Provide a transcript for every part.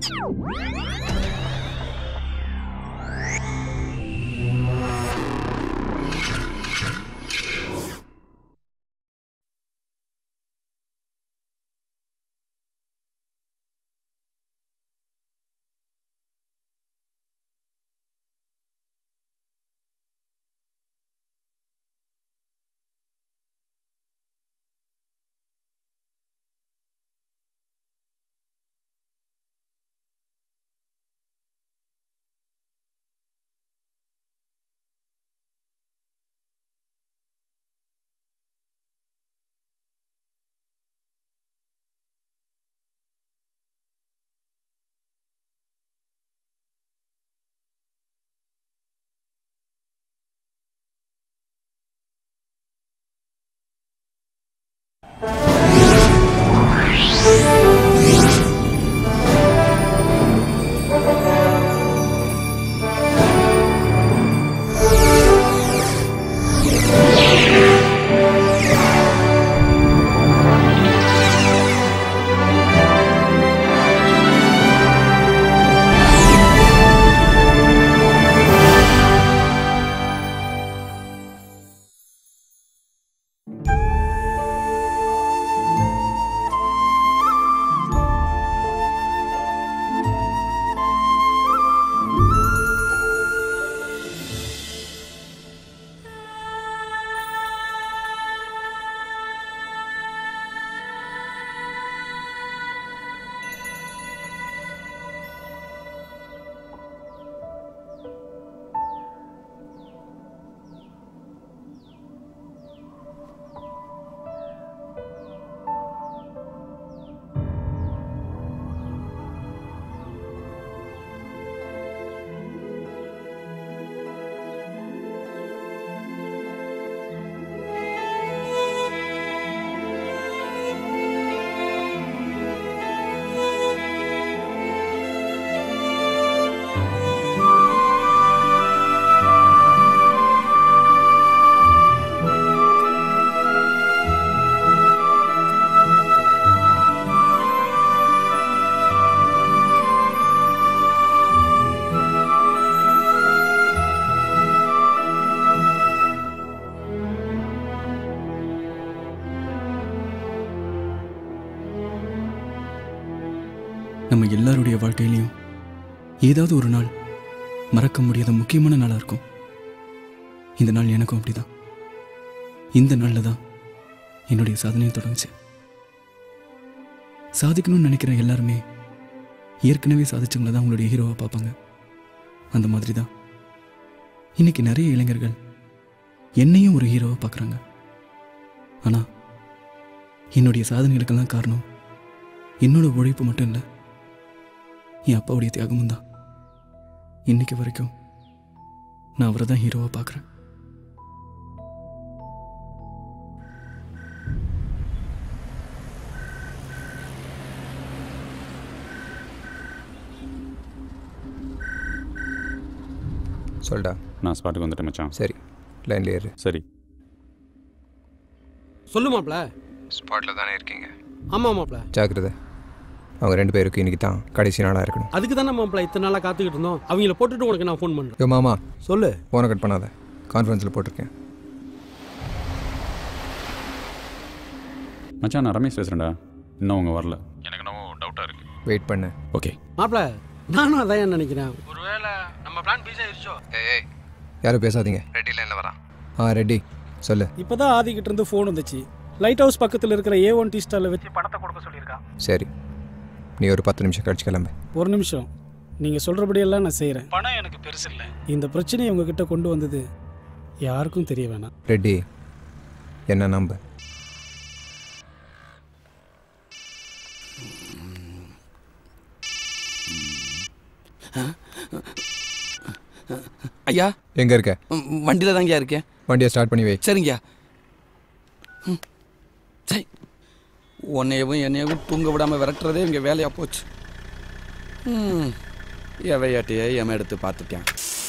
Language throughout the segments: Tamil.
நம்ம எல்லாருடைய வாழ்க்கையிலையும் ஏதாவது ஒரு நாள் மறக்க முடியாத முக்கியமான நாளாக இருக்கும் இந்த நாள் எனக்கும் அப்படிதான் இந்த நாளில் தான் என்னுடைய சாதனையும் தொடங்குச்சு சாதிக்கணும்னு நினைக்கிற எல்லாருமே ஏற்கனவே சாதிச்சவங்கள தான் உங்களுடைய ஹீரோவை பார்ப்பாங்க அந்த மாதிரி தான் இன்னைக்கு நிறைய இளைஞர்கள் என்னையும் ஒரு ஹீரோவை பார்க்குறாங்க ஆனால் என்னுடைய சாதனைகளுக்கெல்லாம் காரணம் என்னோட உழைப்பு மட்டும் இல்லை என் அப்பாவுடைய தியாகமும் தான் இன்னைக்கு வரைக்கும் நான் அவரை தான் ஹீரோவாக பார்க்குறேன் சொல்டா நான் ஸ்பாட்டுக்கு வந்துட்டேன் மச்சான் சரி லைன்ல ஏறு சரி சொல்லு மாப்ள ஸ்பாட்டில் தானே இருக்கீங்க ஆமாம் மாப்ள ஜாக்கிரதை அவங்க ரெண்டு பேருக்கு இன்னைக்கு தான் கடைசி நாளாக இருக்கணும் அதுக்கு தானே மாப்ள இத்தனை நாளாக காத்துக்கிட்டு இருந்தோம் அவங்கள போட்டுட்டு உனக்கு நான் ஃபோன் பண்ணுறேன் யோ மாமா சொல்லு ஃபோனை கட் பண்ணாத கான்ஃபரன்ஸில் போட்டிருக்கேன் மச்சான் நான் ரமேஷ் பேசுகிறேன்டா இன்னும் அவங்க வரல எனக்கு என்னவோ டவுட்டாக இருக்கு வெயிட் பண்ணு ஓகே மாப்ள நானும் அதான் நினைக்கிறேன் ஒருவேளை நம்ம பிளான் பீஸ் ஆயிருச்சோ ஏய் யாரும் பேசாதீங்க ரெடி லைனில் வரான் ஆ ரெடி சொல்லு இப்போதான் ஆதிக்கிட்ட இருந்து ஃபோன் வந்துச்சு லைட் ஹவுஸ் பக்கத்தில் இருக்கிற ஏ ஒன் டி ஸ்டாலில் வச்சு பணத்தை கொடுக்க சொல்லியிருக்கான் சரி நீ ஒரு பத்து நிமிஷம் கழிச்சு கிளம்பு ஒரு நிமிஷம் நீங்கள் சொல்கிறபடியெல்லாம் நான் செய்கிறேன் பணம் எனக்கு பெருசு இல்லை இந்த பிரச்சனையை உங்ககிட்ட கொண்டு வந்தது யாருக்கும் தெரிய வேணாம் ரெடி என்ன நம்ப ஐயா எங்க இருக்க வண்டியில் தாங்கய்யா இருக்கேன் வண்டியை ஸ்டார்ட் பண்ணி வை சரிங்கய்யா ம். சரி உன்னையவும் என்னையவும் தூங்க விடாமல் விரட்டுறதே இங்கே வேலையாக போச்சு ம் எவையாட்டியே எம எடுத்து பார்த்துட்டேன்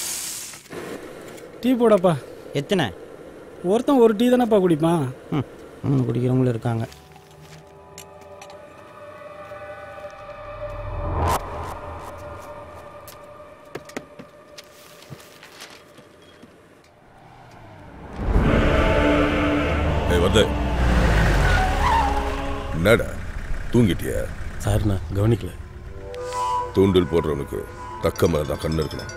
டீ போடப்பா எத்தனை ஒருத்தன் ஒரு டீ தானேப்பா குடிப்பான் ம் மூணு குடிக்கிறவங்களும் இருக்காங்க என்னடா தூங்கிட்டியா சார் நான் கவனிக்கல தூண்டில் போடுறவனுக்கு தக்க மேல தான் கண்ணு இருக்கணும்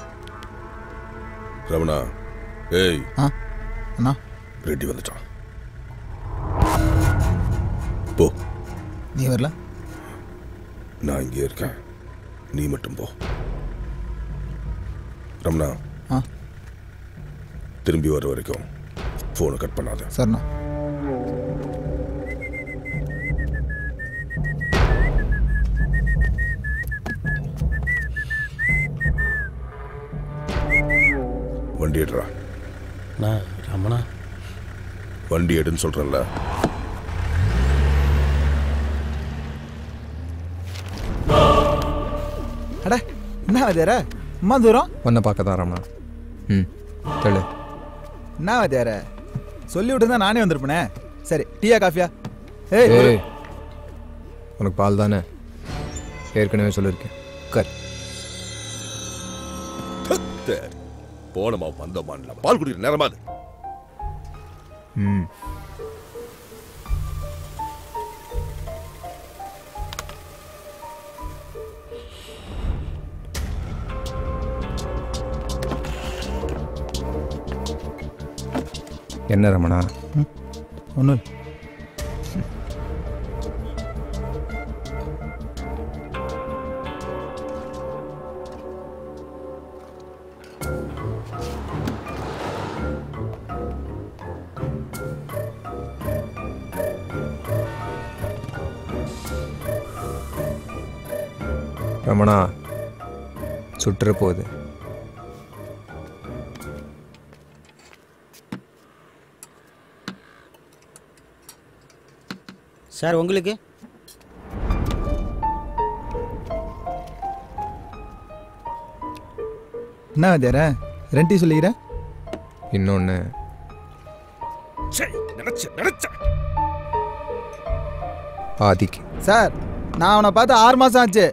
ரமணா ஏய் அண்ணா ரெட்டி வந்துட்டான் போ நீ வரல நான் இங்கே இருக்கேன் நீ மட்டும் போ ரமணா ஆ. திரும்பி வர வரைக்கும் ஃபோனை கட் பண்ணாத சரிண்ணா வண்டி எடுறா நான் ரமணா வண்டி எடுன்னு சொல்றேன்ல அட என்ன வாத்தியார அம்மா தூரம் உன்னை பார்க்க தான் ரமணா ம் சொல்லு என்ன வாத்தியார சொல்லி விட்டு நானே வந்திருப்பேனே சரி டீயா காஃபியா ஏய் ஒரு- ஏய் உனக்கு பால் தானே ஏற்கனவே சொல்லியிருக்கேன் கர் தத்த. போனமா வந்தோமான்ல பால் குடிக்கிற நேரமா அது ம் என்ன ரமணா ஒன்றும் ரமணா சுற்றுற போகுது சார் உங்களுக்கு என்ன வாத்தியார ரெண்டு டீ சொல்லிக்கிற இன்னொன்று நினைச்ச நினைச்ச ஆதிக்கு சார் நான் அவனை பார்த்து ஆறு மாதம் ஆச்சு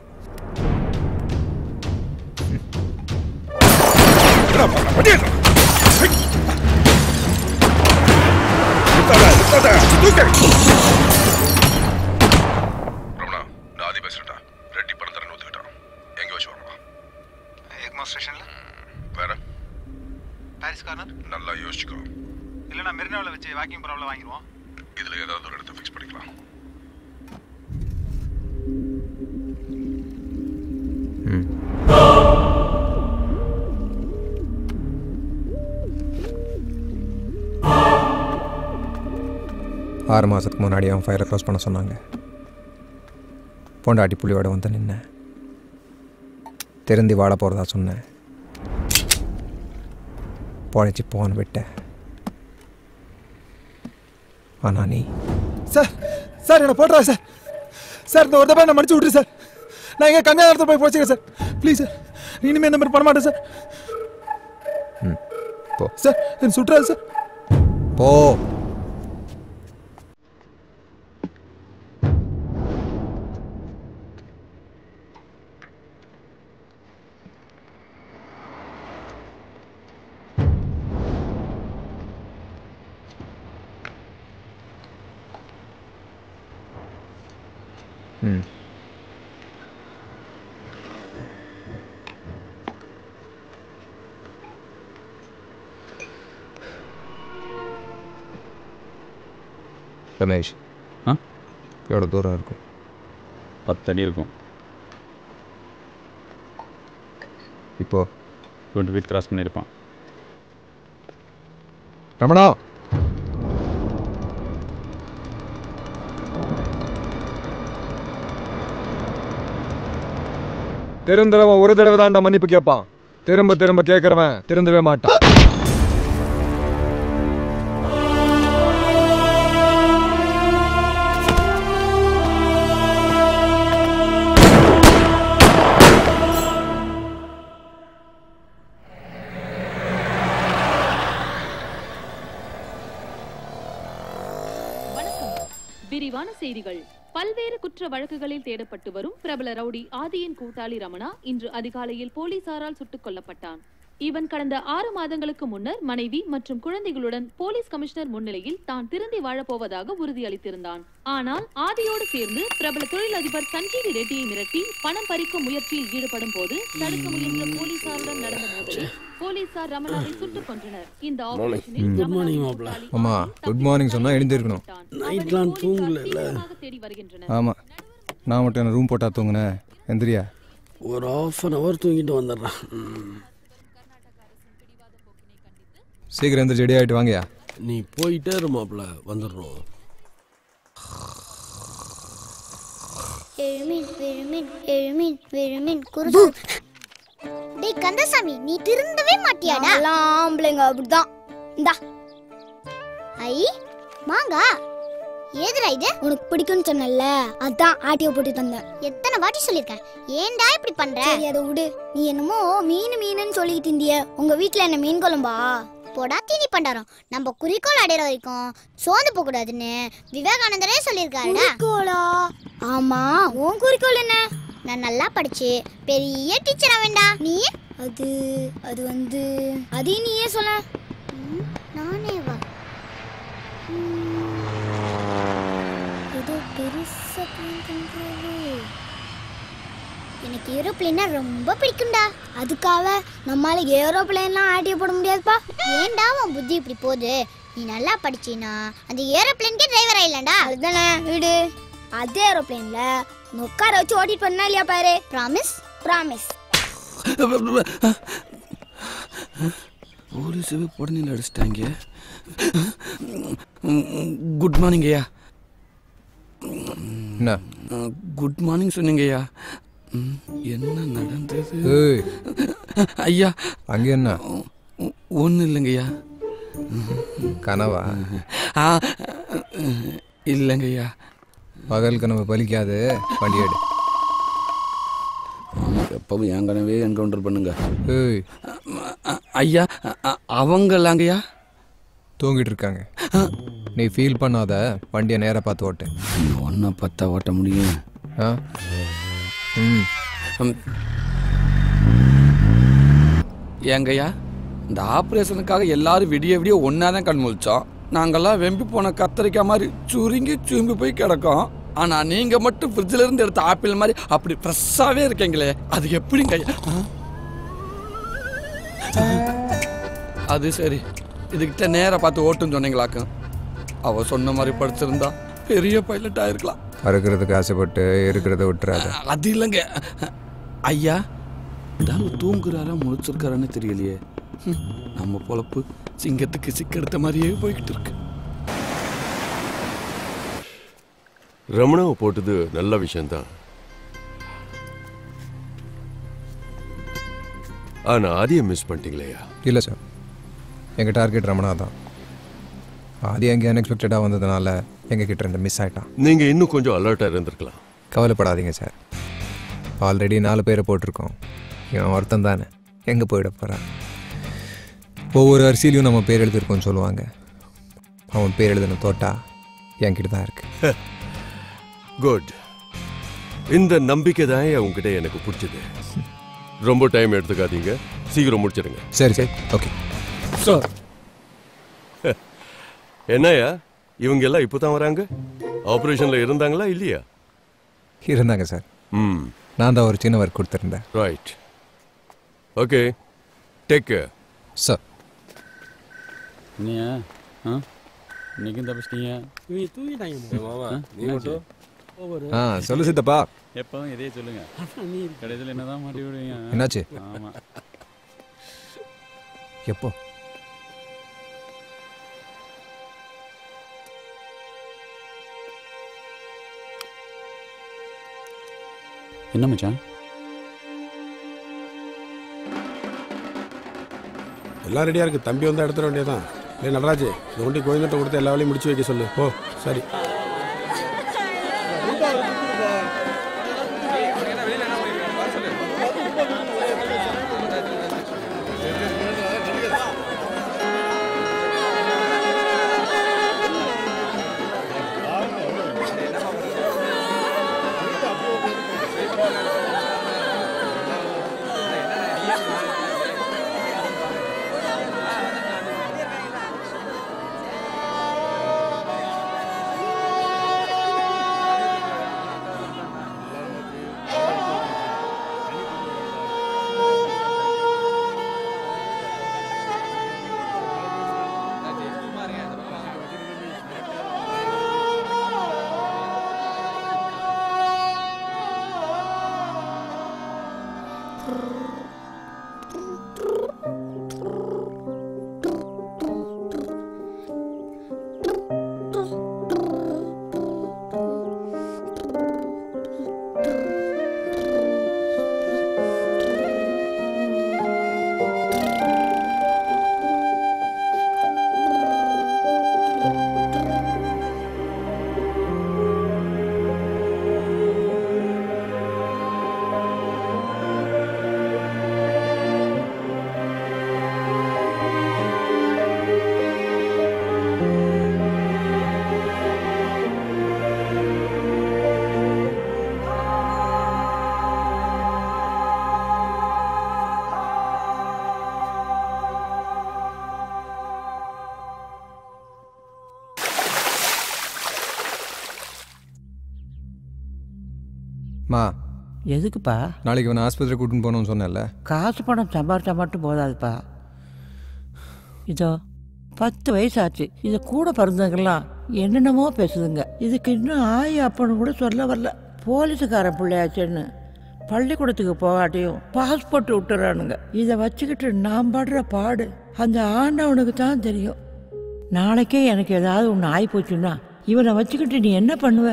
ரமணா நான் ஆதி பேசுறேன்டா ரெட்டி பணம் தரேன்னு ஒத்துக்கிட்டான் எங்க வச்சு வரலாம் எக்மோ ஸ்டேஷன்ல வேற பாரிஸ் கார்னர் நல்லா யோசிச்சுக்கோ இல்லைன்னா மெரினாவில் வச்சு வாக்கிங் ப்ராப்ளம் வாங்கிடுவோம் இதுல ஏதாவது ஒரு இடத்த ஃபிக்ஸ் பண்ணிக்கலாம் ம் ஆறு மாதத்துக்கு முன்னாடி அவன் ஃபயரை க்ளோஸ் பண்ண சொன்னாங்க பொண்டாட்டி புள்ளியோட வந்து நின்னேன் திருந்தி வாழ போகிறதா சொன்னேன் பொழைச்சி போன்னு விட்டேன் ஆனா நீ சார் சார் என்னை போட்டுறா சார் சார் இந்த ஒரு தடவை என்ன மன்னிச்சு விட்டுரு சார் நான் எங்கே கங்கா இடத்துல போய் போச்சுக்கிறேன் சார் ப்ளீஸ் சார் இனிமேல் இந்த மாதிரி பண்ண மாட்டேன் சார் ம் போ சார் என்ன சுட்டுறாரு சார் போ ம் ரமேஷ் ஆ எவ்வளோ தூரம் இருக்கும் பத்தடி இருக்கும் இப்போ டுவெண்ட்டி ஃபீட் கிராஸ் பண்ணியிருப்பான் ரமணா திருந்துறவன் ஒரு தடவை தான்டா மன்னிப்பு கேட்பான் திரும்ப திரும்ப கேட்கறவன் திருந்தவே மாட்டான் விரிவான செய்திகள் பல்வேறு குற்ற வழக்குகளில் தேடப்பட்டு வரும் பிரபல ரவுடி ஆதியின் கூட்டாளி ரமணா இன்று அதிகாலையில் போலீசாரால் சுட்டுக் கொல்லப்பட்டான் இவன் கடந்த ஆறு மாதங்களுக்கு முன்னர் மனைவி மற்றும் குழந்தைகளுடன் போலீஸ் கமிஷனர் முன்னிலையில் தான் திருந்தி வாழப்போவதாக உறுதியளித்திருந்தான் ஆனால் ஆதியோடு சேர்ந்து பிரபல தொழிலதிபர் சஞ்சீவி ரெட்டியை மிரட்டி பணம் பறிக்கும் முயற்சியில் ஈடுபடும் போது தடுக்க முயன்ற போலீசாருடன் நடந்த மோதலில் போலீசார் ரமணாவை சுட்டுக் கொன்றனர் இந்த ஆபரேஷனில் குட் மார்னிங் மாப்பிள்ள அம்மா குட் மார்னிங் சொன்னா எழுந்திருக்கணும் நைட்லாம் தூங்கல தேடி வருகின்றனர் ஆமா நான் மட்டும் என்ன ரூம் போட்டா தூங்குனேன் எந்திரியா ஒரு ஆஃப் அன் ஹவர் தூங்கிட்டு வந்துடுறேன் ம். சீக்கிரம் எந்திரிச்சு ரெடி ஆகிட்டு வாங்கயா நீ போயிட்டே இரு மாப்பிள்ள வந்துடுறோம் எழுமின் விழுமின் எழுமின் விழுமின் குருசு டேய் கந்தசாமி நீ திருந்தவே மாட்டியாடா ஆம்பளைங்க அப்படிதான் இந்தா ஐ மாங்கா ஏதுடா இது உனக்கு பிடிக்கும்னு சொன்னல அதான் ஆட்டிய போட்டு தந்தேன் எத்தனை வாட்டி சொல்லிருக்கேன் ஏன்டா இப்படி பண்ற சரி அதை விடு நீ என்னமோ மீன் மீனுன்னு சொல்லிட்டு இருந்திய உங்க வீட்ல என்ன மீன் குழம்பா போடா தீனி பண்டாரம் நம்ம குறிக்கோள் அடையிற வரைக்கும் சோர்ந்து போக கூடாதுன்னு விவேகானந்தரே சொல்லியிருக்காரு குறிக்கோளா ஆமா உன் குறிக்கோள் என்ன நான் நல்லா படிச்சு பெரிய டீச்சர் ஆவேண்டா நீ அது அது வந்து அதையும் நீயே சொல்ல நானே வா ஏதோ பெருசா plan பண்றாளே. எனக்கு ஏரோப்ளேனா ரொம்ப பிடிக்கும்டா அதுக்காக நம்மளால ஏரோப்ளேன்லாம் ஆட்டிய போட முடியாதுப்பா ஏன்டா உன் புத்தி இப்படி போகுது நீ நல்லா படிச்சினா அந்த ஏரோப்ளேனுக்கே டிரைவர் ஆயிடலாம்டா அதுதானே வீடு அதே ஏரோப்ளேன்ல உட்கார வச்சு ஓட்டிட்டு பண்ணா இல்லையா பாரு ப்ராமிஸ் ப்ராமிஸ் போலீஸ் உடனே அடிச்சிட்டாங்க குட் மார்னிங் ஐயா என்ன குட் மார்னிங் சொன்னீங்கய்யா ம், என்ன நடந்தது ஏய் ஐயா அங்கே என்ன ஒன்றும் இல்லைங்கய்யா கனவா ஆ இல்லைங்கய்யா பகல் கனவு பலிக்காது வண்டி எடு எப்பவும் என் கனவே என்கவுண்டர் பண்ணுங்க ஏய் அ- ஐயா அ- அவங்களாங்கய்யா தூங்கிட்டு இருக்காங்க நீ ஃபீல் பண்ணாத வண்டியை நேராக பார்த்து ஓட்டு ஒன்றா பத்தா ஓட்ட முடியும் ஆ ம் ம். ஏங்கய்யா இந்த ஆப்ரேஷனுக்காக எல்லாரும் விடிய விடிய ஒன்றா தான் கண் முழிச்சோம் நாங்கெல்லாம் வெம்பி போன கத்தரிக்காய் மாதிரி சுருங்கி சுரும்பி போய் கிடக்கோம் ஆனால் நீங்கள் மட்டும் ஃப்ரிட்ஜில் இருந்து எடுத்த ஆப்பிள் மாதிரி அப்படி ஃப்ரெஷ்ஷாகவே இருக்கீங்களே அது எப்படிங்க ஐயா ஆ? அது சரி இதுகிட்ட நேரா பார்த்து ஓட்டுன்னு சொன்னீங்களாக்கும் அவ சொன்ன மாதிரி படிச்சிருந்தா பெரிய பைலட் ஆயிருக்கலாம் அறுக்கிறதுக்கு ஆசைப்பட்டு இருக்கிறத விட்டுறாத அது இல்லைங்க ஐயா ஏதாவது தூங்குறாரா முழிச்சிருக்காரான்னு தெரியலையே ஹம், நம்ம பொழப்பு சிங்கத்துக்கு சிக்கெடுத்த மாதிரியே போய்கிட்டு இருக்கு ரமணாவை போட்டது நல்ல விஷயம்தான் ஆனா ஆதியை மிஸ் பண்ணிட்டீங்களேயா இல்லை சார் எங்கள் டார்கெட் ரமணா தான் ஆதி அங்கே அன்எக்ஸ்பெக்டடாக வந்ததுனால எங்கள் கிட்ட இருந்து மிஸ் ஆயிட்டான் நீங்க இன்னும் கொஞ்சம் அலர்ட்டா இருந்திருக்கலாம் கவலைப்படாதீங்க சார் ஆல்ரெடி நாலு பேரை போட்டிருக்கோம் இவன் ஒருத்தன் தானே எங்கே போயிட போகிறான் ஒவ்வொரு அரிசியிலையும் நம்ம பேர் எழுதியிருக்கோம்னு சொல்லுவாங்க அவன் பேர் எழுதின தோட்டா என்கிட்ட தான் இருக்கு குட் இந்த நம்பிக்கை தான் உங்ககிட்ட எனக்கு பிடிச்சது ரொம்ப டைம் எடுத்துக்காதீங்க சீக்கிரம் முடிச்சிடுங்க சரி சரி ஓகே சார் என்னய்யா இவங்க எல்லாம் இப்போதான் வராங்க ஆபரேஷன்ல இருந்தாங்களா இல்லையா இருந்தாங்க சார் ம் நான் தான் ஒரு சின்ன ஒர்க் கொடுத்துருந்தேன் right okay take care sir நீயா ஆ இன்னைக்கும் தப்பிச்சிட்டீங்க நீ தூங்கிட்டாங்க மாமா, நீ மட்டும் ஒவ்வொரு ஆ சொல்லு சித்தப்பா எப்பவும் இதே சொல்லுங்க அதான் நீ கடைசியில் என்னதான் மாட்டி விடுவீங்க என்னாச்சு? ஆமா எப்போ என்ன மச்சான் எல்லாம் ரெடியாக இருக்கு தம்பி வந்து எடுத்துட வேண்டியதான் இல்லை நடராஜ் இந்த வண்டி கோயந்தட்ட கொடுத்து எல்லா வேலையும் முடிச்சு வைக்க சொல்லு ஓ சரி மா எதுக்குப்பா நாளைக்கு இவனை ஆஸ்பத்திரி கூட்டின்னு போகணும்னு சொன்னேன்ல காசு பணம் சம்பாரிச்சா மட்டும் போதாதுப்பா இதோ பத்து வயசு ஆச்சு இதை கூட பிறந்தவங்கெல்லாம் என்னென்னமோ பேசுதுங்க இதுக்கு இன்னும் ஆயி அப்பன்னு கூட சொல்ல வரல போலீஸுக்கார பிள்ளையாச்சுன்னு பள்ளிக்கூடத்துக்கு போகாட்டியும் பாஸ்போர்ட் விட்டுறானுங்க இதை வச்சுக்கிட்டு நான் படுற பாடு அந்த ஆண்டவனுக்கு தான் தெரியும் நாளைக்கே எனக்கு ஏதாவது ஒன்று ஆகிப்போச்சுன்னா இவனை வச்சுக்கிட்டு நீ என்ன பண்ணுவ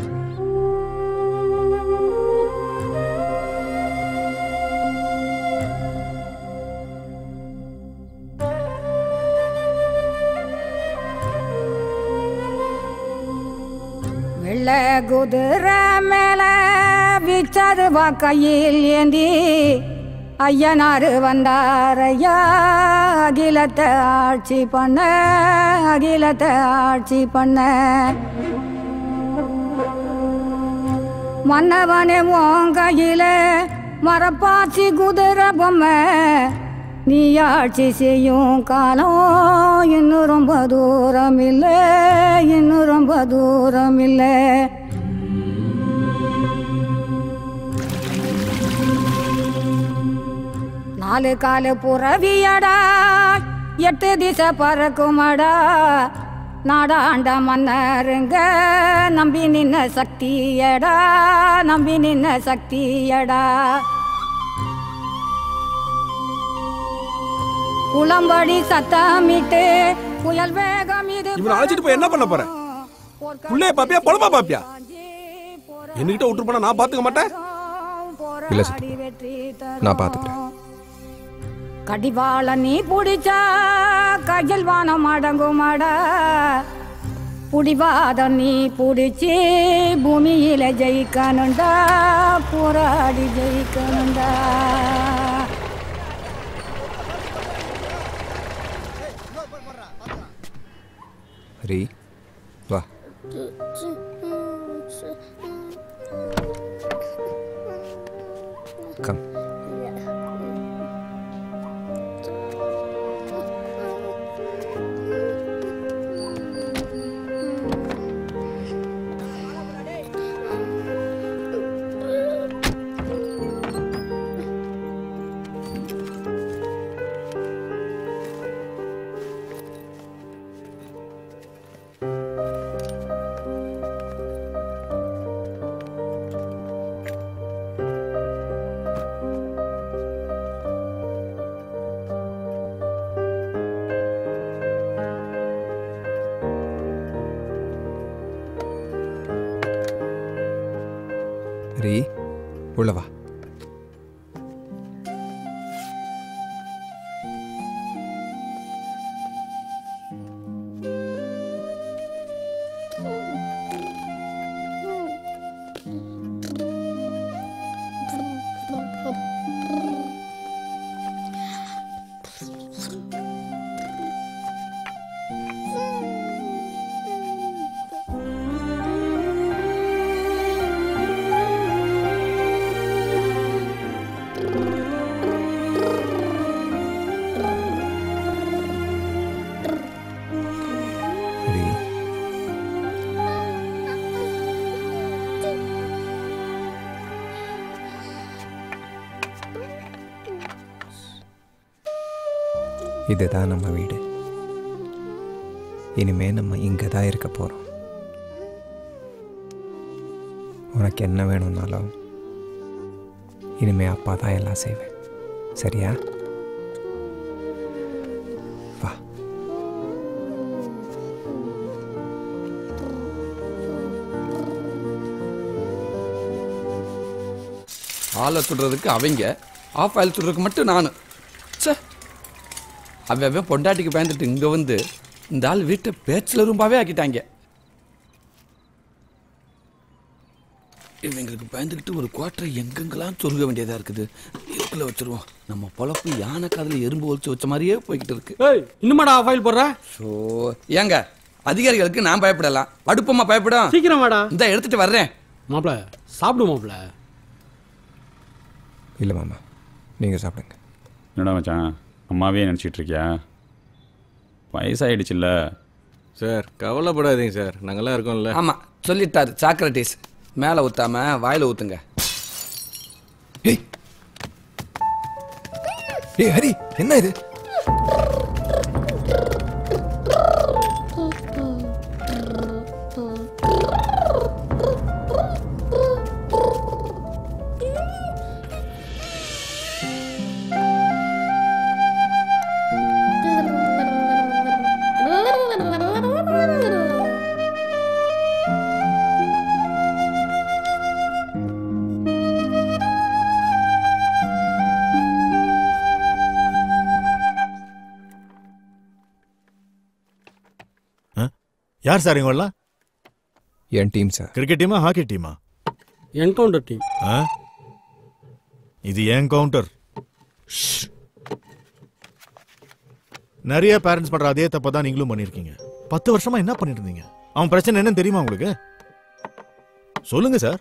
வெள்ளை குதிரை மேல விச்சது வா கையில் ஏந்தி ஐயனாரு வந்தாரையா அகிலத்தை ஆட்சி பண்ண அகிலத்தை ஆட்சி பண்ண மன்னவனே உன் கையில மரப்பாச்சி குதிரை பொம்மை நீ ஆட்சி செய்யும் காலம் இன்னும் ரொம்ப தூரம் இல்லை இன்னும் ரொம்ப தூரம் இல்லை நாலு காலு புறவியடா எட்டு திசை பறக்குமடா நாடாண்ட மன்னருங்க நம்பி நின்ன சக்தியடா நம்பி நின்ன சக்தியடா குளம்படி சத்தமிட்டு புயல் வேகம் இது இவனை அழைச்சிட்டு போய் என்ன பண்ண போற புள்ளைய பாப்பியா பொழப்பா பாப்பியா என்கிட்ட விட்டு போனா நான் பாத்துக்க மாட்டேன் இல்லை சித்தப்பா நான் பார்த்துக்கிறேன் கடிவாள நீ புடிச்சா கையில் வானம் அடங்குமாடா புடிவாதம் நீ புடிச்சு பூமியில ஜெயிக்கணுண்டா போராடி ஜெயிக்கணுண்டா ஹரி வா கம் ஹரி உள்ள வா ஹரி இதுதான் நம்ம வீடு இனிமே நம்ம இங்கே தான் இருக்க போகிறோம் உனக்கு என்ன வேணும்னாலும் இனிமே அப்பா தான் எல்லாம் செய்வேன் சரியா ஆளை சுடுறதுக்கு அவங்க ஆஃப் ஆயில் சுடுறதுக்கு மட்டும் நான் சே அவன் அவன் பொண்டாட்டிக்கு பயந்துட்டு இங்கே வந்து இந்த ஆள் வீட்டை பேச்சில் ரூம்பாவே ஆக்கிட்டாங்க இவங்களுக்கு பயந்துக்கிட்டு ஒரு குவார்ட்டரை எங்கெங்கெல்லாம் சொருக வேண்டியதாக இருக்குது இதுக்குள்ள வச்சிருவோம் நம்ம பொழப்பு யானை காதில் எறும்பு ஒழிச்சு வச்ச மாதிரியே போய்கிட்டு இருக்கு ஏய் இன்னுமாடா ஃபைல் போடுற ஸோ ஏங்க அதிகாரிகளுக்கு நான் பயப்படலாம் அடுப்பமா பயப்படும் சீக்கிரம் வாடா இந்த எடுத்துட்டு வர்றேன் மாப்பிள சாப்பிடு மாப்பிள இல்லை மாமா நீங்கள் சாப்பிடுங்க என்னடா மச்சான் அம்மாவே நினச்சிட்டு இருக்கியா வயசாயிடுச்சுல்ல சார் கவலைப்படாதீங்க சார் நாங்கெல்லாம் இருக்கோம்ல ஆமாம் சொல்லிட்டாரு சாக்ரட்டிஸ் மேலே ஊத்தாம வாயில ஊத்துங்க ஏய் ஹரி என்ன இது யார் சார் இவங்கெல்லாம் என் டீம் சார் கிரிக்கெட் டீமா ஹாக்கி டீமா என்கவுண்டர் டீம் ஆ? இது என் கவுண்டர் நிறைய பேரண்ட்ஸ் பண்ற அதே தப்பை தான் நீங்களும் பண்ணிருக்கீங்க பத்து வருஷமா என்ன பண்ணிட்டு இருந்தீங்க அவன் பிரச்சனை என்னன்னு தெரியுமா உங்களுக்கு சொல்லுங்க சார்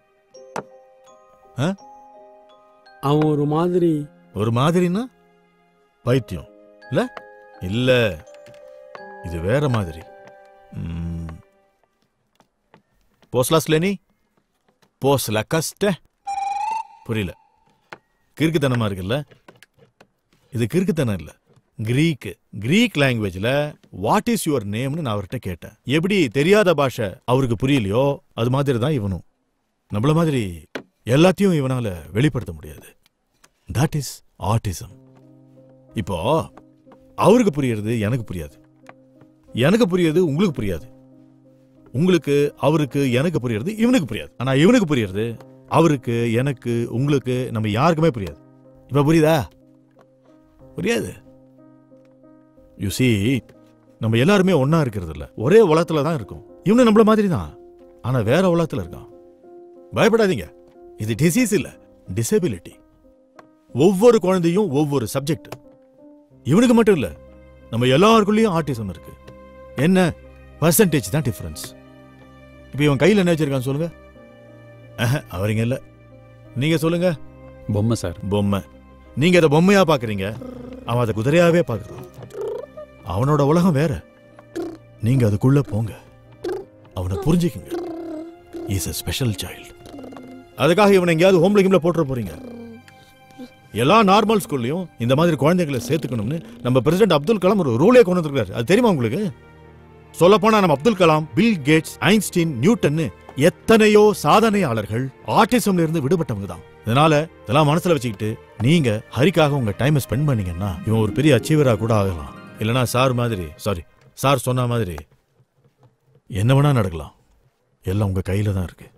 ஆ? அவன் ஒரு மாதிரி ஒரு மாதிரின்னா பைத்தியம் இல்ல இல்ல இது வேற மாதிரி ம். போஸ்லாஸ் லேனி போஸ்ல கஷ்ட புரியல கிறுக்குத்தனமா இருக்குல்ல இது கிறுக்குத்தனம் இல்ல கிரீக் கிரீக் லாங்குவேஜ்ல வாட் இஸ் யுவர் நேம்னு நான் அவர்கிட்ட கேட்டேன் எப்படி தெரியாத பாஷை அவருக்கு புரியலையோ அது மாதிரி தான் இவனும் நம்மள மாதிரி எல்லாத்தையும் இவனால வெளிப்படுத்த முடியாது தட் இஸ் ஆட்டிசம் இப்போ அவருக்கு புரியறது எனக்கு புரியாது எனக்கு புரியுது உங்களுக்கு புரியாது உங்களுக்கு அவருக்கு எனக்கு புரியறது இவனுக்கு புரியாது ஆனா இவனுக்கு புரியறது அவருக்கு எனக்கு உங்களுக்கு நம்ம யாருக்குமே புரியாது இப்ப புரியுதா புரியாது யூ see நம்ம எல்லாருமே ஒண்ணா இருக்கிறது இல்ல ஒரே உலகத்துல தான் இருக்கும் இவனு நம்மள மாதிரி தான் ஆனா வேற உலகத்துல இருக்கான் பயப்படாதீங்க இது டிசீஸ் இல்ல டிசபிலிட்டி ஒவ்வொரு குழந்தையும் ஒவ்வொரு சப்ஜெக்ட் இவனுக்கு மட்டும் இல்ல நம்ம எல்லாருக்குள்ளேயும் ஆட்டிசம் இருக்கு என்ன பர்சன்டேஜ் தான் டிஃபரன்ஸ் இப்போ இவன் கையில் என்ன வச்சிருக்கான் சொல்லுங்க அஹ, அவருங்க இல்ல நீங்க சொல்லுங்க பொம்மை சார் பொம்மை நீங்க அதை பொம்மையா பாக்குறீங்க அவன் அதை குதிரையாவே பாக்குறான் அவனோட உலகம் வேற நீங்க அதுக்குள்ள போங்க அவனை புரிஞ்சுக்குங்க இஸ் a ஸ்பெஷல் சைல்டு அதுக்காக இவனை எங்கேயாவது ஹோம்ல கிம்ல போட்டுற போறீங்க எல்லா நார்மல் ஸ்கூல்லையும் இந்த மாதிரி குழந்தைகளை சேர்த்துக்கணும்னு நம்ம பிரசிடென்ட் அப்துல் கலாம் ஒரு ரூலே கொண்டு வந்திருக்காரு அது தெரியுமா உங்களுக்கு சொல்ல போனா நம்ம Abdul Kalam Bill Gates Einstein Newton எத்தனையோ சாதனையாளர்கள் ஆட்டிசம்ல இருந்து விடுபட்டவங்க தான் இதனால இதெல்லாம் மனசுல வச்சுக்கிட்டு நீங்க ஹரிக்காக உங்க டைமை ஸ்பெண்ட் பண்ணீங்கன்னா இவன் ஒரு பெரிய அச்சீவரா கூட ஆகலாம் இல்லனா சார் மாதிரி சாரி சார் சொன்ன மாதிரி என்ன வேணா நடக்கலாம் எல்லாம் உங்க கையில தான் இருக்கு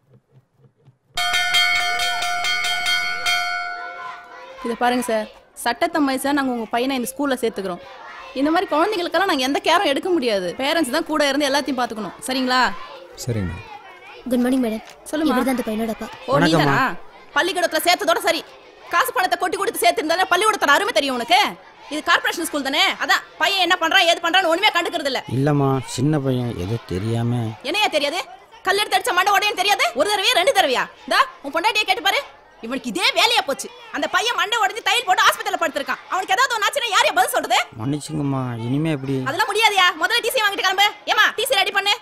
இதை பாருங்க சார் சட்டத்தம்மை சார் நாங்கள் உங்கள் பையனை இந்த ஸ்கூலில் சேர்த்துக்கிறோம் இந்த மாதிரி குழந்தைங்களுக்கெல்லாம் நாங்கள் எந்த கேரும் எடுக்க முடியாது பேரண்ட்ஸ் தான் கூட இருந்து எல்லாத்தையும் பார்த்துக்கணும் சரிங்களா சரிங்க குட் மார்னிங் மேடம் சொல்லுமா. இவர்தான் அந்த பையனோட அப்பா ஓ நீதானா பள்ளிக்கூடத்துல சேர்த்ததோட சரி காசு பணத்தை கொட்டி கொடுத்து சேர்த்திருந்தாலே பள்ளிக்கூடத்தோட அருமை தெரியும் உனக்கு இது கார்ப்பரேஷன் ஸ்கூல் தானே அதான் பையன் என்ன பண்றான் ஏது பண்றான்னு ஒண்ணுமே கண்டுக்கிறது இல்ல இல்லம்மா சின்ன பையன் ஏதோ தெரியாம என்னையா தெரியாது கல் எடுத்து அடிச்ச மண்டை உடையும் தெரியாது ஒரு தடவையா ரெண்டு தடவையா தா உன் பொண்டாட்டியை கேட்டு பாரு இவனுக்கு இதே வேலையா போச்சு அந்த பையன் மண்டை உடைஞ்சு தையல் போட்டு ஆஸ்பத்திரியில படுத்திருக்கான் அவனுக்கு ஏதாவது ஒன்று ஆச்சுன்னா யாரையா பதில் சொல்றது மன்னிச்சுங்கம்மா இனிமே எப்படி அதெல்லாம் முடியாதுயா முதல்ல டிசி வாங்கிட்டு கிளம்பு ஏமா டிசி ரெடி பண்ணு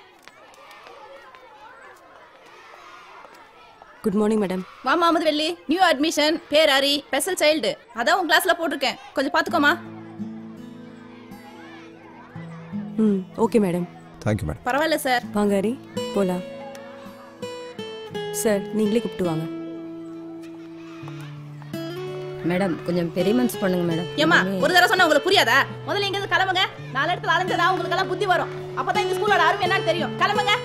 குட் மார்னிங் மேடம் வாமா அமுது வெள்ளி நியூ அட்மிஷன் பேர் ஹரி ஸ்பெஷல் சைல்டு அதான் உன் கிளாஸ்ல போட்டிருக்கேன் கொஞ்சம் பாத்துக்கோமா ம் ஓகே மேடம் தேங்க்யூ மேடம் பரவாயில்ல சார் வாங்க ஹரி போலாம் சார் நீங்களே கூப்பிட்டு வாங்க மேடம் கொஞ்சம் பெரிய மனசு பண்ணுங்க மேடம் ஏமா ஒரு தடவை சொன்னா உங்களுக்கு புரியாதா முதல்ல இங்க இருந்து கிளம்புங்க நாலு இடத்துல அலைஞ்சதா உங்களுக்கு எல்லாம் புத்தி வரும் அப்பதான் இந்த ஸ்கூலோட அருமை என்னன்னு தெரியும் கிளம்புங்க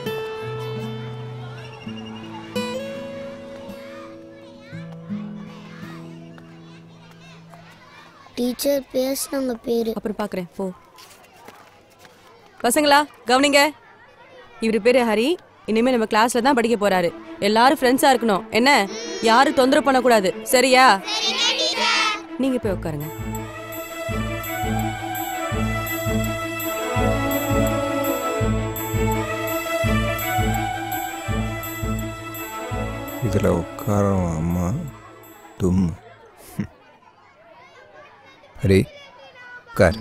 டீச்சர் பேசுனாங்க பேரு அப்புறம் பார்க்குறேன் போ பசங்களா கவனிங்க இவர் பேரு ஹரி இனிமே நம்ம கிளாஸ்ல தான் படிக்க போறாரு எல்லாரும் ஃப்ரெண்ட்ஸா இருக்கணும் என்ன யாரும் தொந்தரவு பண்ணக்கூடாது சரியா நீங்க போய் உட்காருங்க இதில் உட்காரோம் அம்மா டும் ஹரி உட்கார்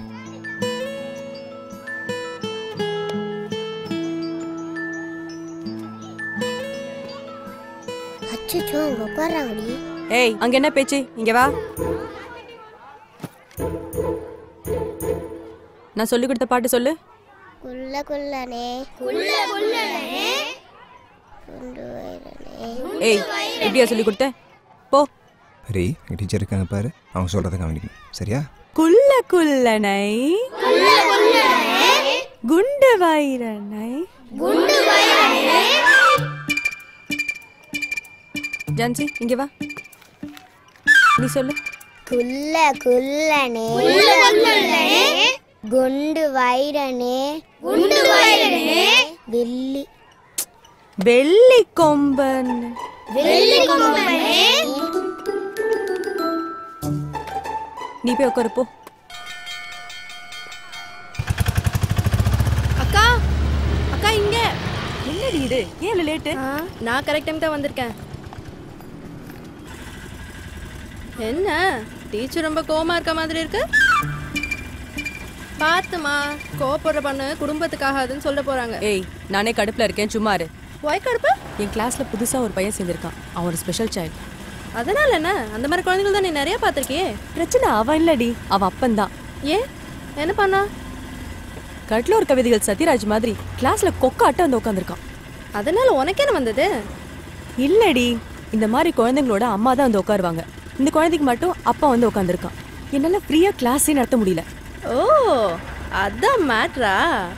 அச்சோ அங்க உட்காராங்கடி ஏய் அங்க என்ன பேச்சு இங்க வா நான் சொல்லி கொடுத்த பாட்டு சொல்லு குள்ள குள்ளனே குள்ள குள்ளனே குண்டு வயிறனே ஏய் எப்படியா சொல்லி கொடுத்த போ ஹரி எங்கள் டீச்சர் இருக்காங்க பாரு அவங்க சொல்கிறத கவனிக்கணும் சரியா குள்ள குள்ளனை குண்டு வைரனை குண்டு வயிறனே ஜான்சி இங்க வா நீ சொல்லு குள்ள குள்ளனே குள்ள குள்ளனே குண்டு வைரனே குண்டு வைரனே வெள்ளி வெள்ளி கொம்பன் வெள்ளி கொம்பனே நீ போய் உட்காரு போ அக்கா அக்கா இங்க என்னடி இது ஏன் லேட்டு நான் கரெக்ட் டைம் தான் வந்திருக்கேன் என்ன டீச்சர் ரொம்ப கோமா இருக்க மாதிரி இருக்கு பாத்துமா கோவப்படுற பண்ணு குடும்பத்துக்காகாதுன்னு சொல்ல போறாங்க ஏய் நானே கடுப்புல இருக்கேன் சும்மா இரு ஒய் கடுப்பு என் கிளாஸ்ல புதுசா ஒரு பையன் சேர்ந்திருக்கான் அவன் ஒரு ஸ்பெஷல் சைல்டு அதனால என்ன அந்த மாதிரி குழந்தைகள் தான் நீ நிறைய பார்த்திருக்கியே பிரச்சனை அவன் இல்லடி அவன் அப்பன் தான் ஏன் என்ன பண்ணா கடலூர் கவிதைகள் சத்யராஜ் மாதிரி கிளாஸ்ல கொக்க அட்டை வந்து உட்காந்துருக்கான் அதனால உனக்கு என்ன வந்தது இல்லடி இந்த மாதிரி குழந்தைங்களோட அம்மா தான் வந்து உட்காருவாங்க இந்த குழந்தைக்கு மட்டும் அப்பா வந்து உட்காந்துருக்கான் என்னால ஃப்ரீயா கிளாஸே நடத்த முடியல ஓ அதான் மேட்ரா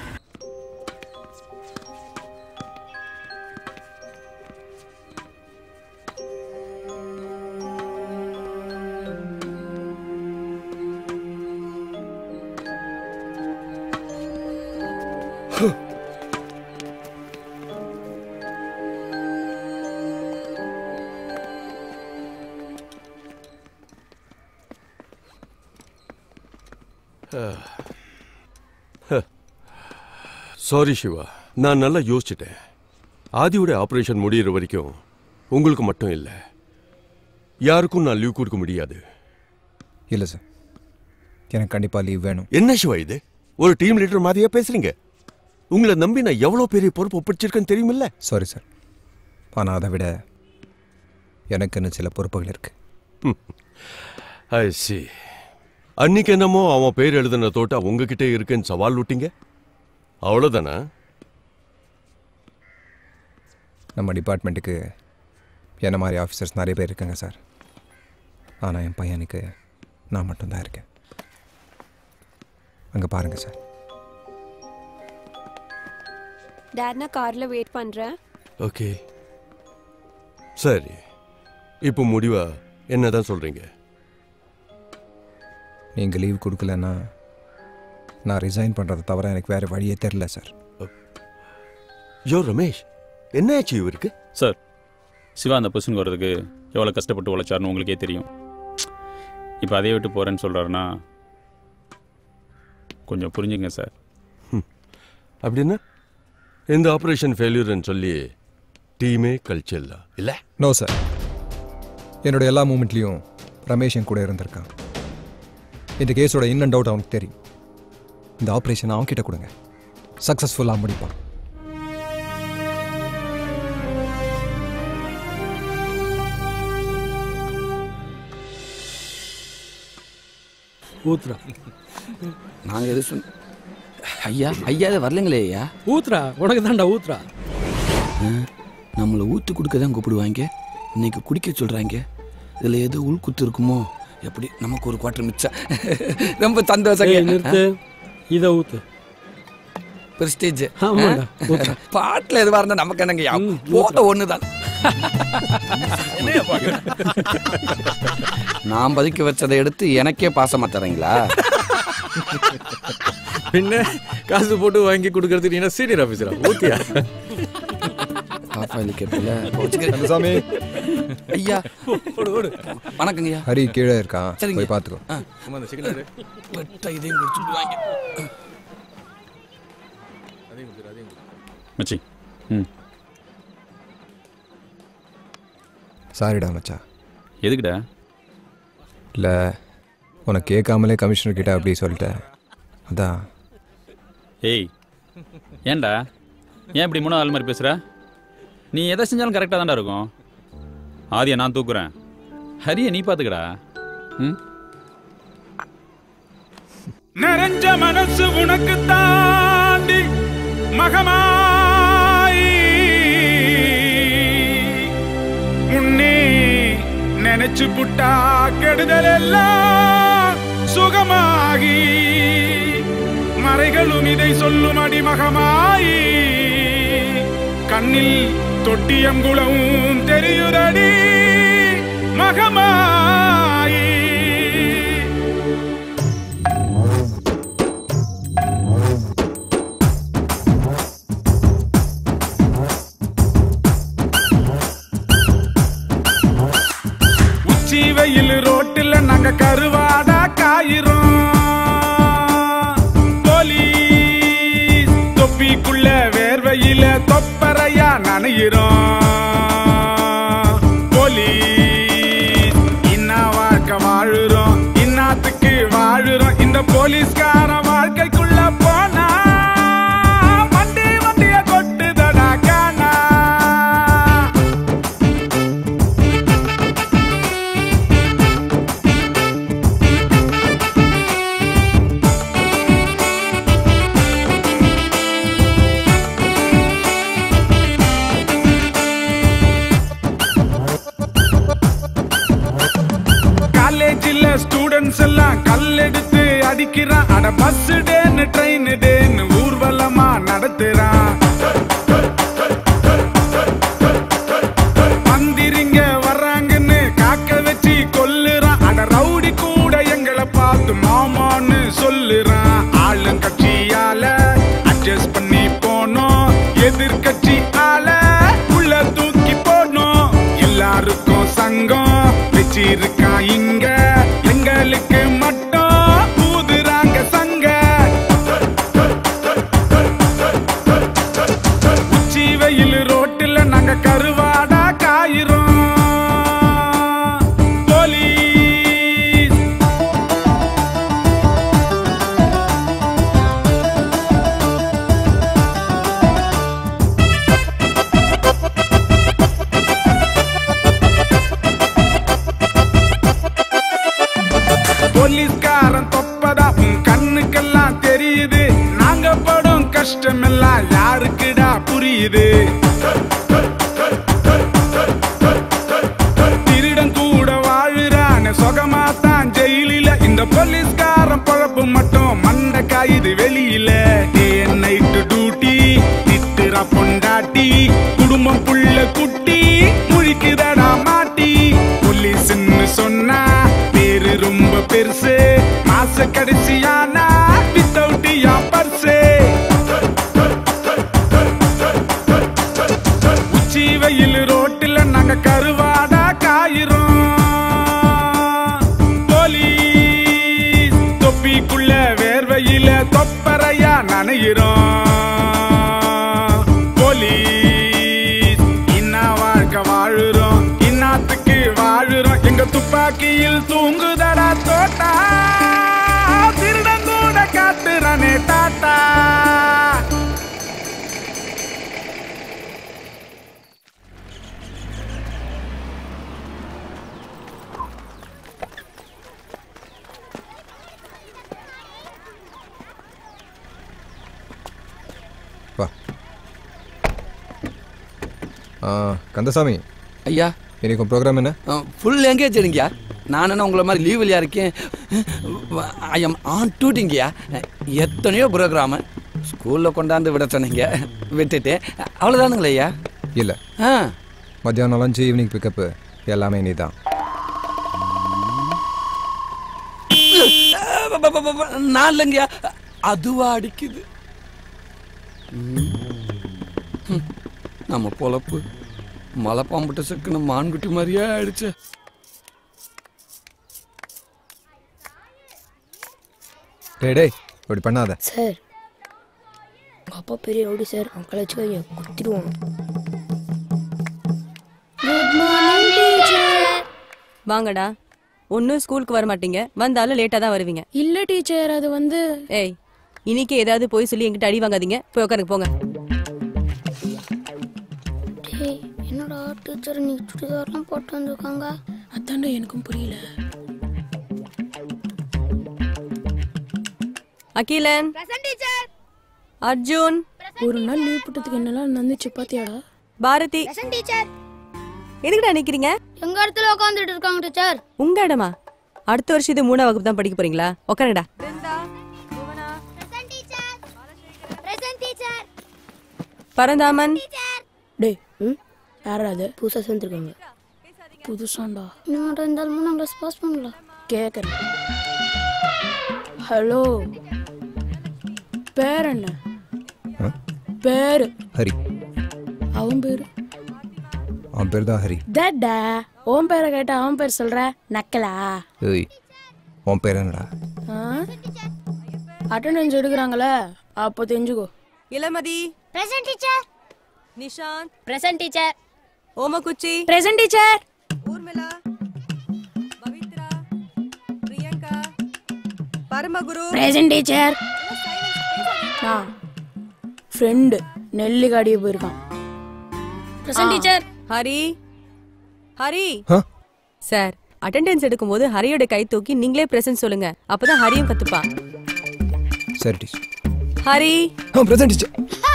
சாரி சிவா நான் நல்லா யோசிச்சிட்டேன் ஆதியோட ஆபரேஷன் முடியிற வரைக்கும் உங்களுக்கு மட்டும் இல்லை யாருக்கும் நான் லீவ் கொடுக்க முடியாது இல்லை சார் எனக்கு கண்டிப்பாக லீவ் வேணும் என்ன சிவா இது ஒரு டீம் லீடர் மாதிரியா பேசுறீங்க உங்களை நம்பி நான் எவ்வளோ பெரிய பொறுப்பு ஒப்பிச்சிருக்கேன்னு தெரியுமில்ல சாரி சார் ஆனால் அதை விட எனக்குன்னு சில பொறுப்புகள் இருக்கு ஐ சி அன்னைக்கு என்னமோ அவன் பேர் எழுதின தோட்டா உங்ககிட்ட இருக்குன்னு சவால் விட்டீங்க அவ்வளோதானா நம்ம டிபார்ட்மெண்ட்டுக்கு என்ன மாதிரி ஆஃபீஸர்ஸ் நிறைய பேர் இருக்காங்க சார் ஆனால் என் பையனுக்கு நான் மட்டும்தான் இருக்கேன் அங்கே பாருங்கள் சார் டேட் நான் கார்ல வெயிட் பண்றேன் ஓகே சரி இப்போ முடிவா என்னதான் சொல்றீங்க நீங்கள் லீவ் கொடுக்கலன்னா நான் ரிசைன் பண்ணுறதை தவிர எனக்கு வேறு வழியே தெரில சார் யோ ரமேஷ் என்ன ஆச்சு இவருக்கு சார் சிவா அந்த பொசிஷனுக்கு வர்றதுக்கு எவ்வளோ கஷ்டப்பட்டு உழைச்சாருன்னு உங்களுக்கே தெரியும் இப்போ அதே விட்டு போகிறேன்னு சொல்கிறாருன்னா கொஞ்சம் புரிஞ்சுங்க சார் அப்படின்னா இந்த ஆபரேஷன் ஃபெயிலியர்னு சொல்லி டீமே கழிச்சிடலாம் இல்லை நோ சார் என்னோட எல்லா மூமெண்ட்லேயும் ரமேஷ் என் கூட இருந்திருக்கான் இந்த கேஸோட இன் அண்ட் அவுட் அவனுக்கு தெரியும் இந்த ஆப்ரேஷன் அவன்கிட்ட கொடுங்க சக்ஸஸ்ஃபுல்லாக முடிப்பான் ஊத்துறா நாங்க எது சொன்ன ஐயா ஐயா இது வரலைங்களே ஐயா ஊத்துறா உனக்கு தான்டா ஊத்துறா நம்மளை ஊற்றி கொடுக்க தான் கூப்பிடுவாங்க இன்னைக்கு குடிக்க சொல்கிறாங்க இதில் ஏதோ உள்குத்து இருக்குமோ எப்படி நமக்கு ஒரு குவார்டர் மிச்சம் ரொம்ப சந்தோஷம் ஏய், நிறுத்து இதை ஊத்து பிரஸ்டீஜ் ஆமாடா, ஊத்துறேன். பாட்டில் எதுவாக இருந்தால் நமக்கு என்னங்கய்யா போட்ட ஒன்று தான் நான் பதுக்கி வச்சதை எடுத்து எனக்கே பாசமா தரீங்களா பின்ன காசு போட்டு வாங்கி கொடுக்கறதுக்கு நீ சீனியர் ஆஃபீஸரா ஓகேயா பாப்பா கேட்பல கந்தசாமி. ஐயா வணக்கங்கய்யா ஹரி கீழே இருக்கான் சரிங்க. போய் பார்த்துக்கோ ஆ. வெட்ட இதையும் குடிச்சுட்டு வாங்க மச்சி ம் சாரிடா மச்சான் எதுக்குடா இல்லை உனக்கு கேட்காமலே கமிஷனர் கிட்ட அப்படி சொல்லிட்டேன் அதான் ஏய் ஏன்டா ஏன் இப்படி மூணாவது ஆள் மாதிரி பேசுகிற நீ எதை செஞ்சாலும் கரெக்டாக தான்டா இருக்கும் ஆதியை நான் தூக்குறேன் ஹரியை நீ பார்த்துக்கடா ம் நிறைஞ்ச மனசு உனக்கு தாண்டி மகமாயி முன்னே நினைச்சு புட்டா கெடுதல் எல்லாம் சுகமாகி மறைகளும் இதை சொல்லும் அடிமகமாயி கண்ணில் தொட்டியங்குளவும் தெரியுதடி மகமாயி உச்சி வெயில் ரோட்டில் நாங்க கருவாடா காயிரோம் போலீஸ் தொப்பிக்குள்ள வேர்வையில தொப்பரையா நனையிறோம் போலீஸ் இன்னா வாழ்க்கை வாழுறோம் இன்னாத்துக்கு வாழுறோம் இந்த போலீஸ்கார வாழ்க்கைக்குள்ள போனா வண்டி வண்டிய கொட்டுதடா காணா காலேஜில் ஸ்டூடெண்ட்ஸ் எல்லாம் கல்லெடுத்து அடிக்கிறான் அட பஸ் டேன்னு ட்ரெயின் டேன்னு ஊர்வலமா நடத்துறான் மந்திரிங்க வர்றாங்கன்னு காக்க வச்சு கொல்லுறான் அட ரவுடி கூட எங்களை பார்த்து மாமான்னு சொல்லுறான் ஆளுங்கட்சியால அட்ஜஸ்ட் பண்ணி போனோம் எதிர்கட்சி ஆள உள்ள தூக்கி போனோம் எல்லாருக்கும் சங்கம் வச்சிருக்கான் இங்க எங்களுக்கு மட்டும் ஊதுறாங்க சங்க உச்சி வெயில் ரோட்டில் நாங்க கருவாடா காயிரோம் போலீஸ் போலீஸ்காரன் தொப்பதா உன் கண்ணுக்கெல்லாம் தெரியுது நாங்க படும் கஷ்டம் எல்லாம் யாருக்குடா புரியுது திருடன் கூட வாழுறான சொகமா தான் ஜெயிலில இந்த போலீஸ்காரன் பொழப்பு மட்டும் மண்ட காயுது வெளியில டே நைட்டு டியூட்டி திட்டுறா பொண்டாட்டி குடும்பம் புள்ள குட்டி முழிக்குதடா மாட்டி போலீஸ்ன்னு சொன்னா பேரு ரொம்ப பெருசு மாச கடைசியானா வித்தவுட் என் பர்ஸு உச்சி வெயில் ரோட்டில் நாங்க கருவாடா காயிரோம் போலீஸ் தொப்பிக்குள்ள வேர்வையில தொப்பரையா நனையிறோம் போலீஸ் இன்னா வாழ்க்கை வாழுறோம் இன்னாத்துக்கு வாழுறோம் எங்க துப்பாக்கியில் தூங்குதடா தோட்டா திருடன் கூட காட்டுறானே டாட்டா வா ஆ கந்தசாமி ஐயா இன்னைக்கு ப்ரோக்ராம் என்ன ஃபுல் எங்கேஜ் எடுங்கயா நான் என்ன உங்களை மாதிரி லீவ்லையா இருக்கேன் ஐ எம் ஆன் டூட்டிங்கயா எத்தனையோ ப்ரோக்ராமு ஸ்கூலில் கொண்டாந்து விட சொன்னீங்க விட்டுட்டு அவ்வளோதானுங்களே ஐயா இல்லை ஆ மத்தியானம் லஞ்சு ஈவினிங் பிக்கப்பு எல்லாமே நீ தான் நான் இல்லைங்கய்யா அதுவா அடிக்குது ம். ம். நம்ம பொழப்பு மலைப்பாம்பிட்ட செக்குன மான்குட்டி மாதிரியே ஆயிடுச்சு டேய் டேய் இப்படி பண்ணாத சார் உங்க அப்பா பெரிய ரவுடி சார் அவன் கழிச்சுக்காங்க குத்திடுவான் குட் மார்னிங் டீச்சர் வாங்கடா ஒன்றும் ஸ்கூலுக்கு வர மாட்டீங்க வந்தாலும் லேட்டாக தான் வருவீங்க இல்ல டீச்சர் அது வந்து ஏய் இன்னைக்கு ஏதாவது போய் சொல்லி என்கிட்ட அடி வாங்காதீங்க போய் உட்காருங்க போங்க டேய் என்னடா டீச்சர் நீ சுடிதார்லாம் போட்டு வந்திருக்காங்க அதான்டா எனக்கும் புரியல அகிலன் அர்ஜுன் ஒரு நாள் லீவ் போட்டதுக்கு என்னெல்லாம் நடந்துச்சு பாத்தியாடா பாரதி டீச்சர் எதுக்குடா நிக்கிறீங்க எங்க இடத்துல உட்காந்துட்டு இருக்காங்க டீச்சர் உங்க இடமா அடுத்த வருஷம் இது மூணாம் வகுப்பு தான் படிக்க போறீங்களா உட்காருங்கடா பிரசன்ட் டீச்சர் பரந்தாமன் டேய் ம் யாரா அது புதுசா சேர்ந்துருக்காங்க புதுசாண்டா நீ மட்டும் இருந்தாலும் மூணாம் கிளாஸ் பாஸ் பண்ணல கேக்குறேன் ஹலோ பேர் என்ன பேரு ஹரி அவன் பேரு அவன் பேர் தான் ஹரி டேட்டா உன் பேரை கேட்டா அவன் பேர் சொல்ற நக்கலா ஏய் உன் பேர் என்னடா அட்டண்டன்ஸ் எடுக்கிறாங்களே அப்போ தெரிஞ்சுக்கோ Ilamathi present teacher Nishanth present teacher Omakuchi present teacher Urmila Pavithra Priyanka Paramaguru present teacher நான் ஃப்ரெண்டு நெல்லிக்காடியே போயிருக்கான் present teacher Hari Hari sir attendance எடுக்கும்போது ஹரியோட கை தூக்கி நீங்களே பிரசன்ட் சொல்லுங்க அப்பதான் ஹரியும் கத்துப்பா சரி டீச்சர் ஹரி ஆ பிரசன்ட் டீச்சர்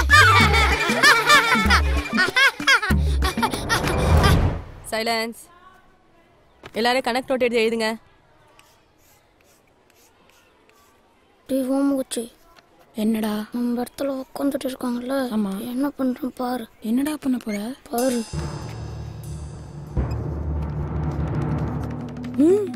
சைலன்ஸ் எல்லாரும் கனெக்ட் நோட் எடுத்து எழுதுங்க டேய் ஓமகுச்சி என்னடா நம்ம இடத்துல உட்காந்துட்டு இருக்காங்கல்ல ஆமா. என்ன பண்றோம் பாரு என்னடா பண்ண போற பாரு ம்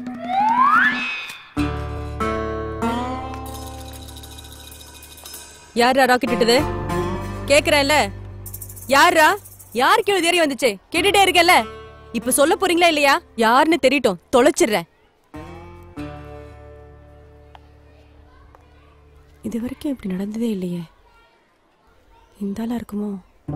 யாரா ராக்கெட் விட்டது கேக்குறேன்ல யாரா யாருக்கு இவ்வளவு தைரியம் வந்துச்சு கேட்டுட்டே இருக்கேன்ல இப்ப சொல்ல போறீங்களா இல்லையா யாருன்னு தெரியட்டும் தொலைச்சிடுறேன் இது வரைக்கும் இப்படி நடந்ததே இல்லையே இந்த ஆளா இருக்குமோ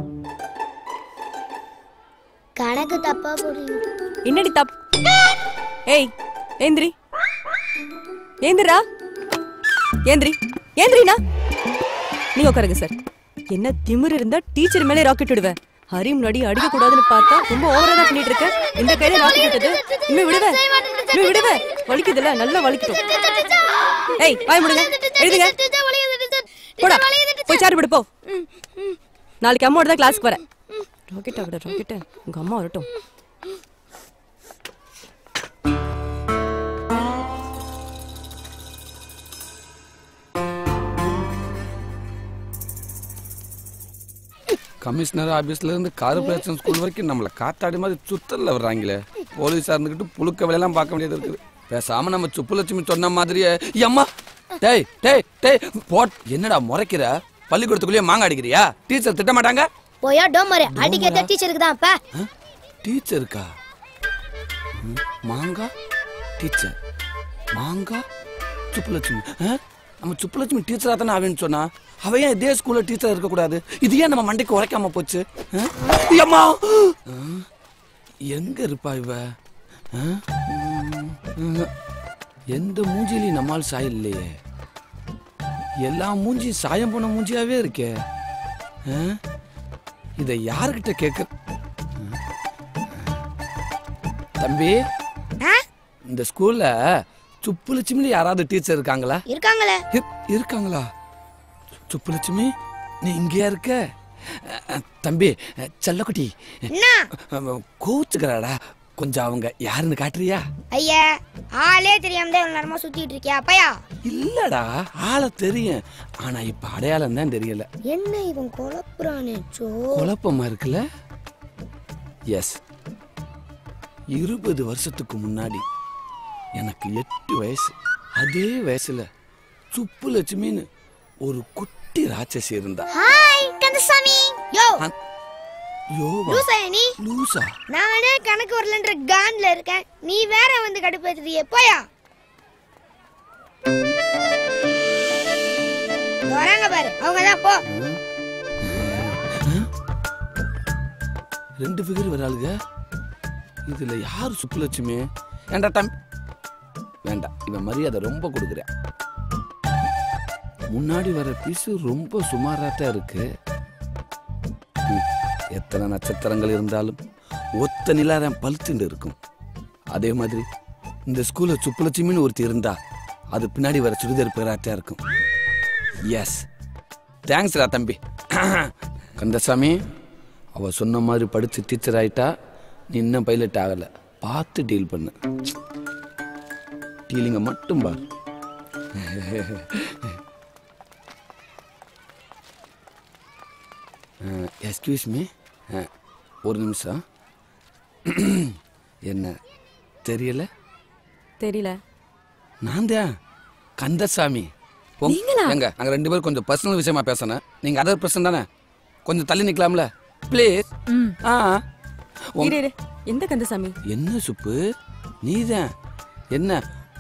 கணக்கு தப்பா போடுறீங்க என்னடி தப் ஏய் ஏந்திரி ஏந்திரா ஏந்திரி ஏந்திரினா நீங்க உட்காருங்க சார் என்ன திமிரு இருந்தா டீச்சர் மேலே ராக்கெட் விடுவேன் ஹரி முன்னாடி அடிக்க கூடாதுன்னு பார்த்தா ரொம்ப ஓவரா தான் பண்ணிட்டு இருக்க இந்த கையில ராக்கெட் விட்டது இனிமே விடுவேன் இனிமே விடுவேன் வலிக்குதுல நல்லா வலிக்கட்டும் ஏய் வாய் முடுங்க எழுதுங்க போடா போய் சார் விடு போ நாளைக்கு அம்மாவோட தான் கிளாஸ்க்கு வரேன் ராக்கெட்டா விட ராக்கெட்டா உங்க அம்மா வரட்டும் கமிஷனர் ஆபீஸ்ல இருந்து கார்பரேஷன் ஸ்கூல் வரைக்கும் நம்மள காத்தாடி மாதிரி சுத்தல்ல வர்றாங்களே போலீஸா இருந்துகிட்டு புழுக்க வேலையெல்லாம் பார்க்க வேண்டியது இருக்குது பேசாம நம்ம சுப்புலட்சுமி சொன்ன மாதிரியே அம்மா டேய் டேய் டேய் போட் என்னடா முறைக்கிற பள்ளிக்கூடத்துக்குள்ளேயே மாங்க அடிக்கிறியா டீச்சர் திட்ட மாட்டாங்க போயா டோமரு அடிக்கிறத டீச்சருக்கு தான் அப்ப டீச்சருக்கா ம், மாங்கா டீச்சர் மாங்கா சுப்புலட்சுமி ஆ? நம்ம சுப்புலட்சுமி டீச்சரா தானே ஆவேன்னு சொன்னா அவ ஏன் இதே ஸ்கூல்ல டீச்சர் இருக்க கூடாது இது ஏன் நம்ம மண்டைக்கு உரைக்காம போச்சு ஆ? அம்மா ஆ? எங்க இருப்பா இவ ஆ? ம், எந்த மூஞ்சிலையும் நம்மால் சாயம் இல்லையே எல்லா மூஞ்சி சாயம் போன மூஞ்சியாவே இருக்கே ஆ? இதை யாருக்கிட்ட கேட்க தம்பி இந்த ஸ்கூல்ல சுப்புலட்சுமி யாராவது டீச்சர் இருக்காங்களா இருக்காங்களே இரு- இருக்காங்களா சுப்புலட்சுமி நீ இங்கேயா இருக்க அஹ், அஹ், தம்பி அஹ், செல்லக்குட்டி என்ன கோச்சுக்கிறாடா கொஞ்சம் அவங்க யாருன்னு காட்டுறியா ஐயா ஆளே தெரியாம தான் இவ்வளவு நேரமா சுத்திட்டு இருக்கியா அப்பயா இல்லடா ஆளை தெரியும் ஆனா இப்ப அடையாளம் தான் தெரியல என்ன இவன் குழப்புறானே சோ குழப்பமா இருக்குல்ல எஸ் இருபது வருஷத்துக்கு முன்னாடி எனக்கு எட்டு வயசு அதே வயசுல சுப்பு லட்சுமின்னு ஒரு குட்டி ராட்சசி இருந்தா ஹாய் கந்தசாமி யோ யோவா லூசா நீ லூசா நானே கணக்கு வரலன்ற கான்ல இருக்கேன் நீ வேற வந்து கடுப்பேத்துறியே போயா வராங்க பாரு அவங்க தான் போ ரெண்டு ஃபிகர் வராளுங்க இதுல யார் சுப்புலட்சுமி ஏண்டா தம் வேண்டாம் இவன் மரியாதை ரொம்ப கொடுக்குறேன் முன்னாடி வர பீஸு ரொம்ப சுமாராக தான் இருக்கு ம், எத்தனை நட்சத்திரங்கள் இருந்தாலும் ஒத்த நிலாரம் பழுத்துண்டு இருக்கும் அதே மாதிரி இந்த ஸ்கூல்ல சுப்புலட்சுமின்னு ஒருத்தி இருந்தா அது பின்னாடி வர சுடிதார் பேராட்டியா இருக்கும் எஸ் தேங்க்ஸ்டா தம்பி கந்தசாமி அவ சொன்ன மாதிரி படிச்சு டீச்சர் ஆயிட்டா நீ இன்னும் பைலட் ஆகல பார்த்து டீல் பண்ணு டீலிங்க மட்டும் பார் எஸ்கியூஸ் மீ ஒரு நிமிஷம் என்ன தெரியல தெரியல நான் தான் கந்தசாமி உங்க- நீங்களா? எங்க நாங்க ரெண்டு பேரும் கொஞ்சம் பர்சனல் விஷயமா பேசணும் நீங்க அதர் பர்சன் தானே கொஞ்சம் தள்ளி நிக்கலாம்ல ப்ளீஸ் ஆ உங்க- இரு இரு எந்த கந்தசாமி என்ன சுப்பு நீதான் என்ன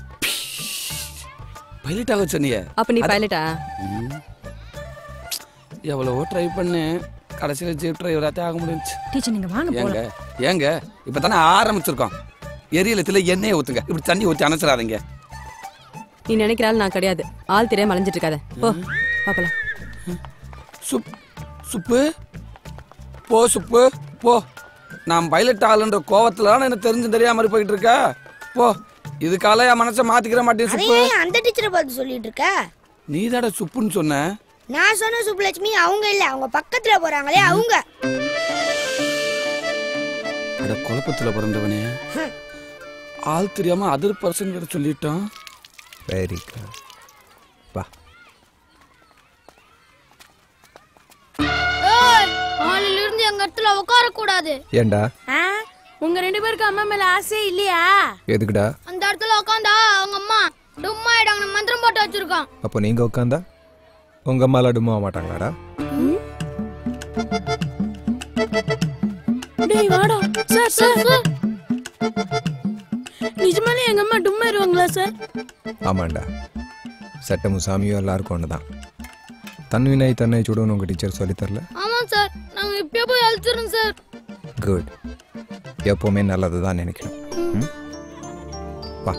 பைலட் ஆக சொன்னிய அப்ப நீ அது- பைலட்டா ம். எவ்வளவோ ட்ரை பண்ணேன் கடைசியில் ஜீப் டிரைவராத்தே ஆக முடிஞ்சுச்சு டீச்சர் நீங்க வாங்க ஏங்க போலாம் ஏங்க இப்போ தானே ஆரம்பிச்சிருக்கோம் எரியலத்தில் எண்ணெயை ஊற்றுங்க இப்படி தண்ணி ஊற்றி அணைச்சிடாதீங்க நீ நினைக்கிற ஆள் நான் கிடையாது ஆள் தெரியாம அலைஞ்சிட்டு இருக்காத போ பாப்பலாம் சுப் சுப்பு போ சுப்பு போ நான் பைலட் ஆளுன்ற கோவத்துல தான் எனக்கு தெரிஞ்சு தெரியாம மாதிரி போயிட்டு இருக்க போ இதுக்கால என் மனசை மாத்திக்கிற மாட்டேன் சுப்பு அதையே அந்த டீச்சரை பார்த்து சொல்லிட்டு இருக்க நீ சுப்புன்னு சொன்ன நான் சொன்ன சுப்புலட்சுமி அவங்க இல்ல அவங்க பக்கத்துல போறாங்களே அவங்க அட குழப்பத்துல பிறந்தவனே ஆள் தெரியாம அதர் பர்சன் கிட்ட சொல்லிட்டான் வெரி குட் வா நாளில இருந்து எங்க இடத்துல உட்கார கூடாது ஏண்டா உங்க ரெண்டு பேருக்கு அம்மா மேல ஆசை இல்லையா எதுக்குடா அந்த இடத்துல உட்காந்தா அவங்க அம்மா டும்மா ஆயிடாங்க மந்திரம் போட்டு வச்சிருக்கான் அப்போ நீங்கள் உட்காந்தா உங்கள் அம்மா லடுமா மாட்டாங்களாடா டேய் வாடா சார் சார் நிஜமாலே எங்க அம்மா டும்மா இருவாங்களா சார் ஆமாண்டா சட்டமும் சாமியும் எல்லாருக்கும் ஒன்று தான் தன்வினை தன்னை சுடுன்னு உங்கள் டீச்சர் சொல்லித் தரல ஆமா சார் நாங்க இப்பயே போய் அழைச்சிரோம் சார் குட் எப்போவுமே நல்லது தான் நினைக்கணும் ம்? வா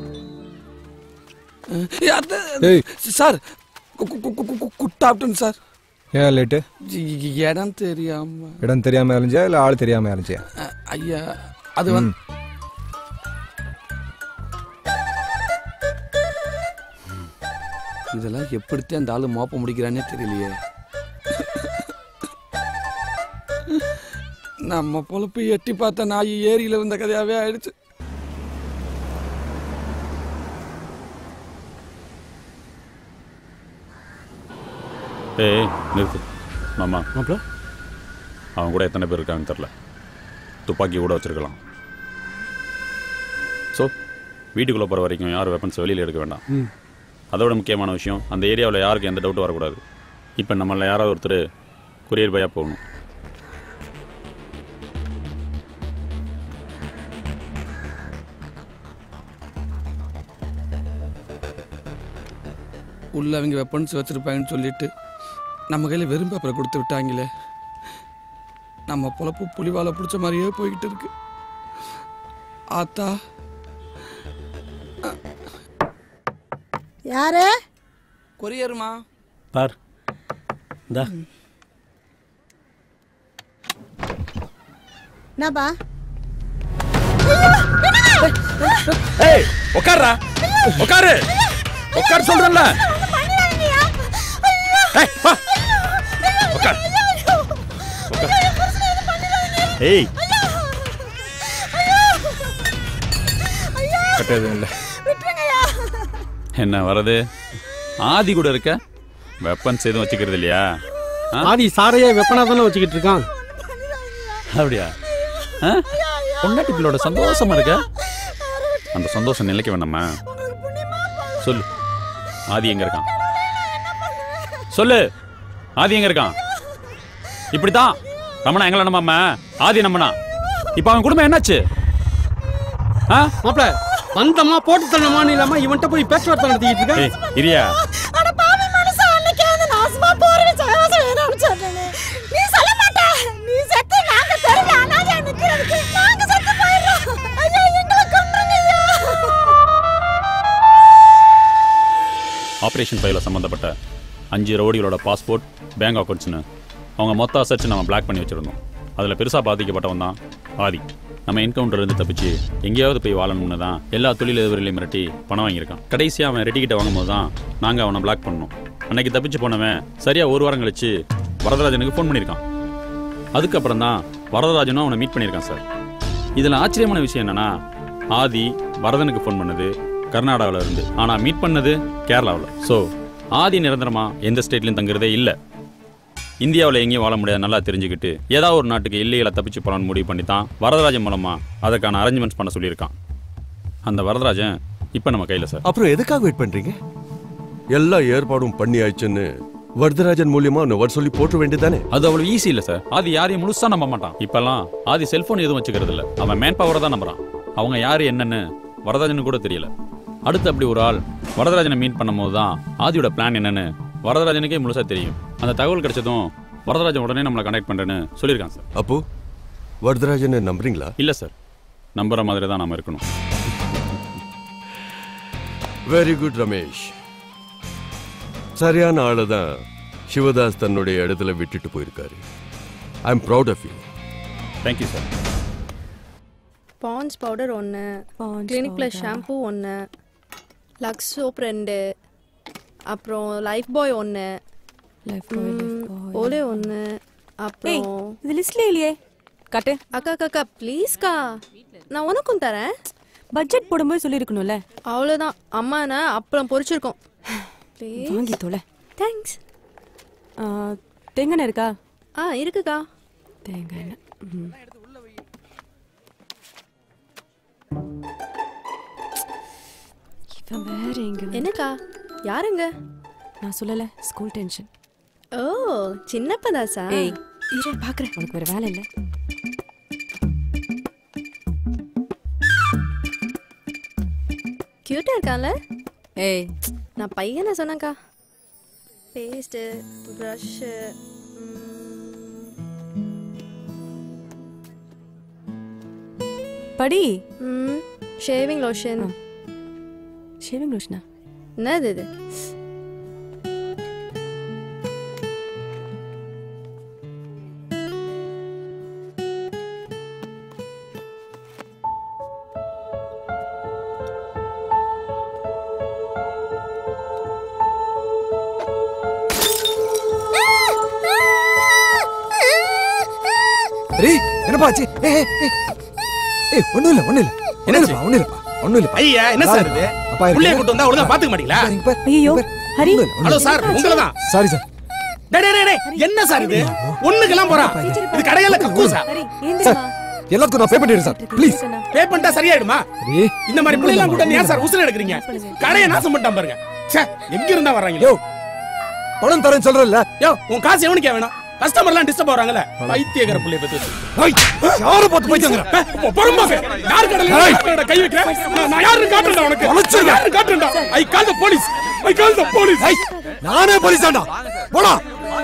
ஏய், அத்த- ஏய். சார் கு- கு- கு- கு- கு- குட்டாப்டன் சார் ஏன் லேட்டு இ- இ- இடம் தெரியாம இடம் தெரியாமல் அலைஞ்சியா இல்லை ஆள் தெரியாமல் அலைஞ்சியா அ- ஐயா அது வந்து இதெல்லாம் எப்படித்தான் அந்த ஆளு மோப்ப முடிக்கிறானே தெரியலையே நம்ம பொழப்பு எட்டி பார்த்த நாய் ஏரியில இருந்த கதையாவே ஆயிடுச்சு ஏய் நிறுத்து மாமா மாப்பிள அவன் கூட எத்தனை பேர் இருக்காங்கன்னு தெரில துப்பாக்கி கூட வச்சிருக்கலாம் ஸோ வீட்டுக்குள்ளே போகிற வரைக்கும் யாரும் வெப்பன்ஸ் வெளியில் எடுக்க வேண்டாம் ம். அதோட முக்கியமான விஷயம் அந்த ஏரியாவில் யாருக்கும் எந்த டவுட்டும் வரக்கூடாது இப்போ நம்மள யாராவது ஒருத்தர் கொரியர் பையாக போகணும் உள்ள அவங்க வெப்பன்ஸ் வச்சிருப்பாங்கன்னு சொல்லிட்டு நம்ம கையில் வெறும் பேப்பரை கொடுத்து விட்டாங்களே நம்ம பொழப்பு புலிவாலை பிடிச்ச மாதிரியே போய்கிட்டு இருக்கு ஆத்தா யாரு கொரியருமா பார் இந்தா என்னப்பா ஏய் உட்கார்றா உட்காரு உட்கார் சொல்றேன்ல ஏய் வா உட்கார் உட்கார் ஏய் பட் எதுவும் இல்லை என்ன வரது ஆதி கூட இருக்க வெப்பன்ஸ் எதுவும் வச்சுக்கிறது இல்லையா ஆ? ஆதி சாரையே வெப்பனா தானே வச்சுக்கிட்டு இருக்கான் அப்படியா ஆ? பொண்டாட்டி பிள்ளோட சந்தோஷமா இருக்க அந்த சந்தோஷம் நிலைக்க வேணாமா சொல்லு ஆதி எங்க இருக்கான் சொல்லு ஆதி எங்க இருக்கான் இப்படித்தான் ரமணா எங்களை நம்பாம ஆதி நம்பனா இப்ப அவன் குடும்பம் என்னாச்சு மாப்பிள வந்தமா போட்டு தள்ளமான்னு இல்லாம இவன்கிட்ட போய் பேச்சுவார்த்தை நடத்திக்கிட்டு இருக்க ஏய் இரியா அட பாவி மனுஷா அன்னைக்கு அந்த நாசமா போறேன்னு சகவாசம் வேணும்னு சொன்னேனே நீ சொல்ல மாட்ட நீ செத்து நாங்க தெருல அனாதையா நிக்கிறதுக்கு நாங்க செத்து போயிடுறோம் ஐயா எங்களை கொன்றுங்க ஐயா ஆப்ரேஷன் ஃபைல சம்மந்தப்பட்ட அஞ்சு ரவுடிகளோட பாஸ்போர்ட் பேங்க் அக்கௌண்ட்ஸ்னு அவங்க மொத்த அசட்ஸ் நம்ம பிளாக் பண்ணி வச்சிருந்தோம் அதில் பெருசாக பாதிக்கப்பட்டவன் தான் ஆதி நம்ம என்கவுண்டர் இருந்து தப்பிச்சு எங்கேயாவது போய் வாழணும்னு தான் எல்லா தொழிலதிபர்களையும் மிரட்டி பணம் வாங்கியிருக்கான் கடைசியாக அவன் ரெடி கிட்ட வாங்கும்போது தான் நாங்கள் அவனை பிளாக் பண்ணோம் அன்னைக்கு தப்பிச்சு போனவன் சரியாக ஒரு வாரம் கழிச்சு வரதராஜனுக்கு ஃபோன் பண்ணியிருக்கான் அதுக்கப்புறம் தான் வரதராஜனும் அவனை மீட் பண்ணியிருக்கான் சார் இதில் ஆச்சரியமான விஷயம் என்னன்னா ஆதி வரதனுக்கு ஃபோன் பண்ணது கர்நாடகாவில் இருந்து ஆனால் மீட் பண்ணது கேரளாவில் ஸோ ஆதி நிரந்தரமா எந்த ஸ்டேட்லையும் தங்குறதே இல்லை இந்தியாவில் எங்கேயும் வாழ முடியாது நல்லா தெரிஞ்சுக்கிட்டு ஏதாவது ஒரு நாட்டுக்கு இல்லையில தப்பிச்சு போகலான்னு முடிவு பண்ணி தான் வரதராஜன் மூலமா அதற்கான அரேஞ்ச்மெண்ட்ஸ் பண்ண சொல்லியிருக்கான் அந்த வரதராஜன் இப்போ நம்ம கையில் சார் அப்புறம் எதுக்காக வெயிட் பண்றீங்க எல்லா ஏற்பாடும் பண்ணி ஆயிடுச்சுன்னு வரதராஜன் மூலியமா ஒன்று வர சொல்லி போட்டு வேண்டியதானே அது அவ்வளவு ஈஸி இல்லை சார் ஆதி யாரையும் முழுசா நம்ப மாட்டான் இப்பெல்லாம் ஆதி செல்போன் எதுவும் வச்சுக்கிறது இல்லை அவன் மேன் பவரை தான் நம்புறான் அவங்க யாரு என்னன்னு வரதராஜனுக்கு கூட தெரியல அடுத்து அப்படி ஒரு ஆள் வரதராஜனை மீட் பண்ணும்போது தான் ஆதியோட பிளான் என்னன்னு வரதராஜனுக்கே முழுசா தெரியும் அந்த தகவல் கிடைச்சதும் வரதராஜன் உடனே நம்மளை கனெக்ட் பண்றேன்னு சொல்லியிருக்கான் சார் அப்போ வரதராஜனை நம்புறீங்களா இல்லை சார் நம்புற மாதிரி தான் நாம இருக்கணும் வெரி குட் ரமேஷ் சரியான ஆளை தான் சிவதாஸ் தன்னுடைய இடத்துல விட்டுட்டு போயிருக்காரு I am proud of you thank you sir Pond's powder ஒன்று கிளினிக் ப்ளஸ் ஷாம்பு ஒன்று லக்ஸ் சோப் ரெண்டு அப்புறம் லைஃப் பாய் ஒன்று ஓலே ஒன்று அப்புறம் இது லிஸ்ட்ல இல்லையே காட்டு அக்கா அக்கா அக்கா ப்ளீஸ்க்கா நான் உனக்கும் தரேன் பட்ஜெட் போடும்போது சொல்லியிருக்கணும்ல அவ்வளோதான் அம்மா நான் அப்புறம் பொரிச்சிருக்கோம் ப்ளீஸ் வாங்கி தொலை தேங்க்ஸ் தேங்காய் எண்ணெய் இருக்கா ஆ இருக்குக்கா தேங்காய் எண்ணெய் ம். இவன் வேற எங்க என்னக்கா யாருங்க நான் சொல்லல ஸ்கூல் டென்ஷன் ஓ சின்னப்பதாசா ஏய் இரு பாக்குறேன் உனக்கு வேற வேலை இல்ல கியூட்டா இருக்கான்ல ஏய் நான் பையனை சொன்னேன்க்கா பேஸ்ட்டு ப்ரஷ்ஷு படி ம் ஷேவிங் லோஷன் ஷேவிங் லோஷனா என்னது இது ரே என்னப்பா ஆச்சு ஏய் ஏய், ஏய் ஏய் ஒண்ணும் இல்ல ஒண்ணும் இல்ல ஒண்ணும் இல்லப்பா ஒண்ணும் இல்லப்பா ஒண்ணும் இல்லப்பா ஐயா என்ன சார் இது அப்பா இருக்கு. புள்ளைய கூட்டு வந்தா ஒழுங்கா பாத்துக்க மாட்டீங்களா ஐயோ ஹரி ஹலோ சார் உங்களை தான் சாரி சார் டேய் டேய், டேய் டேய், என்ன சார் இது ஒண்ணுக்கெல்லாம் போறான் இது கடையில கக்கூ சார் சார் எல்லாத்துக்கும் நான் பே பண்ணிடுறேன் சார் ப்ளீஸ் பே பண்ணிட்டா சரியாயிடுமா ரே இந்த மாதிரி பிள்ளைலாம் கூட ஏன் சார் உசுர எடுக்கிறீங்க கடையை நாசம் பண்ணிட்டான் பாருங்க ச்சே எங்க இருந்தா வர்றாங்க யோ பணம் தரேன்னு சொல்றேன்ல யோ உன் காசு எவனுக்கே வேணும் கஸ்டமர்லாம் டிஸ்டர்ப் ஆகுறாங்கல்ல பைத்தியக்கார புள்ளைய பத்தி ஏய் யாரை பார்த்து பைத்தியங்கற பொறுமாவே யார் கடையில யார் கடையில கை வைக்கிறேன் நான் நான் யாருன்னு காட்டுறேன் உனக்கு தொலைச்சிருங்க. நான் யாருன்னு காட்டுறேன் ஐ கால் the police I call the police ஏய் நானே போலீஸ் தான்டா போடா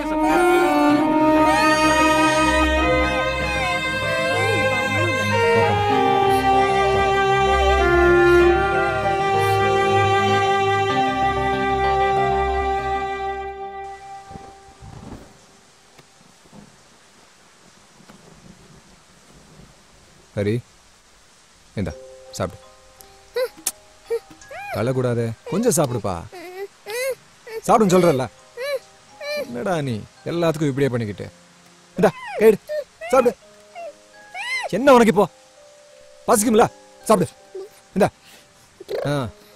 ஹரி இந்தா சாப்பிடு தள்ளக்கூடாதே கொஞ்சம் சாப்பிடுப்பா சாப்பிடுன்னு சொல்றல்ல என்னடா நீ எல்லாத்துக்கும் இப்படியே பண்ணிக்கிட்டு இந்தா கைடு சாப்பிடு என்ன உனக்கு இப்போ பசிக்கும்ல சாப்பிடு இந்தா ஆ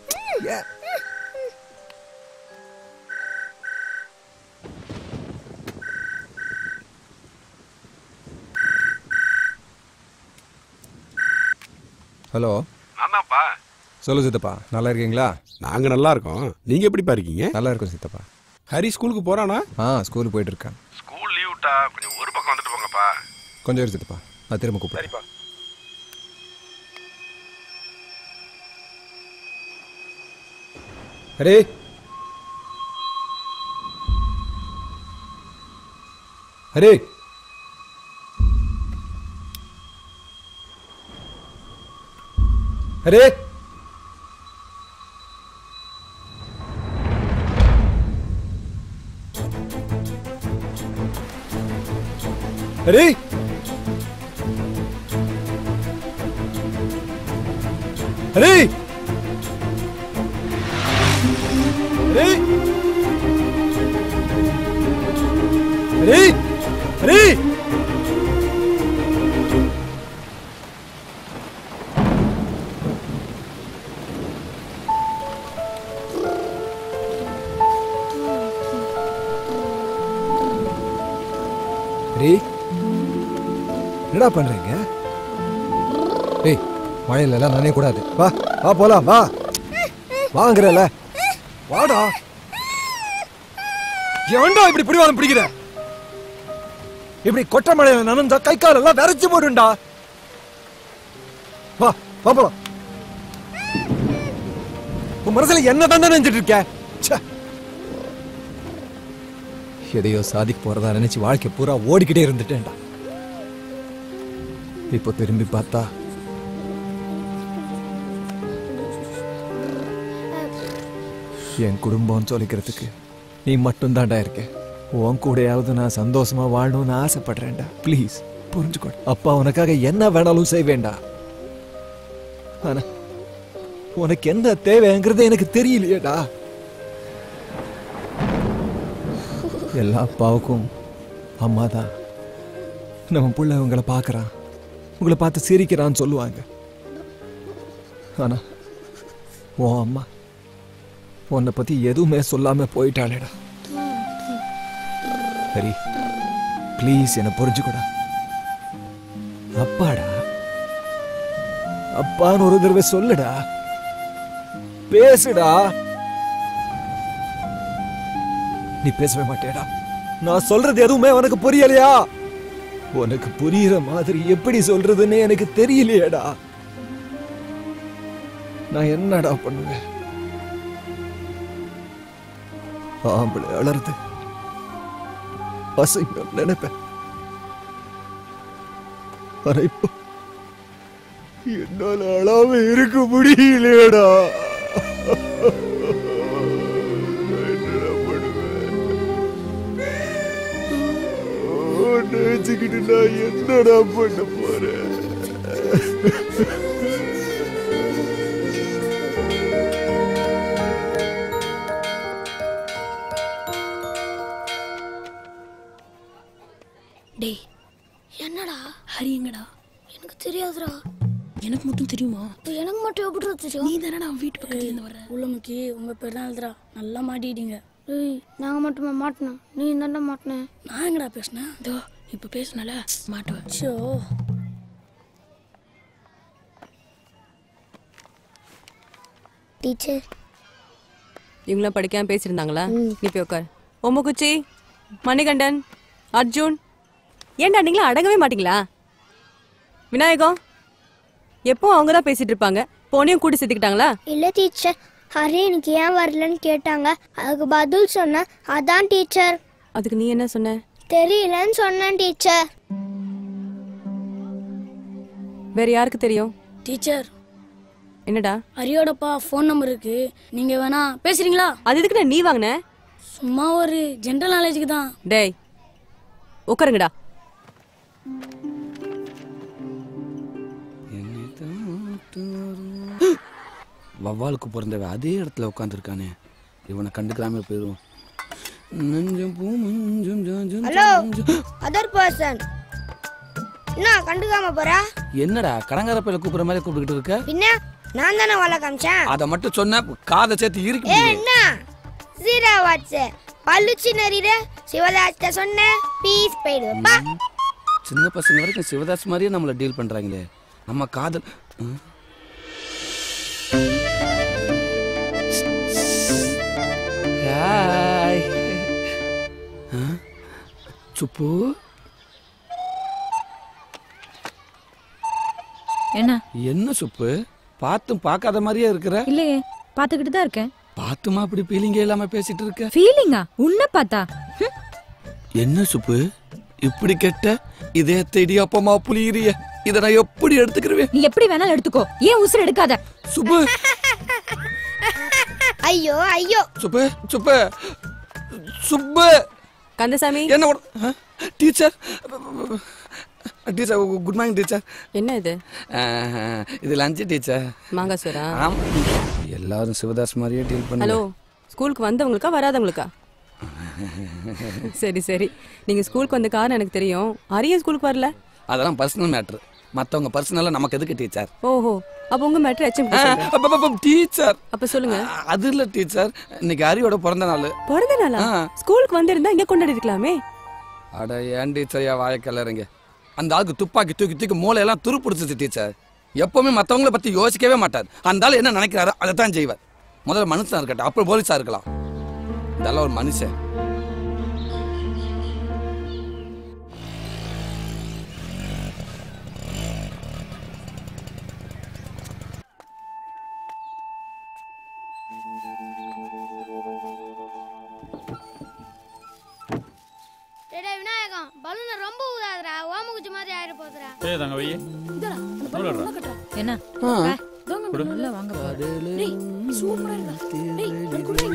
ஹலோ ஆமாப்பா சொல்லு சித்தப்பா நல்லா இருக்கீங்களா நாங்க நல்லா இருக்கோம் நீங்க எப்படிப்பா இருக்கீங்க நல்லா இருக்கோம் சித்தப்பா ஹரி ஸ்கூலுக்கு போறானா ஆ ஸ்கூலுக்கு போயிட்டு இருக்கேன் ஸ்கூல் லீவ் விட்டா கொஞ்சம் ஒரு பக்கம் வந்துட்டு போங்கப்பா கொஞ்சம் இரு சித்தப்பா நான் திரும்ப கூப்பிடுறேன் சரிப்பா ஹரே ஹரே ஹரே ஹரே ஹரே ஹரே ஹரே ஹரே ஹரே என்னடா பண்றீங்க ஏய் மழையில எல்லாம் நனைய கூடாது வா வா போலாம் வா வாங்குறல வாடா ஏன்டா இப்படி பிடிவாதம் பிடிக்கிற இப்படி கொட்டை மழையில நனைஞ்சா கை கால் எல்லாம் விரைச்சு போடுண்டா வா வா போலாம் உன் மனசுல என்ன தான் நினைச்சிட்டு இருக்க ச்சே. எதையோ சாதிக்க போறதா நினைச்சு வாழ்க்கை பூரா ஓடிக்கிட்டே இருந்துட்டேன்டா இப்போ திரும்பி பார்த்தா என் குடும்பம் சொல்லிக்கிறதுக்கு நீ மட்டும்தான்டா இருக்க உன் கூடயாவது நான் சந்தோஷமா வாழணும்னு ஆசைப்படுறேன்டா ப்ளீஸ் புரிஞ்சுக்கோ அப்பா உனக்காக என்ன வேணாலும் செய்வேண்டா ஆனா உனக்கு என்ன தேவைங்கிறது எனக்கு தெரியலையேடா எல்லா அப்பாவுக்கும் அம்மா தான் நம்ம புள்ள உங்களை பார்க்கறான் உங்களை பார்த்து சிரிக்கிறான்னு சொல்லுவாங்க ஆனா உன் அம்மா உன்னை பத்தி எதுவுமே சொல்லாம போயிட்டாளேடா சரி ப்ளீஸ் என்னை புரிஞ்சுக்கூடா அப்பாடா அப்பான்னு ஒரு தடவை சொல்லுடா பேசுடா நீ பேசவே மாட்டேடா நான் சொல்றது எதுவுமே உனக்கு புரியலையா உனக்கு புரியுற மாதிரி எப்படி சொல்றதுன்னு எனக்கு தெரியலையேடா நான் என்னடா பண்ணுவேன் ஆம்பளை அலறுது அசிங்கம் நினைப்பேன் ஆனா இப்போ என்னால அழாம இருக்க முடியலையேடா உன்னை வச்சுக்கிட்டு நான் என்னடா பண்ண போறேன் டேய் என்னடா ஹரி எங்கடா எனக்கு தெரியாதுடா எனக்கு மட்டும் தெரியுமா எனக்கு மட்டும் எப்படி தெரியும் நீ தானடா வீட்டு பக்கத்துல இருந்து வர உள்ள முக்கி உங்க பேர் தான் எழுதுறா நல்லா மாட்டிட்டீங்க ஏய் நாங்க மட்டுமா மாட்டினோம் நீ தானே மாட்டினேன் நான் எங்கடா பேசினேன் இதோ இப்போ பேசினால மாட்டுவேன் ஷோ டீச்சர் இவங்களாம் படிக்காம பேசியிருந்தாங்களா நீ போய் உட்கார் ஒம்பக்குச்சி மணிகண்டன் அர்ஜுன் ஏன்டா நீங்களும் அடங்கவே மாட்டீங்களா விநாயகம் எப்போ அவங்க தான் பேசிட்டு இருப்பாங்க போனையும் கூட்டி சேர்த்துக்கிட்டாங்களா இல்ல டீச்சர் ஹரி எனக்கு ஏன் வரலன்னு கேட்டாங்க அதுக்கு பதில் சொன்னேன் அதான் டீச்சர் அதுக்கு நீ என்ன சொன்ன தெரியலன்னு சொன்னேன் டீச்சர் வேற யாருக்கு தெரியும் டீச்சர் என்னடா ஹரியோடப்பா ஃபோன் நம்பர் இருக்கு நீங்க வேணா பேசுறீங்களா அது எதுக்கு நீ வாங்கின சும்மா ஒரு ஜென்ரல் நாலேஜுக்கு தான் டேய் உட்காருங்கடா வவ்வாலுக்கு பிறந்தவ அதே இடத்துல உட்காந்துருக்கானே இவனை கண்டுக்கிறாம போயிடும் நெஞ்சம் பூ மஞ்சம் ஜாஞ்சம் ஹலோ ஜாஞ்சம். அதர் பர்சன் என்ன கண்டுக்காம போறா என்னடா கடங்கார பையில கூப்பிடுற மாதிரி கூப்பிட்டுக்கிட்டு இருக்க பின்ன நான் தானே வள காமிச்சேன் அதை மட்டும் சொன்ன காதை சேர்த்து ஏ இருக்கு என்ன ஜீரோ வாட்ஸ் பல்லுச்சி நெறிட சிவதாஸ்ட சொன்ன பீஸ் போயிடுவப்பா சின்ன பசங்க வரைக்கும் சிவதாஸ் மாதிரியே நம்மளை டீல் பண்றாங்களே நம்ம காதல் ம். ஹாய் ஆ? சுப்பு என்ன என்ன சுப்பு பார்த்தும் பார்க்காத மாதிரியே இருக்கிற இல்லையே பாத்துக்கிட்டு தான் இருக்கேன் பார்த்துமா அப்படி பீலிங்கே இல்லாம பேசிட்டு இருக்க ஃபீலிங்கா உன்னை பார்த்தா ஹம், என்ன சுப்பு இப்படி கெட்ட இதயத்தை இடியாப்பமா புளியிறிய இதை நான் எப்படி எடுத்துக்கிருவேன் நீ எப்படி வேணாலும் எடுத்துக்கோ ஏன் உசுர் எடுக்காத சுப்பு ஐயோ ஐயோ சுப்பு சுப்பு சுப்பு கந்தசாமி என்ன teacher teacher good morning teacher என்ன இது இது லஞ்சு டீச்சர் மாங்காய் சோரா ஆம் எல்லாரும் சிவதாஸ் மாதிரியே டீல் பண்ண ஹலோ ஸ்கூலுக்கு வந்தவங்களுக்கா வராதவங்களுக்கா சரி சரி நீங்க ஸ்கூலுக்கு வந்த காரணம் எனக்கு தெரியும் அரியன் ஸ்கூலுக்கு வரல அதெல்லாம் பர்சனல் மேட்ரு மற்றவங்க பர்சனலாக நமக்கு எதுக்கு டீச்சர் ஓஹோ அப்ப உங்க மேட்ரு எச்எம் டீச்சர் அப்ப சொல்லுங்க அது இல்ல டீச்சர் இன்னைக்கு ஹரியோட பிறந்த நாள் பிறந்த நாளா ஸ்கூலுக்கு வந்திருந்தா இங்க கொண்டாடி இருக்கலாமே அட ஏன் டீச்சர் ஏன் வாய கிளறீங்க அந்த ஆளுக்கு துப்பாக்கி தூக்கி தூக்கி மூளையெல்லாம் துரு பிடிச்சிச்சு டீச்சர் எப்பவுமே மற்றவங்கள பத்தி யோசிக்கவே மாட்டார் அந்த ஆள் என்ன நினைக்கிறாரோ அதை தான் செய்வார் முதல்ல மனுஷனா இருக்கட்டும் அப்புறம் போலீஸா இருக்கலாம் இந்த ஆள் ஒரு மனுஷன் டேய் விநாயகம் பலூனை ரொம்ப ஊதாதடா ஓமகுச்சி மாதிரி ஆயிட போதுடா ஏய் தங்க வை என்ன ஆ. வா, தூங்க கொடு. உள்ள வாங்க போ. டேய், சூப்பரா இருக்கா. டேய், எனக்கு கொடுங்க.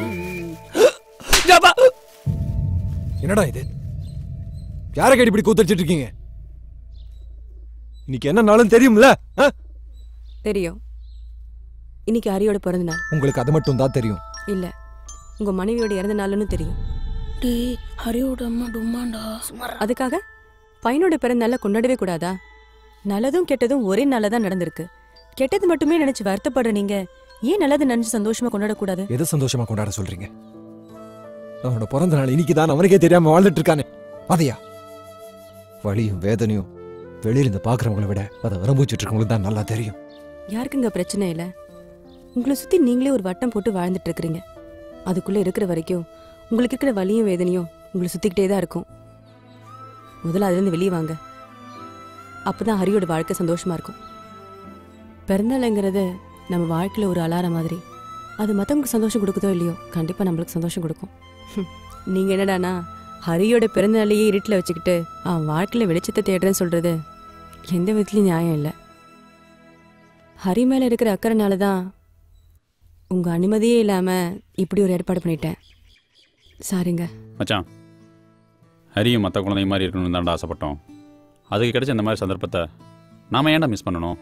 என்னடா இது யாரை கேட்டு இப்படி கூத்தடிச்சிட்டு இருக்கீங்க இன்னைக்கு என்ன நாளும் தெரியும்ல ஆ? தெரியும் இன்னைக்கு ஹரியோட பிறந்த நாள் உங்களுக்கு அது மட்டும் தான் தெரியும் இல்ல உங்க மனைவியோட இறந்த நாள்னு தெரியும் டேய் ஹரியோட அம்மா டும்மாண்டா அதுக்காக பையனோட பிறந்த நாளை கொண்டாடவே கூடாதா நல்லதும் கெட்டதும் ஒரே நாளில் தான் நடந்திருக்கு கெட்டது மட்டுமே நினைச்சு வருத்தப்படுற நீங்க ஏன் நல்லது நினைச்சு சந்தோஷமா கொண்டாடக்கூடாது எதை சந்தோஷமா கொண்டாட சொல்றீங்க அவனோட பிறந்த நாள் இன்னைக்கு தான் அவனுக்கே தெரியாம வாழ்ந்துட்டு இருக்கானே அதையா வலியும் வேதனையும் வெளியில இருந்து பாக்குறவங்களை விட அதை அனுபவிச்சுட்டு இருக்கவங்களுக்கு தான் நல்லா தெரியும் யாருக்குங்க பிரச்சனை இல்லை உங்களை சுத்தி நீங்களே ஒரு வட்டம் போட்டு வாழ்ந்துட்டு இருக்கிறீங்க அதுக்குள்ள இருக்கிற வரைக்கும் உங்களுக்கு இருக்கிற வலியும் வேதனையும் உங்களை சுத்திக்கிட்டே தான் இருக்கும் முதல்ல அதுலேருந்து வெளியே வாங்க அப்பதான் ஹரியோட வாழ்க்கை சந்தோஷமா இருக்கும் பிறந்தநாளுங்கிறது நம்ம வாழ்க்கையில ஒரு அலாரம் மாதிரி அது மற்றவங்களுக்கு சந்தோஷம் கொடுக்குதோ இல்லையோ கண்டிப்பா நம்மளுக்கு சந்தோஷம் கொடுக்கும் ஹம், நீங்க என்னடானா ஹரியோட பிறந்தநாளையே இருட்டில் வச்சுக்கிட்டு அவன் வாழ்க்கையில வெளிச்சத்தை தேடுறேன்னு சொல்றது எந்த விதத்துலயும் நியாயம் இல்லை ஹரி மேல இருக்கிற அக்கறைனால தான் உங்க அனுமதியே இல்லாம இப்படி ஒரு ஏற்பாடு பண்ணிட்டேன் சாரிங்க மச்சான் ஹரியும் மற்ற குழந்தைங்க மாதிரி இருக்கணும்னு தான்டா ஆசைப்பட்டோம் அதுக்கு கிடைச்ச இந்த மாதிரி சந்தர்ப்பத்தை நாம ஏன்டா மிஸ் பண்ணணும்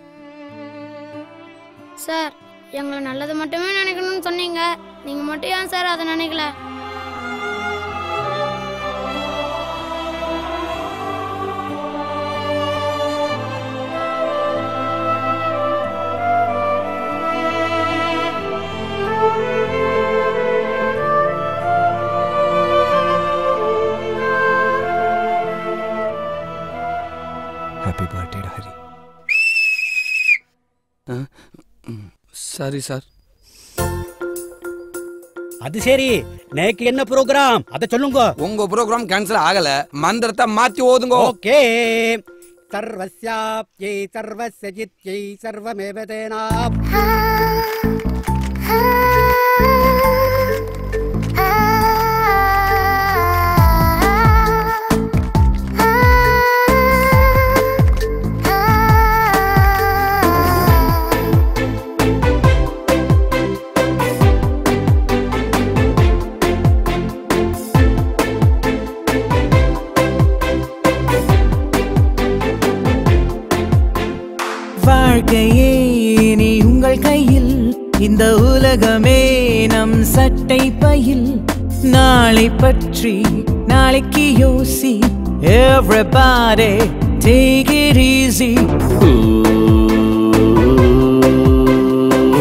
சார் எங்களை நல்லது மட்டுமே நினைக்கணும்னு சொன்னீங்க நீங்க மட்டும் ஏன் சார் அதை நினைக்கல ஹாப்பி பர்த்டே ஹரி சரி சார் அது சரி நேக்கு என்ன ப்ரோக்ராம் அத சொல்லுங்க உங்க ப்ரோக்ராம் கேன்சல் ஆகல மந்திரத்தை மாத்தி ஓதுங்க ஓகே சர்வஸ்யாப்யை சர்வஸ்ய ஜித்யை சர்வமேவ தேனா வாழ்க்கையே நீ உங்கள் கையில் இந்த உலகமே நம் சட்டை பையில் நாளை பற்றி நாளைக்கு யோசி Everybody take it easy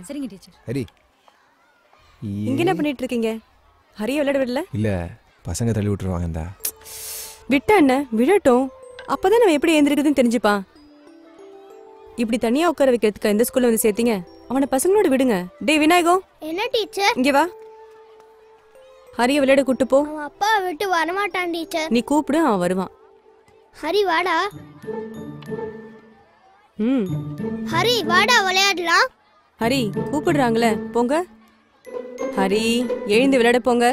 வந்துடுறேன் சரிங்க டீச்சர் ஹரி இங்க என்ன பண்ணிட்டு இருக்கீங்க ஹரிய விளையாட விடல இல்ல பசங்க தள்ளி விட்டுருவாங்க இந்தா விட்டா என்ன விடட்டும் அப்பதான் நம்ம எப்படி எழுந்திருக்குதுன்னு தெரிஞ்சுப்பான் இப்படி தனியா உட்கார வைக்கிறதுக்கு எந்த ஸ்கூல்ல வந்து சேர்த்தீங்க அவனை பசங்களோட விடுங்க டேய் விநாயகம் என்ன டீச்சர் இங்க வா ஹரிய விளையாட கூட்டு போ அவன் அப்பாவை விட்டு வரமாட்டான் டீச்சர் நீ கூப்பிடு அவன் வருவான் ஹரி வாடா ம் ஹரி வாடா விளையாடலாம் ஹரி கூப்பிடுறாங்களே போங்க ஹரி எழுந்து விளையாட போங்க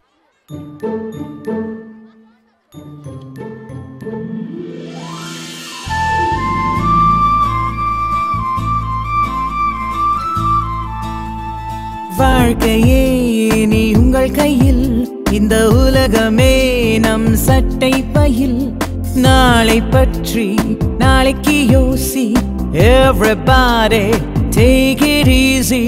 வாழ்க்கையே நீ உங்கள் கையில் இந்த உலகமே நம் சட்டை பையில் நாளை பற்றி நாளைக்கு யோசி Everybody take it easy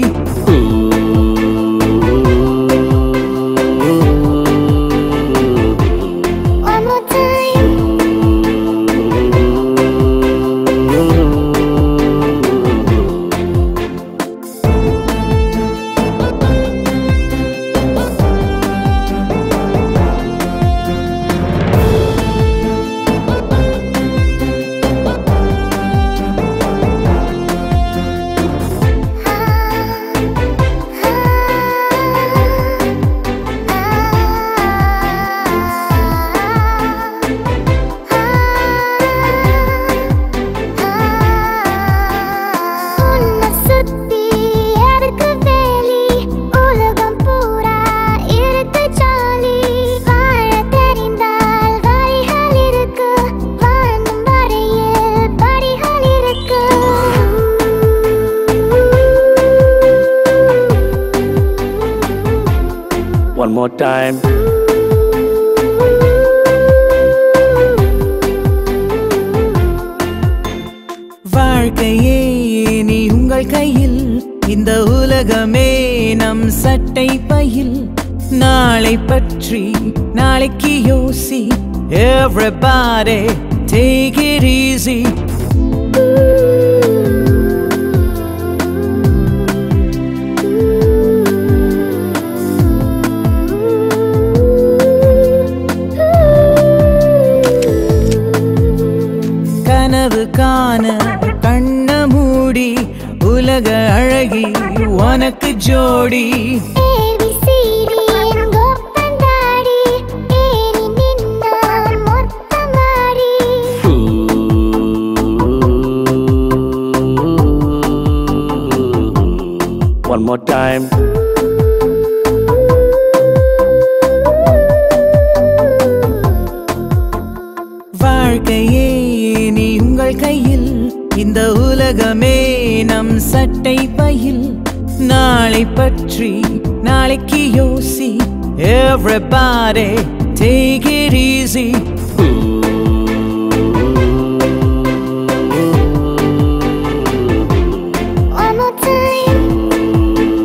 One more time. உன்னை சுத்தி இருக்கு வேலி உலகம் பூரா இருக்கு ஜாலி வாழ தெரிந்தால் வழிகள் இருக்கு வானம் வரையில் படிகள் இருக்கு One more time. வாழ்க்கையே நீ உங்கள் கையில் இந்த உலகமே நம் சட்டை பையில் நாளை பற்றி நாளைக்கு யோசி Everybody take it easy கனவு காண கண்ண மூடி உலக அழகி உனக்கு ஜோடி ABCD எங்கோ பந்தாடி ஏறி நின்னா மொத்த மாறி One more time. வாழ்க்கையே நீ உங்கள் கையில் இந்த உலகமே நம் சட்டை பையில் நாளை பற்றி நாளைக்கு யோசி Everybody take it easy One more time.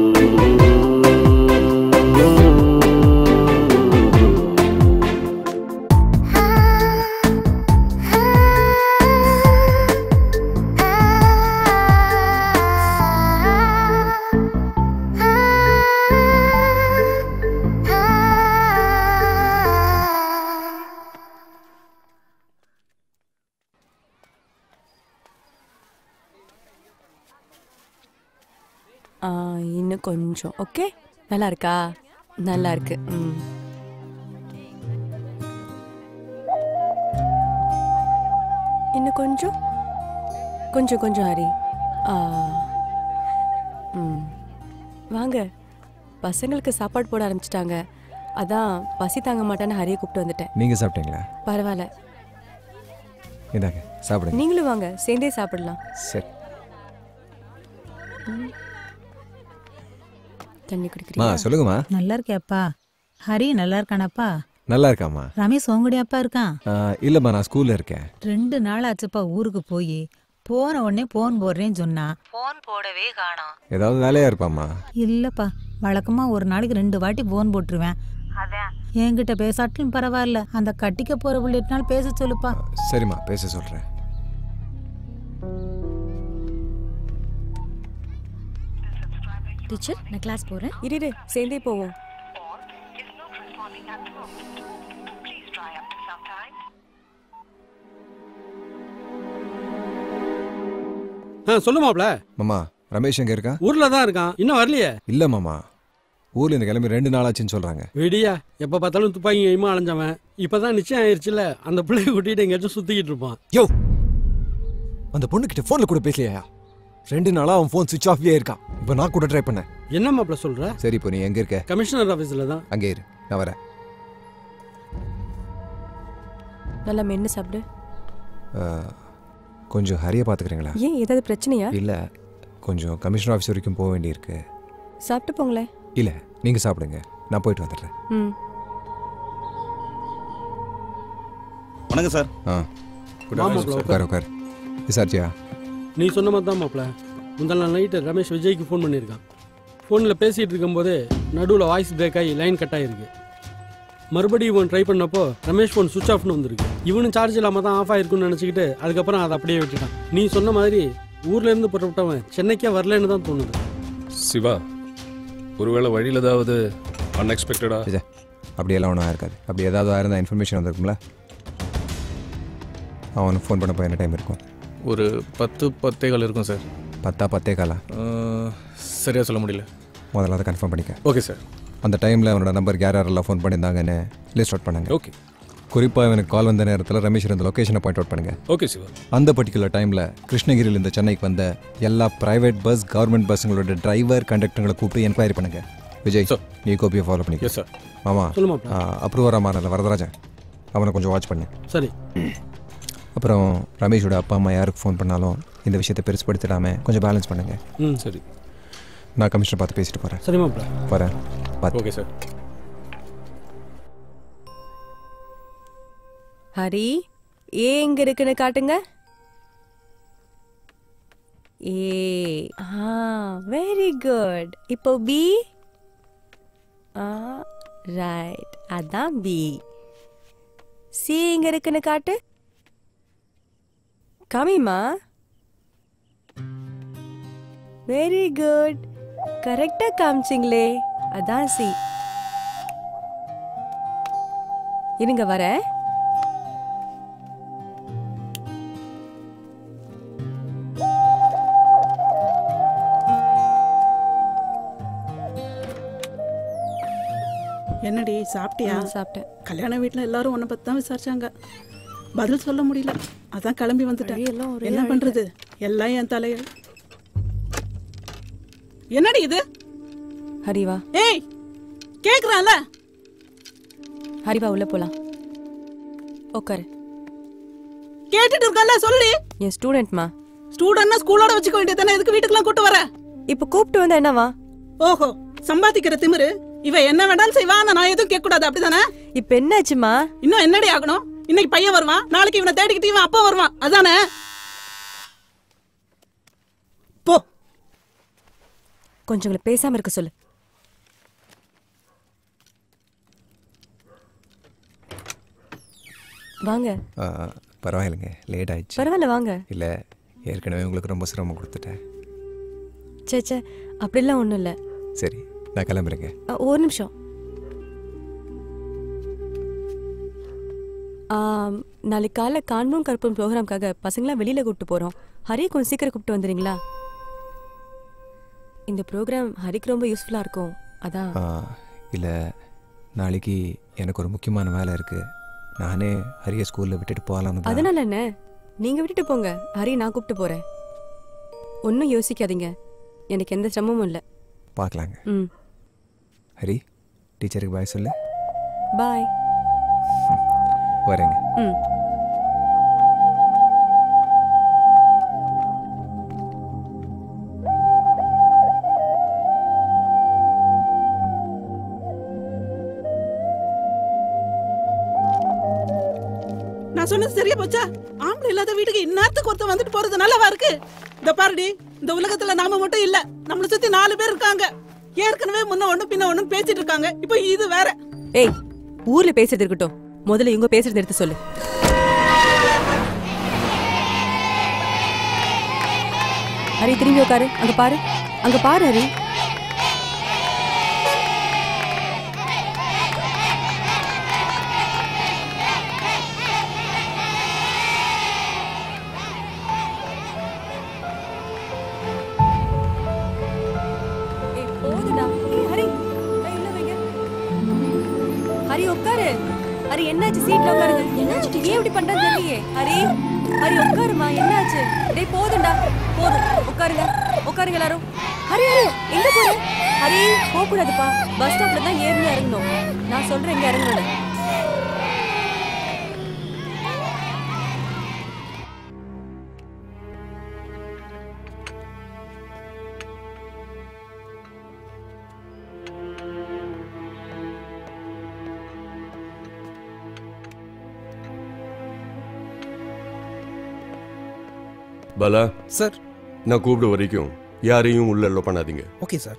ஆ, இன்னும் கொஞ்சம் ஓகே நல்லா இருக்கா நல்லா இருக்கு ம் இன்னும் கொஞ்சம் கொஞ்சம் கொஞ்சம் ஹரி ஆ ம் வாங்க பசங்களுக்கு சாப்பாடு போட ஆரம்பிச்சிட்டாங்க அதான் பசி தாங்க மாட்டேன்னு ஹரியை கூப்பிட்டு வந்துட்டேன் நீங்க சாப்பிட்டீங்களா பரவாயில்ல இந்தாங்க சாப்பிடுங்க நீங்களும் வாங்க சேர்ந்தே சாப்பிடலாம் சரி ம். தண்ணி மா குடிக்கிறீங்களா சொல்லுங்கம்மா நல்லா இருக்கியாப்பா ஹரி நல்லா இருக்கானாப்பா நல்லா இருக்காம்மா ரமேஷ் உங்கடியாப்பா இருக்கான் ஆ, இல்லம்மா நான் ஸ்கூல்ல இருக்கேன் ரெண்டு நாள் ஆச்சுப்பா ஊருக்கு போய் போன உடனே போன் போடுறேன்னு சொன்னா போன் போடவே காணோம் ஏதாவது வேலையா இருப்பாம்மா இல்லப்பா வழக்கமா ஒரு நாளைக்கு ரெண்டு வாட்டி போன் போட்டுருவேன் அதான் என்கிட்ட பேசாட்டிலும் பரவாயில்ல அந்த கட்டிக்க போற பிள்ளைனாலும் பேச சொல்லுப்பா சரிம்மா பேச சொல்றேன் டீச்சர் நான் கிளாஸ் போறேன் இரு இரு சேர்ந்தே போவோம் ஆ சொல்லு மாப்ள மாமா ரமேஷ் எங்க இருக்கா ஊர்ல தான் இருக்கான் இன்னும் வரலையே இல்ல மாமா ஊர்ல இந்த கிளம்பி ரெண்டு நாளாச்சுன்னு சொல்றாங்க விடியா எப்ப பார்த்தாலும் துப்பாக்கி கையுமா அலைஞ்சவன் இப்பதான் நிச்சயம் ஆயிருச்சுல அந்த பிள்ளைய கூட்டிட்டு எங்கேயாச்சும் சுத்திக்கிட்டு இருப்பான் யோ அந்த பொண்ணு கிட்ட போன்ல கூட பேசலையா ரெண்டு நாளா அவன் ஃபோன் சுவிச் ஆஃப்லயே இருக்கான் இப்போ நான் கூட ட்ரை பண்ணேன் என்ன மாப்ள சொல்ற சரி இப்போ நீ எங்க இருக்க கமிஷனர் ஆபீஸ்ல தான் அங்கே இரு நான் வரேன் நல்லா மென்னு சாப்பிடு அஹ், கொஞ்சம் ஹரியை பார்த்துக்கிறீங்களா ஏன் ஏதாவது பிரச்சனையா இல்ல கொஞ்சம் கமிஷனர் ஆஃபீஸ் வரைக்கும் போக வேண்டியிருக்கு சாப்பிட்டு போங்களேன் இல்ல நீங்க சாப்பிடுங்க நான் போயிட்டு வந்துடுறேன் ம் வணக்கம் சார் ஆ வா மாப்ள, உட்கார் உட்கார் விசாரிச்சியா நீ சொன்ன மாதிரி தான் மாப்ள முந்தா நாள் நைட்டு ரமேஷ் விஜய்க்கு ஃபோன் பண்ணியிருக்கான் ஃபோனில் பேசிகிட்டு இருக்கும்போது நடுவில் வாய்ஸ் பிரேக் ஆகி லைன் கட் ஆகிருக்கு மறுபடியும் இவன் ட்ரை பண்ணப்போ ரமேஷ் ஃபோன் சுவிச் ஆஃப்னு வந்திருக்கு இவனும் சார்ஜ் இல்லாமல் தான் ஆஃப் ஆயிருக்குன்னு நினச்சிக்கிட்டு அதுக்கப்புறம் அதை அப்படியே விட்டுட்டான் நீ சொன்ன மாதிரி ஊர்ல இருந்து புறப்பட்டவன் சென்னைக்கே வரலன்னு தான் தோணுது சிவா ஒருவேளை வழியில் ஏதாவது அன்எக்ஸ்பெக்டடா இது அப்படியெல்லாம் ஒன்றும் இருக்காது அப்படி ஏதாவது ஆயிருந்தா இன்ஃபர்மேஷன் வந்திருக்கும்ல அவனுக்கு ஃபோன் பண்ணப்போ என்ன டைம் இருக்கும் ஒரு பத்து பத்தே கால் இருக்கும் சார் பத்தா பத்தே காலா சரியாக சொல்ல முடியல முதல்ல அதை கன்ஃபார்ம் பண்ணிக்க ஓகே சார் அந்த டைமில் அவனோட நம்பருக்கு யார் யாரெல்லாம் ஃபோன் பண்ணியிருந்தாங்கன்னு லிஸ்ட் அவுட் பண்ணுங்க ஓகே குறிப்பாக எனக்கு கால் வந்த நேரத்தில் ரமேஷ் இருந்த லொக்கேஷனை பாயிண்ட் அவுட் பண்ணுங்க ஓகே சிவா அந்த பர்டிகுலர் டைமில் கிருஷ்ணகிரியில் இந்த சென்னைக்கு வந்த எல்லா பிரைவேட் பஸ் கவர்மெண்ட் பஸ்ஸுங்களோட டிரைவர் கண்டக்டருங்களை கூப்பிட்டு என்கொயரி பண்ணுங்க விஜய் நீ கோப்பியை ஃபாலோ பண்ணிக்க எஸ் சார் மாமா சொல்லு மாப்ள. அப்ரூவராக மாறல வரதராஜன் அவனை கொஞ்சம் வாட்ச் பண்ணு சரி அப்புறம் ரமேஷோட அப்பா அம்மா யாருக்கு ஃபோன் பண்ணாலும் இந்த விஷயத்தை பெருசுப்படுத்திடாம கொஞ்சம் பேலன்ஸ் பண்ணுங்க ம் சரி நான் கமிஷனர் பார்த்து பேசிட்டு போகிறேன் சரி மாப்ள. வரேன் பார்த்து ஓகே சார் ஹரி ஏ எங்க இருக்குன்னு காட்டுங்க ஏ ஆ வெரி குட் இப்போ பி ஆ ரைட் அதான் பி சி எங்க இருக்குன்னு காட்டு காமிமா வெரி குட் கரெக்டா காமிச்சிங்களே அதான் சி இருங்க வரேன் என்னடி சாப்பிட்டியா சாப்பிட்டேன் கல்யாண வீட்டில் எல்லாரும் உன்னை பற்றி தான் விசாரிச்சாங்க பதில் சொல்ல முடியல அதான் கிளம்பி வந்துட்டேன் ஒரே என்ன அழுகை. பண்றது எல்லாம் என் தலையல் என்னடி இது ஹரிவா ஏய் கேக்குறான்ல ஹரிவா உள்ள போலாம் உட்காரு கேட்டுட்டு இருக்கல சொல்லி என் ஸ்டூடெண்ட்மா ஸ்டூடெண்ட்னா ஸ்கூலோட வச்சுக்க வேண்டியதானே எதுக்கு வீட்டுக்குலாம் கூட்டு வர இப்போ கூப்பிட்டு வந்தா என்னவா ஓஹோ சம்பாதிக்கிற திமிரு இவ என்ன வேணாலும் செய்வா ஆனா நான் எதுவும் கேட்க கூடாது அப்படிதானே இப்போ என்னாச்சுமா இன்னும் என்னடி ஆகணும் இன்னைக்கு பையன் வருவான் நாளைக்கு இவனை தேடிக்கிட்டு இவன் அப்பா வருவான் அதானே போ கொஞ்சம் உங்களை பேசாம இருக்க சொல்லு வாங்க ஆ, பரவாயில்லைங்க லேட் ஆயிடுச்சு பரவாயில்ல வாங்க இல்லை ஏற்கனவே உங்களுக்கு ரொம்ப சிரமம் கொடுத்துட்டேன் சே சே அப்படிலாம் ஒன்றும் இல்லை சரி நான் கிளம்புறேங்க ஒரு நிமிஷம் ஆம், நாளைக்கு காலைல காண்பும் கற்பும் ப்ரோக்ராம்காக பசங்களாம் வெளியில் கூப்பிட்டு போகிறோம் ஹரி கொஞ்சம் சீக்கிரம் கூப்பிட்டு வந்துடுறீங்களா இந்த ப்ரோக்ராம் ஹரிக்கு ரொம்ப யூஸ்ஃபுல்லாக இருக்கும் அதான் இல்லை நாளைக்கு எனக்கு ஒரு முக்கியமான வேலை இருக்குது நானே ஹரிய ஸ்கூலில் விட்டுட்டு போகலான்னு தான் அதனால என்ன நீங்கள் விட்டுட்டு போங்க ஹரி நான் கூப்பிட்டு போகிறேன் ஒன்றும் யோசிக்காதீங்க எனக்கு எந்த சிரமமும் இல்லை பார்க்கலாங்க ம் ஹரி டீச்சருக்கு பாய் சொல்லு பாய் வரேங்க ம் நான் சொன்னது சரியா போச்சா ஆம்பளை இல்லாத வீட்டுக்கு இந்நேரத்துக்கு ஒருத்தன் வந்துட்டு போறது நல்லவா இருக்கு இந்த பாருடி இந்த உலகத்துல நாம மட்டும் இல்ல நம்மள சுத்தி நாலு பேர் இருக்காங்க ஏற்கனவே முன்ன ஒண்ணு பின்ன ஒண்ணு பேசிட்டு இருக்காங்க இப்போ இது வேற ஏய் ஊர்ல பேசுறது இருக்கட்டும் முதல்ல இவங்க பேசுறது எடுத்து சொல்லு ஹரி திரும்பி உட்காரு அங்க பாரு அங்க பாரு ஹரி ஹரி உட்காரு ஹரி என்னாச்சு சீட்ல உட்காருங்க என்னாச்சு ஏன் இப்படி பண்றது தெரியலையே ஹரி ஹரி உட்காருமா என்னாச்சு டேய் போதும்டா போதும் உட்காருங்க உட்காருங்க எல்லாரும் ஹரி ஹரி எங்க போற ஹரி போக கூடாதுப்பா பஸ் ஸ்டாப்ல தான் ஏறி இறங்கணும் நான் சொல்றேன் இங்க இறங்கணும் பாலா சார் நான் கூப்பிட வரைக்கும் யாரையும் உள்ள allow பண்ணாதீங்க ஓகே சார்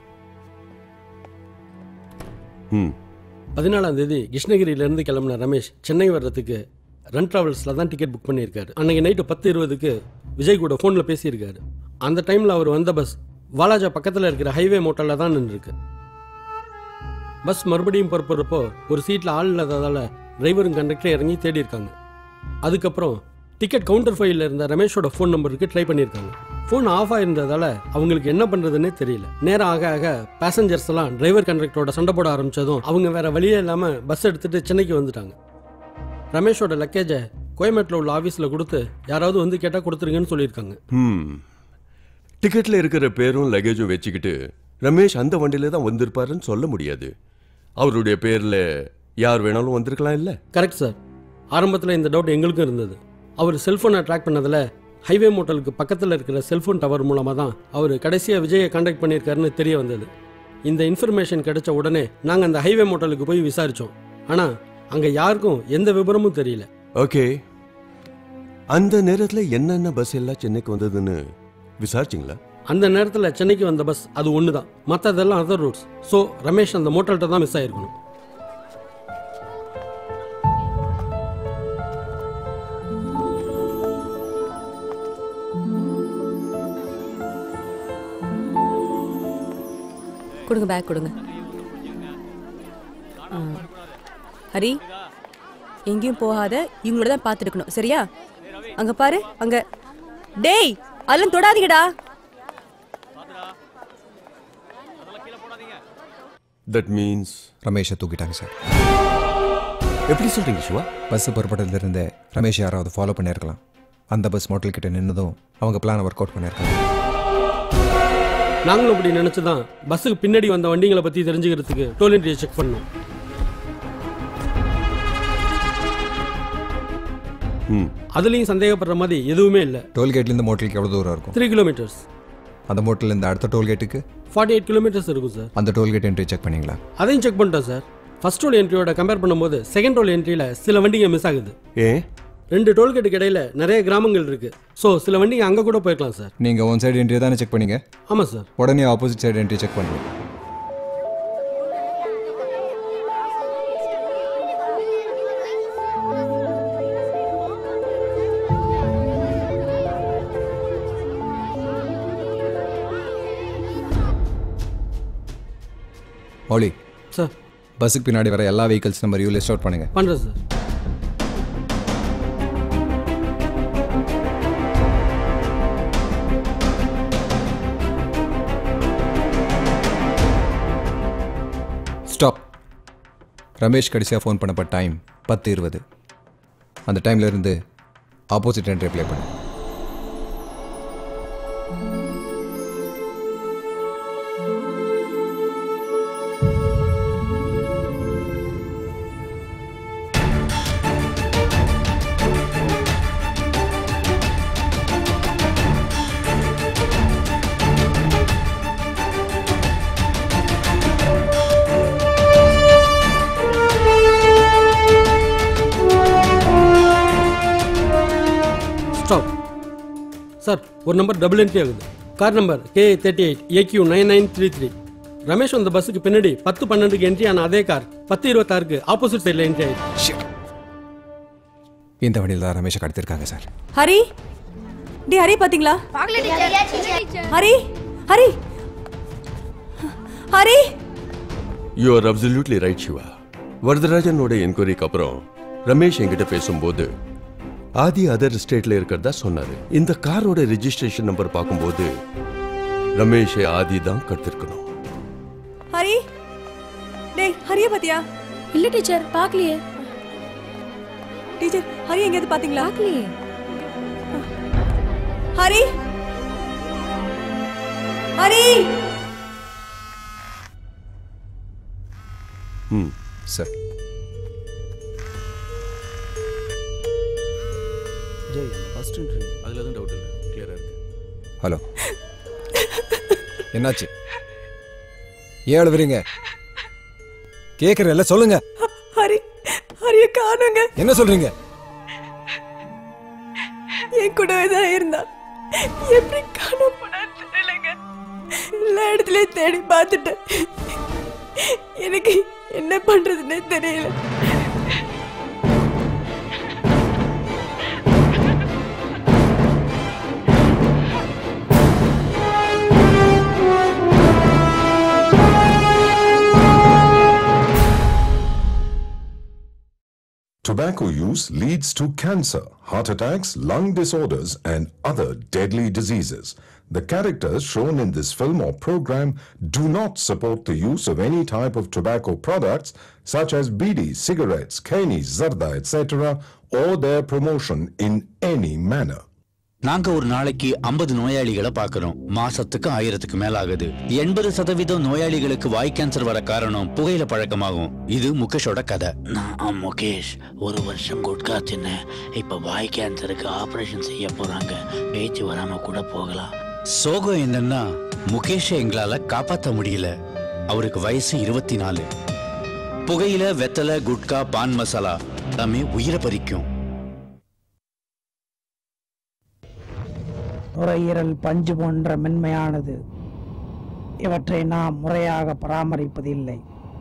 ம் பதினாலாம் தேதி கிருஷ்ணகிரியிலேருந்து கிளம்பின ரமேஷ் சென்னை வர்றதுக்கு ரன் டிராவல்ஸில் தான் டிக்கெட் புக் பண்ணியிருக்காரு அன்னைக்கு நைட்டு பத்து இருபதுக்கு விஜய் கூட ஃபோனில் பேசியிருக்காரு அந்த டைமில் அவர் வந்த பஸ் வாலாஜா பக்கத்தில் இருக்கிற ஹைவே மோட்டலில் தான் நின்றுருக்கு பஸ் மறுபடியும் புறப்படுறப்போ ஒரு சீட்டில் ஆள் இல்லாததால் டிரைவரும் கண்டக்டரும் இறங்கி தேடி இருக்காங்க அதுக்கப்புறம் டிக்கெட் கவுண்டர் ஃபைலில் இருந்த ரமேஷோட ஃபோன் நம்பருக்கு ட்ரை பண்ணியிருக்காங்க ஃபோன் ஆஃப் ஆயிருந்ததால அவங்களுக்கு என்ன பண்ணுறதுன்னே தெரியல நேரம் ஆக ஆக பேசஞ்சர்ஸ் எல்லாம் டிரைவர் கண்டக்டரோட சண்டை போட ஆரம்பிச்சதும் அவங்க வேற வழியே இல்லாமல் பஸ் எடுத்துட்டு சென்னைக்கு வந்துட்டாங்க ரமேஷோட லக்கேஜை கோயம்பேட்டில் உள்ள ஆஃபீஸில் கொடுத்து யாராவது வந்து கேட்டால் கொடுத்துருங்கன்னு சொல்லியிருக்காங்க ம் டிக்கெட்ல இருக்கிற பேரும் லக்கேஜும் வச்சுக்கிட்டு ரமேஷ் அந்த வண்டியில தான் வந்திருப்பாருன்னு சொல்ல முடியாது அவருடைய பேர்ல யார் வேணாலும் வந்திருக்கலாம் இல்ல கரெக்ட் சார் ஆரம்பத்தில் இந்த டவுட் எங்களுக்கும் இருந்தது அவர் செல்ஃபோனை ட்ராக் பண்ணதில் ஹைவே மோட்டலுக்கு பக்கத்தில் இருக்கிற செல்ஃபோன் டவர் மூலமாக தான் அவர் கடைசியாக விஜயை காண்டாக்ட் பண்ணியிருக்காருன்னு தெரிய வந்தது இந்த இன்ஃபர்மேஷன் கிடைச்ச உடனே நாங்கள் அந்த ஹைவே மோட்டலுக்கு போய் விசாரித்தோம் ஆனால் அங்கே யாருக்கும் எந்த விவரமும் தெரியல ஓகே அந்த நேரத்துல என்னென்ன பஸ் எல்லாம் சென்னைக்கு வந்ததுன்னு விசாரிச்சிங்களா அந்த நேரத்தில் சென்னைக்கு வந்த பஸ் அது ஒன்று தான் மற்றதெல்லாம் அதர் ரூட்ஸ் ஸோ ரமேஷ் அந்த மோட்டல்கிட்ட தான் மிஸ் ஆயிருக்கணும் கொடுங்க பேக் கொடுங்க ஆ. ஹரி எங்கேயும் போகாத இவங்களோட தான் பார்த்துருக்கணும் சரியா அங்க பாரு அங்க டேய் அதெல்லாம் தொடாதீங்கடா தட் மீன்ஸ் ரமேஷை தூக்கிட்டாங்க சார் எப்படி சொல்றீங்க சிவா பஸ் புறப்பட்டதுலேருந்தே ரமேஷ் யாராவது ஃபாலோ பண்ணியிருக்கலாம் அந்த பஸ் மோட்டல் கிட்ட நின்னதும் அவங்க பிளானை ஒர்க் அவுட் பண்ணியிருக்காங்க நாங்களும் அப்படி நினச்சி தான் பஸ்ஸுக்கு பின்னாடி வந்த வண்டிங்களை பற்றி தெரிஞ்சுக்கிறதுக்கு டோல் என்ட்ரியை செக் பண்ணோம் ம் அதுலேயும் சந்தேகப்படுற மாதிரி எதுவுமே இல்லை டோல்கேட்லேருந்து மோட்டலுக்கு எவ்வளோ தூரம் இருக்கும் த்ரீ கிலோமீட்டர்ஸ் அந்த மோட்டல்லேருந்து அடுத்த டோல்கேட்டுக்கு ஃபார்ட்டி எயிட் கிலோமீட்டர்ஸ் இருக்கும் சார் அந்த டோல்கேட் என்ட்ரி செக் பண்ணீங்களா அதையும் செக் பண்ணிட்டோம் சார் ஃபர்ஸ்ட் டோல் என்ட்ரியோட கம்பேர் பண்ணும்போது செகண்ட் டோல் என்ட்ரியில் சில வண்டிங்க மிஸ் ஆகுது ஏன் ரெண்டு டோல்கேட்டுக்கு இடையில நிறைய கிராமங்கள் இருக்கு ஸோ சில வண்டிங்க அங்கே கூட போயிருக்கலாம் சார் நீங்கள் ஒன் சைடு என்ட்ரி தானே செக் பண்ணீங்க ஆமாம் சார் உடனே ஆப்போசிட் சைடு என்ட்ரி செக் பண்ணுங்க மௌலி சார் பஸ்ஸுக்கு பின்னாடி வர எல்லா வெஹிக்கல்ஸ் நம்பரையும் லிஸ்ட் அவுட் பண்ணுங்க பண்ணுறேன் சார் ஸ்டாப் ரமேஷ் கடைசியாக ஃபோன் பண்ணப்பட்ட டைம் பத்து இருபது அந்த டைம்ல இருந்து ஆப்போசிட் என்ட்ரி ப்ளே பண்ணு ஸ்டாப் சார் ஒரு நம்பர் டபுள் என்ட்ரி ஆகுது car number K thirty eight A Q nine nine three three Ramesh அந்த பஸ்ஸுக்கு பின்னாடி பத்து பன்னெண்டுக்கு என்ட்ரி ஆன அதே கார் பத்து இருபத்தாறுக்கு ஆப்போசிட் சைடில் என்ட்ரி ஆயிடுச்சு இந்த வழியில் தான் ரமேஷை கடத்திருக்காங்க சார் ஹரி டேய் ஹரி பாத்தீங்களா Hari Hari Hari you are absolutely right Siva வரதராஜனோட என்கொயரிக்கு அப்புறம் ரமேஷ் என்கிட்ட பேசும்போது ஆதி அதர் ஸ்டேட்ல இருக்கிறதா சொன்னாரு இந்த காரோட ரெஜிஸ்ட்ரேஷன் நம்பர் பார்க்கும்போது ரமேஷை ஆதி தான் கடத்திருக்கணும் ஹரி டேய் ஹரிய பாத்தியா இல்ல டீச்சர் பார்க்கலையே டீச்சர் ஹரி எங்கேயாவது பாத்தீங்களா பார்க்கலையே ஹரி ஹரி ம் சார் ஜெய் ஃபர்ஸ்ட் இன்டர்வியூ அதில் எதுவும் டவுட் இல்லை கிளியராக இருக்கு ஹலோ என்னாச்சு ஏன் அழுவுறீங்க கேட்குறேன்ல சொல்லுங்க ஹரி ஹரிய காணுங்க என்ன சொல்றீங்க என் கூடவே தான் இருந்தான் எப்படி காணாம போனான்னு தெரியலங்க எல்லா இடத்துலயும் தேடி பார்த்துட்டேன் எனக்கு என்ன பண்றதுன்னே தெரியல Tobacco use leads to cancer, heart attacks, lung disorders, and other deadly diseases. The characters shown in this film or program do not support the use of any type of tobacco products such as bidi, cigarettes, kani, zarda, etc., or their promotion in any manner. நாங்க ஒரு நாளைக்கு ஐம்பது நோயாளிகளை பார்க்கறோம் மாசத்துக்கு ஆயிரத்துக்கு மேல ஆகுது எண்பது சதவீதம் நோயாளிகளுக்கு வாய் கேன்சர் வர காரணம் புகையில பழக்கமாகும் இது முகேஷோட கதை நான் முகேஷ் ஒரு வருஷம் குட்கா தின்னேன் இப்ப வாய் கேன்சருக்கு ஆபரேஷன் செய்ய போறாங்க பேச்சு வராம கூட போகலாம் சோகம் என்னன்னா முகேஷை எங்களால காப்பாத்த முடியல அவருக்கு வயசு இருபத்தி நாலு புகையில வெத்தலை குட்கா பான் மசாலா எல்லாமே உயிரை பறிக்கும் நுரையீரல் பஞ்சு போன்ற மென்மையானது இவற்றை நாம் முறையாக பராமரிப்பதில்லை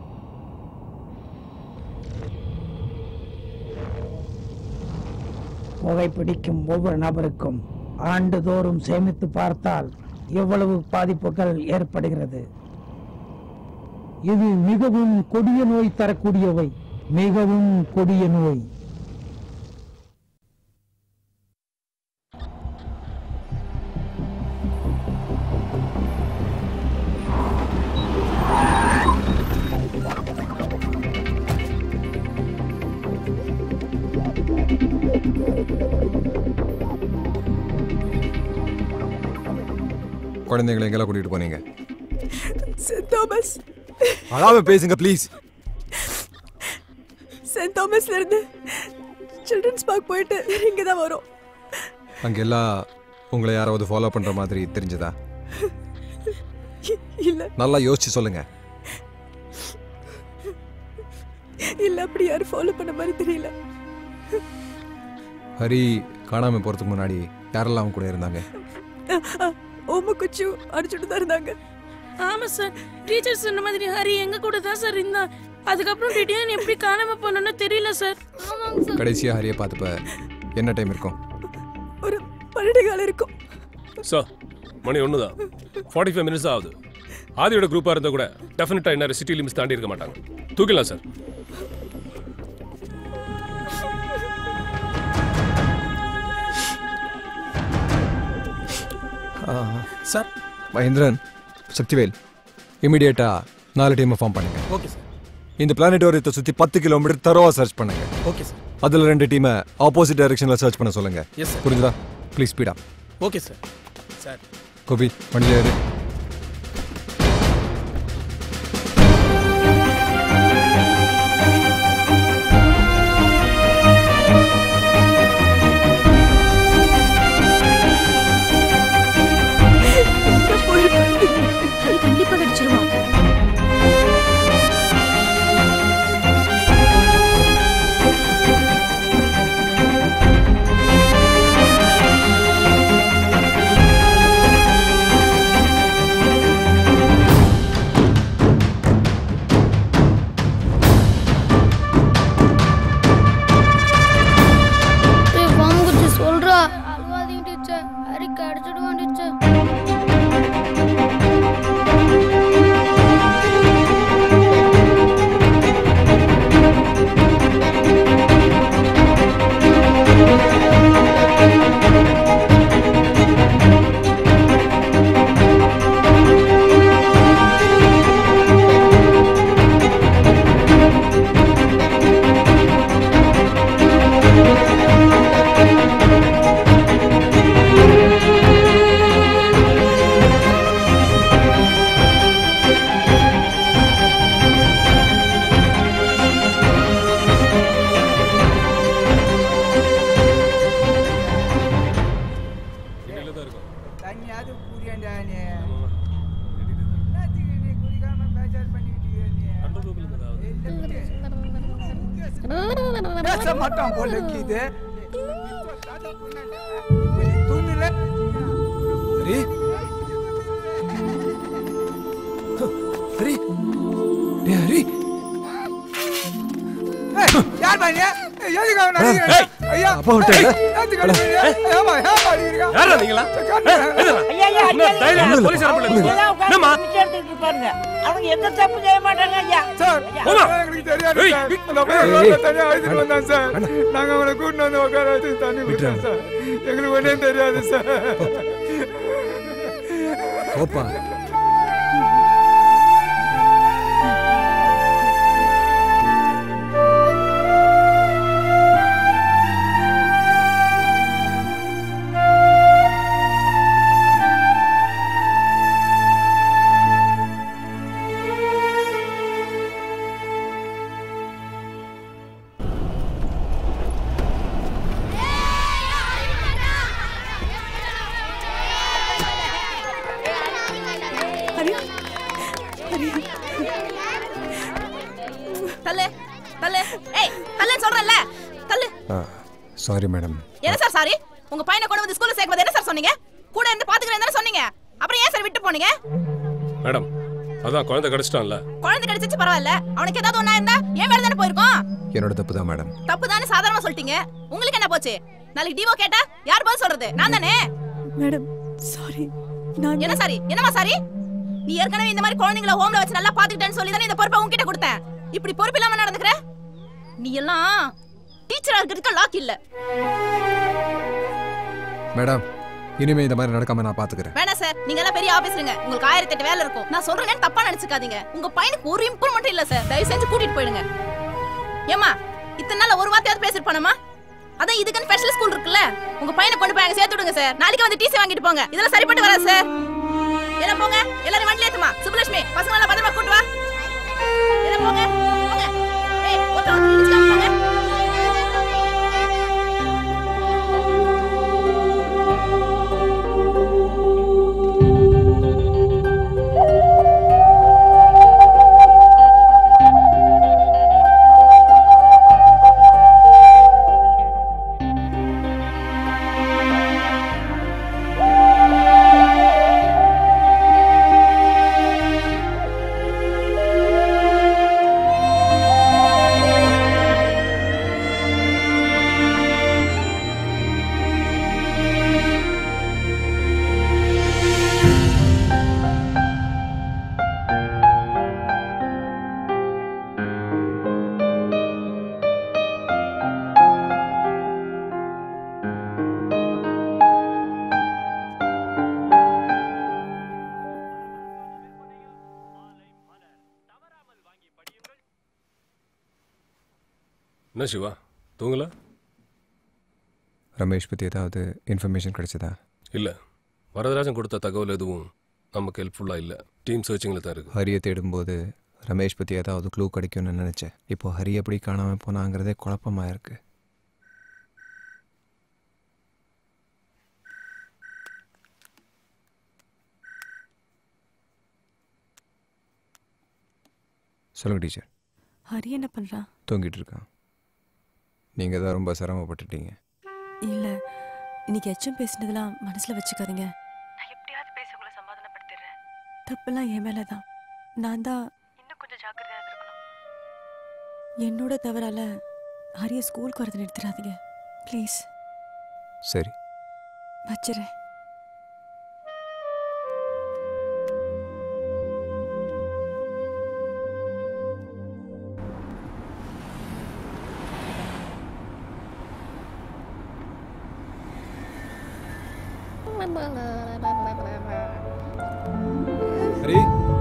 புகைப்பிடிக்கும் ஒவ்வொரு நபருக்கும் ஆண்டுதோறும் சேமித்து பார்த்தால் எவ்வளவு பாதிப்புகள் ஏற்படுகிறது இது மிகவும் கொடிய நோய் தரக்கூடியவை மிகவும் கொடிய நோய் குழந்தைங்களை எங்கெல்லாம் கூட்டிட்டு போனீங்க சென்ட் தாமஸ் அழாம பேசுங்க ப்ளீஸ் சென்ட் தாமஸ்ல இருந்து சில்ட்ரன்ஸ் பார்க் போயிட்டு இங்க தான் வரோம் அங்கெல்லாம் உங்களை யாராவது ஃபாலோ பண்ற மாதிரி தெரிஞ்சதா இல்ல நல்லா யோசிச்சு சொல்லுங்க இல்ல அப்படி யாரும் ஃபாலோ பண்ண மாதிரி தெரியல ஹரி காணாம போறதுக்கு முன்னாடி யாரெல்லாம் அவங்க கூட இருந்தாங்க ஓம குச்சு அடிச்சுட்டு தான் இருந்தாங்க ஆமா சார் டீச்சர் சொன்ன மாதிரி ஹரி எங்க கூட தான் சார் இருந்தான் அதுக்கப்புறம் திடீர்னு எப்படி காணாம போனோன்னு தெரியல சார் ஆமாங்க சார் கடைசியா ஹரியை பார்த்தப்ப என்ன டைம் இருக்கும் ஒரு பன்னெண்டு காலம் இருக்கும் சார் மணி ஒன்று தான் ஃபார்ட்டி ஃபைவ் மினிட்ஸ் ஆகுது ஆதியோட குரூப்பாக இருந்தால் கூட டெஃபினட்டாக இன்னும் சிட்டி லிமிட்ஸ் தாண்டி இருக்க மாட்டாங்க தூக்கலாம் சார் சார் மகேந்திரன் சக்திவேல் இமிடியேட்டா நாலு டீமை ஃபார்ம் பண்ணுங்க ஓகே சார் இந்த பிளானட்டோரியத்தை சுத்தி பத்து கிலோமீட்டர் தரோவா சர்ச் பண்ணுங்க ஓகே சார் அதுல ரெண்டு டீமை ஆப்போசிட் டைரக்ஷன்ல சர்ச் பண்ண சொல்லுங்க Yes, sir. புரிஞ்சுதா ப்ளீஸ் ஸ்பீடா ஓகே சார் சார் கோபி வண்டியில ஏறு கண்டிப்பா கிடைச்சிருவான் ஆ பேச மாட்டான் போல இது தூங்கல ஹரி ஹரி டேய் ஹரி யார் பாருங்க எதுக்கு அவன் அடிக்கிறீங்க? ஐயா அப்பா வந்துட்டாரு. எதுக்கு அடிக்கிறீங்க? ஏம்மா, ஏம்மா அடிக்கிறீங்க? யாரா நீங்களா? ஐயா, ஐயா, என்ன ஐயா, தைரியம் ஐயா. போலீஸ் அனுப்பல இங்க நீங்க? தான் உட்கார்ந்து என்னம்மா? பிச்சை எடுத்துட்டு இருப்பாருங்க. அவங்க எந்த தப்பு செய்ய மாட்டாங்க ஐயா சார் போமா. எங்களுக்கு தெரியாது ஏய், சார். ஏய், அந்த பையன் ஏய், ரோட்ல ஏய். தனியா அழைச்சிட்டு வந்தான் சார் நாங்க அவனை கூட்டிட்டு வந்து உட்கார வச்சு தண்ணி விட்டோம் சார் எங்களுக்கு ஒன்றும் தெரியாது சார் போப்பா தள்ளு தள்ளு ஏய் தள்ளு சொல்றேன்ல தள்ளு சாரி மேடம் என்ன சார் சாரி உங்க பையனை கொண்டு வந்து ஸ்கூல்ல சேர்க்கும்போது என்ன சார் சொன்னீங்க கூட இருந்து பாத்துக்கிறேன் தானே சொன்னீங்க அப்புறம் ஏன் சார் விட்டு போனீங்க மேடம் அதான் குழந்தை கிடைச்சிட்டான்ல குழந்தை கிடைச்சிச்சு பரவாயில்ல அவனுக்கு ஏதாவது ஒண்ணா இருந்தா ஏன் மேல தானே போயிருக்கோம் என்னோட தப்பு தான் மேடம் தப்பு தானே சாதாரணமா சொல்லிட்டீங்க உங்களுக்கு என்ன போச்சு நாளைக்கு டிவோ கேட்டா யார் பதில் சொல்றது நான் தானே மேடம் சாரி நான் என்ன சாரி என்னமா சாரி நீ ஏற்கனவே இந்த மாதிரி குழந்தைங்களை ஹோம்ல வச்சு நல்லா பாத்துக்கிட்டேன்னு சொல்லி தானே இந்த பொறுப்பை உன்கிட்ட கொடுத்தேன் இப்படி பொறுப்பு இல்லாம நடந்துக்கிற நீ எல்லாம் டீச்சரா இருக்கிறதுக்கு லாக் இல்ல மேடம் இனிமே இந்த மாதிரி நடக்காம நான் பாத்துக்கிறேன் வேணாம் சார் நீங்க எல்லாம் பெரிய ஆபீசருங்க உங்களுக்கு ஆயிரத்தி எட்டு வேலை இருக்கும் நான் சொல்றேன்னு தப்பா நினைச்சுக்காதீங்க உங்க பையனுக்கு ஒரு இம்ப்ரூவ்மெண்ட் இல்ல சார் தயவு செஞ்சு கூட்டிட்டு போயிடுங்க ஏமா இத்தனை நாள் ஒரு வார்த்தையாவது பேசிருப்பானமா அதான் இதுக்குன்னு ஸ்பெஷல் ஸ்கூல் இருக்குல்ல உங்க பையனை கொண்டு போய் அங்க சேர்த்து விடுங்க சார் நாளைக்கு வந்து டிசி வாங்கிட்டு போங்க இதெல்லாம் சரிப்பட்டு வராது சார் எல்லாம் போங்க எல்லாரும் வண்டில ஏத்துமா சுப்புலட்சுமி பசங்க எல்லாம் பத்திரமா கூட்டு வா எல்லாம் போங்க போங்க ஏய் ஒருத்தர் ஒருத்தர் இடிச்சுக்காம போங்க என்ன சிவா தூங்கல ரமேஷ் பற்றி ஏதாவது இன்ஃபர்மேஷன் கிடைச்சதா இல்ல வரதராஜன் கொடுத்த தகவல் எதுவும் நமக்கு ஹெல்ப்ஃபுல்லா இல்ல டீம் சர்ச்சிங்ல தான் இருக்கு ஹரியை தேடும்போது ரமேஷ் பற்றி ஏதாவது க்ளூ கிடைக்கும்னு நினச்சேன் இப்போ ஹரி எப்படி காணாமல் போனாங்கிறதே குழப்பமாக இருக்கு சொல்லுங்க டீச்சர் ஹரி என்ன பண்றான் தூங்கிட்டு இருக்கான் நீங்கள் தான் ரொம்ப சிரமப்பட்டுட்டீங்க இல்ல இன்னைக்கு எச்சும் பேசினதெல்லாம் மனசுல வச்சுக்காதீங்க நான் எப்படியாவது பேசி உங்களை சமாதானப்படுத்திடுறேன் தப்பெல்லாம் என் மேலதான் நான் தான் இன்னும் கொஞ்சம் ஜாக்கிரதையா இருந்திருக்கணும் என்னோட தவறால ஹரிய ஸ்கூலுக்கு வரது நிறுத்திடாதீங்க ப்ளீஸ் சரி வச்சுறேன் ஹரி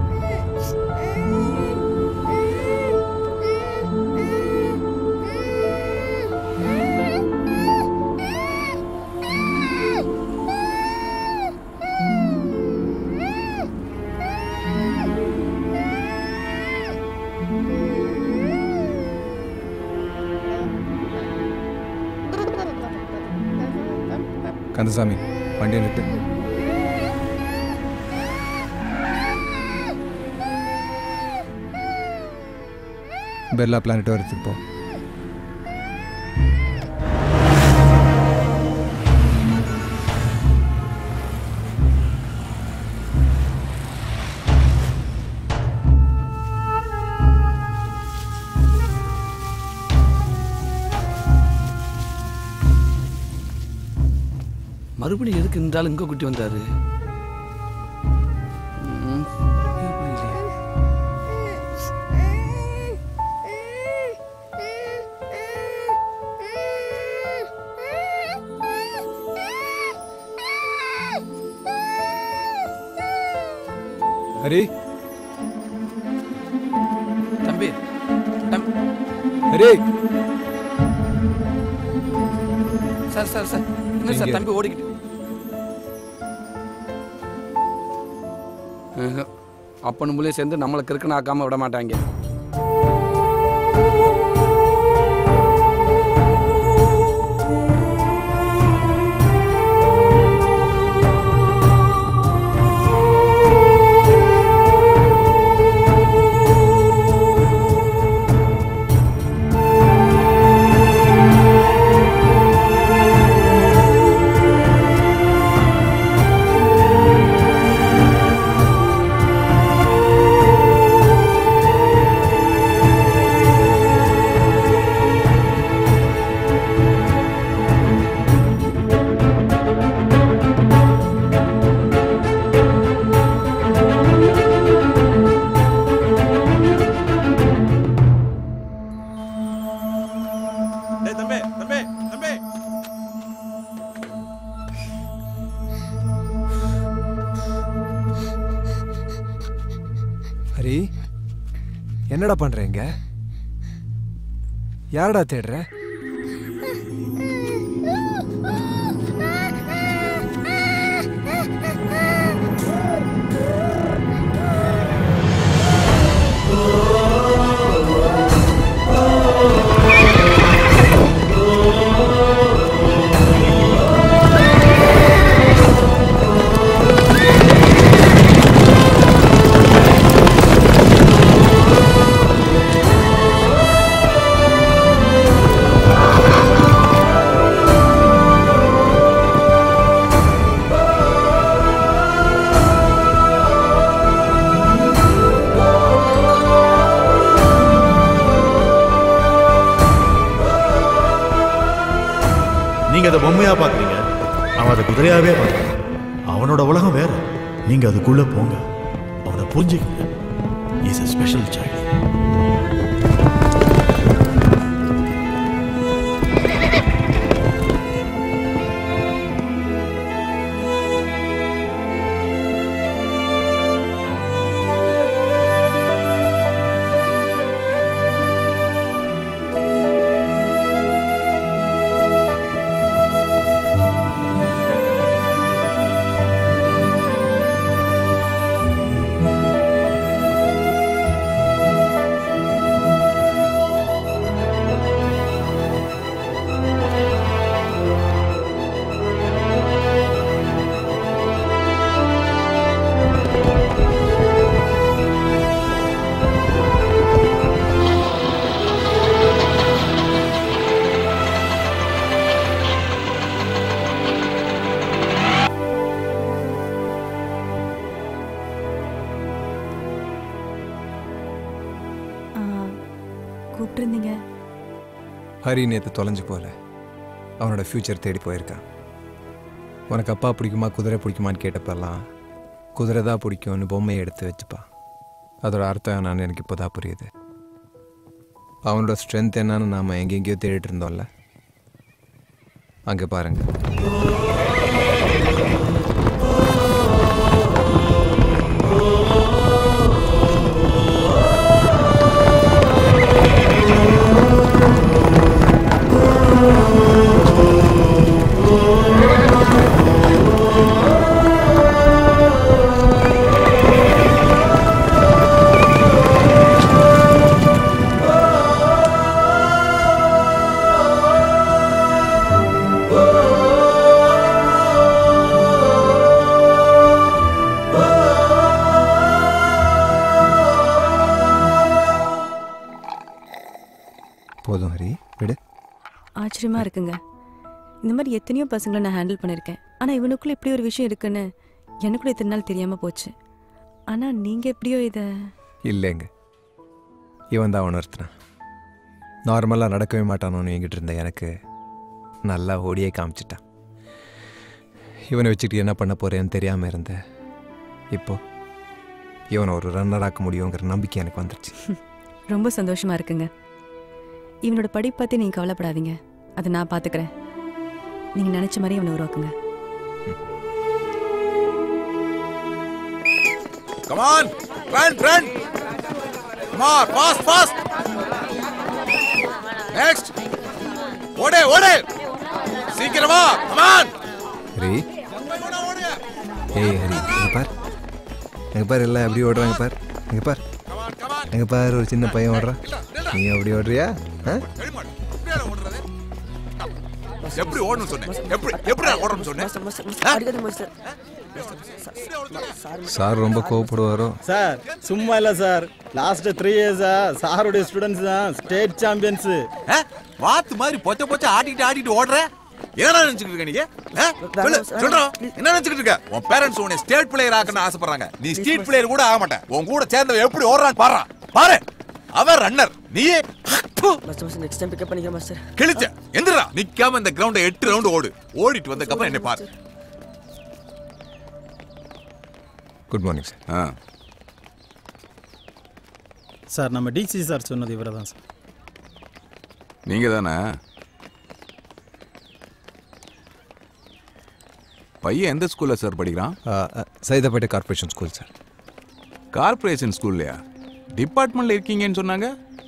கந்தசாமி வண்டியை நிறுத்து பெர்லா பிளானட்டோரியத்துக்கு போ மறுபடியும் எதுக்கு இருந்தாலும் இங்கே கூட்டி வந்தாரு ம், எனக்கு புரியலையே. ஹரி தம்பி ஹரி சார் சார் சார் என்ன சார் எங்க? தம்பி ஓடிக்கிட்டு ஆஹா. அப்பனும் புள்ளையும் சேர்ந்து நம்மளை கிறுக்குன்னு ஆக்காம விட மாட்டாங்க டேய் தம்பி தம்பி தம்பி ஹரி என்னடா பண்றீங்க யாரடா தேடுற நீங்க அதை பொம்மையா பாக்குறீங்க அவன் அதை குதிரையாவே பார்க்கறான் அவனோட உலகம் வேற நீங்க அதுக்குள்ள போங்க அவனை புரிஞ்சுக்கங்க இஸ் a ஸ்பெஷல் child கூப்பிட்டுருந்தீங்க ஹரி நேற்று தொலைஞ்சு போகல அவனோட ஃப்யூச்சர் தேடி போயிருக்கான் உனக்கு அப்பா பிடிக்குமா குதிரை பிடிக்குமான்னு கேட்டப்பெல்லாம் குதிரை தான் பிடிக்கும்னு பொம்மையை எடுத்து வச்சுப்பா அதோட அர்த்தம் என்னன்னு எனக்கு இப்போ தான் புரியுது அவனோட ஸ்ட்ரென்த் என்னன்னு நாம் எங்கெங்கேயோ தேடிட்டு இருந்தோம்ல அங்கே பாருங்க போதும் ஹரி விடு ஆச்சரியமா இருக்குங்க இந்த மாதிரி எத்தனையோ பசங்களை நான் ஹேண்டில் பண்ணியிருக்கேன் ஆனால் இவனுக்குள்ள இப்படி ஒரு விஷயம் இருக்குன்னு எனக்குள்ள இத்தனை நாள் தெரியாமல் போச்சு ஆனால் நீங்கள் எப்படியோ இதை இல்லைங்க இவன் தான் உணர்த்தினான் நார்மலாக நடக்கவே மாட்டானோன்னு என்கிட்ட இருந்த எனக்கு நல்லா ஓடியே காமிச்சிட்டான் இவனை வச்சுட்டு என்ன பண்ண போறேன்னு தெரியாமல் இருந்தேன் இப்போ இவனை ஒரு ரன்னர் ஆக்க முடியுங்கிற நம்பிக்கை எனக்கு வந்துருச்சு ரொம்ப சந்தோஷமா இருக்குங்க இவனோட படிப்பு பத்தி நீங்க கவலைப்படாதீங்க அதை நான் பாத்துக்கிறேன் நீங்க நினைச்ச மாதிரி அவனை உருவாக்குங்க Come on, run, run. Come on, fast, fast. Next. ஓடு ஓடு சீக்கிரமா come on. ஹரி ஏய் ஹரி இங்க பார் எங்க பார் எல்லாம் எப்படி ஓடுறாங்க பார் எங்க பார் எங்க பார் ஒரு சின்ன பையன் ஓடுறான் நீ அப்படி ஓடுறியா ஆ? எப்படி ஓடணும் சொன்னேன் எப்படி எப்படி ஓடணும் சொன்னேன் சார் ரொம்ப கோவப்படுவாரோ சார் சும்மா இல்ல சார் லாஸ்ட் த்ரீ இயர்ஸா சாருடைய ஸ்டூடெண்ட்ஸ் தான் ஸ்டேட் சாம்பியன்ஸ் வாத்து மாதிரி பொச்ச பொச்ச ஆடிட்டு ஆடிட்டு ஓடுற என்ன நினைச்சுக்கிட்டு இருக்க நீங்க ஆ? சொல்லு சொல்றோம் என்ன நினைச்சுக்கிட்டு இருக்க உன் பேரண்ட்ஸ் உன்னை ஸ்டேட் பிளேயர் ஆக்கணும்னு ஆசைப்படுறாங்க நீ ஸ்ட்ரீட் பிளேயர் கூட ஆக மாட்டேன் உன் கூட சேர்ந்தவன் எப்படி ஓடுறான்னு பாரு பாரு அவன் ரன்னர் நீயே நெக்ஸ்ட் டைம் பிக்கப் பண்ணிக்கிறேன் மாஸ்டர் கிழிச்ச எந்திரா நிக்காம இந்த கிரவுண்ட எட்டு ரவுண்ட் ஓடு ஓடிட்டு வந்ததுக்கு அப்புறம் என்ன பாரு குட் மார்னிங் சார் சார் நம்ம டிசி சார் சொன்னது இவரை தான் சார் நீங்க தானே பையன் எந்த ஸ்கூல்ல சார் படிக்கிறான் Saidapet corporation school sir corporation ஸ்கூல்லையா டிபார்ட்மெண்ட்ல இருக்கீங்கன்னு சொன்னாங்க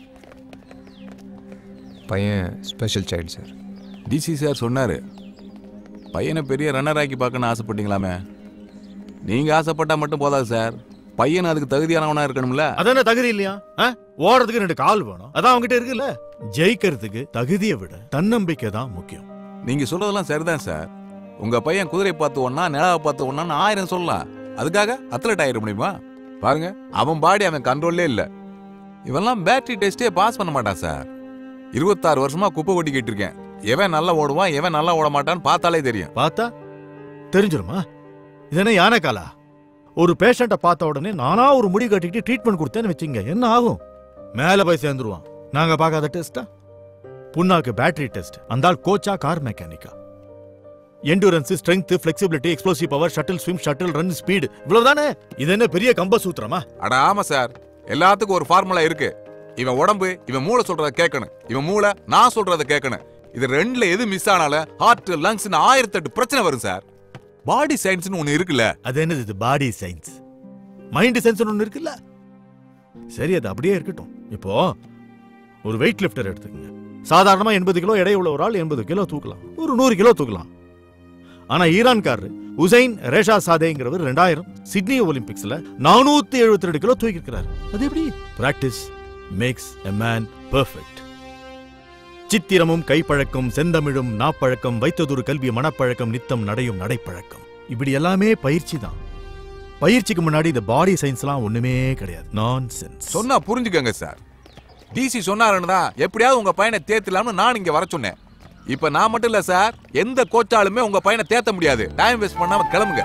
பையன் special child sir TC sir சொன்னாரு பையனை பெரிய ரன்னர் ஆக்கி பார்க்கணும்னு ஆசைப்பட்டீங்களாமே நீங்க ஆசைப்பட்டா மட்டும் போதாது சார் பையன் அதுக்கு தகுதியானவனா இருக்கணும்ல அதானே தகுதி இல்லையா ஆ? ஓடுறதுக்கு ரெண்டு கால் வேணும் அதான் அவங்ககிட்ட இருக்குல்ல ஜெயிக்கிறதுக்கு தகுதியை விட தன்னம்பிக்கை தான் முக்கியம் நீங்க சொல்றதெல்லாம் சரிதான் சார் உங்க பையன் குதிரை பார்த்து ஒன்னா நிலாவை பார்த்து ஒன்னான்னு ஆயிரம் சொல்லலாம் அதுக்காக அத்லட் ஆயிட முடியுமா பாருங்க அவன் பாடி அவன் கண்ட்ரோல்லே இல்ல இவன்லாம் பேட்டரி டெஸ்டே பாஸ் பண்ண மாட்டான் சார் இருபத்தாறு வருஷமா குப்பை கொட்டிக்கிட்டு இருக்கேன் எவன் நல்லா ஓடுவான் எவன் நல்லா ஓட மாட்டான்னு பார்த்தாலே தெரியும் பார்த்தா தெரிஞ்சிருமா இது என்ன யானை காலா ஒரு பேஷண்ட்டை பார்த்த உடனே நானா ஒரு முடி கட்டிக்கிட்டு ட்ரீட்மெண்ட் கொடுத்தேன்னு வச்சுங்க என்ன ஆகும் மேல போய் சேர்ந்துருவான் நாங்க பார்க்காத டெஸ்டா புண்ணாக்கு பேட்டரி டெஸ்ட் அந்த ஆள் கோச்சா கார் மெக்கானிக்கா endurance strength flexibility explosive power shuttle swim shuttle run speed இவ்வளவுதானே இது என்ன பெரிய கம்ப சூத்திரமா அட ஆமா சார் எல்லாத்துக்கும் ஒரு ஃபார்முலா இருக்கு இவன் உடம்பு இவன் மூளை சொல்றத கேட்கணும் இவன் மூளை நான் சொல்றத கேட்கணும் இது ரெண்டுல எது மிஸ் ஆனாலும் ஹார்ட் லங்ஸ்னு ஆயிரத்தெட்டு பிரச்சனை வரும் சார் பாடி சயின்ஸ்னு ஒண்ணு இருக்குல்ல அது என்னது இது பாடி சயின்ஸ் மைண்ட் சயின்ஸ் ஒன்று இருக்குல்ல சரி அது அப்படியே இருக்கட்டும் இப்போ ஒரு வெயிட் லிஃப்டர் எடுத்துக்கங்க சாதாரணமா எண்பது கிலோ எடை உள்ள ஒரு ஆள் எண்பது கிலோ தூக்கலாம் ஒரு நூறு கிலோ தூக்கலாம் ஆனா ஈரான்காரர் உசைன் ரேஷா சாதேங்கிறவர் ரெண்டாயிரம் சிட்னி ஒலிம்பிக்ஸ்ல நானூத்தி எழுபத்தி ரெண்டு கிலோ தூக்கி இருக்கிறார் அது எப்படி practice makes a man perfect சித்திரமும் கைப்பழக்கம் செந்தமிழும் நாப்பழக்கம் வைத்ததொரு கல்வி மனப்பழக்கம் நித்தம் நடையும் நடைப்பழக்கம் இப்படி எல்லாமே பயிற்சி தான் பயிற்சிக்கு முன்னாடி இந்த பாடி சயின்ஸ்லாம் ஒண்ணுமே கிடையாது நான் சென்ஸ் சொன்னா புரிஞ்சுக்கங்க சார் டிசி சொன்னாருன்னு தான் எப்படியாவது உங்க பையனை தேத்தலாம்னு நான் இங்க வர சொன்னேன் இப்ப நான் மட்டும் இல்ல சார் எந்த கோச்சாலுமே உங்க பையனை தேத்த முடியாது டைம் வேஸ்ட் பண்ணாம கிளம்புங்க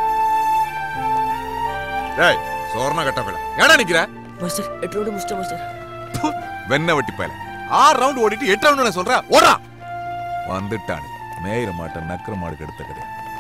டேய் சோர்ணா கட்டப்பல ஏடா நிக்கிற மாஸ்டர் எட்டு ரவுண்டு முடிச்சிட்டேன் மாஸ்டர் வெண்ண வட்டி பயல ஆறு ரவுண்ட் ஓடிட்டு எட்டு ரவுண்ட் சொல்ற ஓடா வந்துட்டானு மேயிற மாட்டேன் நக்கிற மாடு கெடுத்த கதை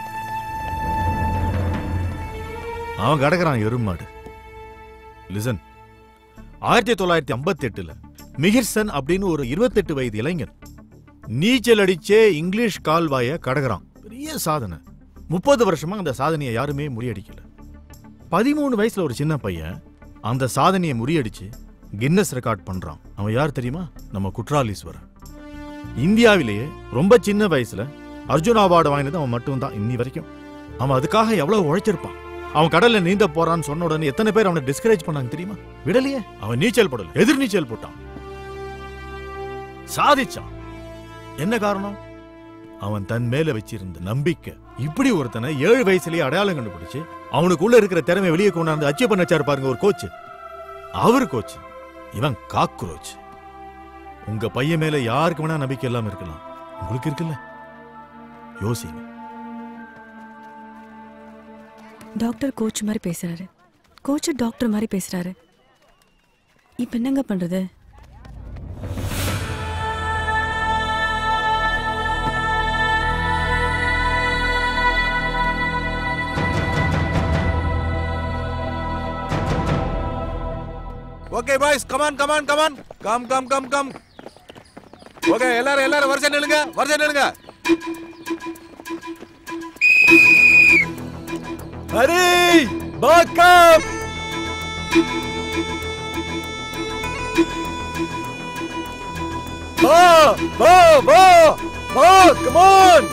அவன் கிடக்குறான் எருமாடு லிசன் ஆயிரத்தி தொள்ளாயிரத்தி ஐம்பத்தி எட்டுல மிகிர்சன் அப்படின்னு ஒரு இருபத்தெட்டு வயது இளைஞன் நீச்சல் அடிச்சே இங்கிலீஷ் கால்வாய கடக்குறான் பெரிய சாதனை முப்பது வருஷமா அந்த சாதனையை யாருமே முறியடிக்கல பதிமூணு வயசுல ஒரு சின்ன பையன் அந்த சாதனையை முறியடிச்சு கின்னஸ் ரெக்கார்ட் பண்றான் அவன் யார் தெரியுமா நம்ம குற்றாலீஸ்வரன் இந்தியாவிலேயே ரொம்ப சின்ன வயசுல அர்ஜுன் அவார்டு வாங்கினது அவன் மட்டும்தான் இன்னி வரைக்கும் அவன் அதுக்காக எவ்வளவு உழைச்சிருப்பான் அவன் கடல்ல நீந்த போறான்னு சொன்ன உடனே எத்தனை பேர் அவனை டிஸ்கரேஜ் பண்ணாங்க தெரியுமா விடலையே அவன் நீச்சல் போடல எதிர் நீச்சல் போட்டான் சாதிச்சான் என்ன காரணம் அவன் தன் மேல வச்சிருந்த நம்பிக்கை இப்படி ஒருத்தனை ஏழு வயசுலயே அடையாளம் கண்டுபிடிச்சு அவனுக்குள்ள இருக்கிற திறமை வெளியே கொண்டாந்து அச்சீவ் பண்ண வச்சாரு பாருங்க ஒரு கோச் அவர் கோச் இவன் காக்ரோச் உங்க பையன் மேல யாருக்கு வேணா நம்பிக்கை இல்லாம இருக்கலாம் உங்களுக்கு இருக்குல்ல யோசிங்க டாக்டர் கோச் மாதிரி பேசுறாரு கோச் டாக்டர் மாதிரி பேசுறாரு இப்ப என்னங்க பண்றது okay boys come on come on come on come come come come okay எல்லாரும் எல்லாரும் வரிசை நில்லுங்க வரிசை நில்லுங்க ஹரி பாக்கம் வா வா வா வா come on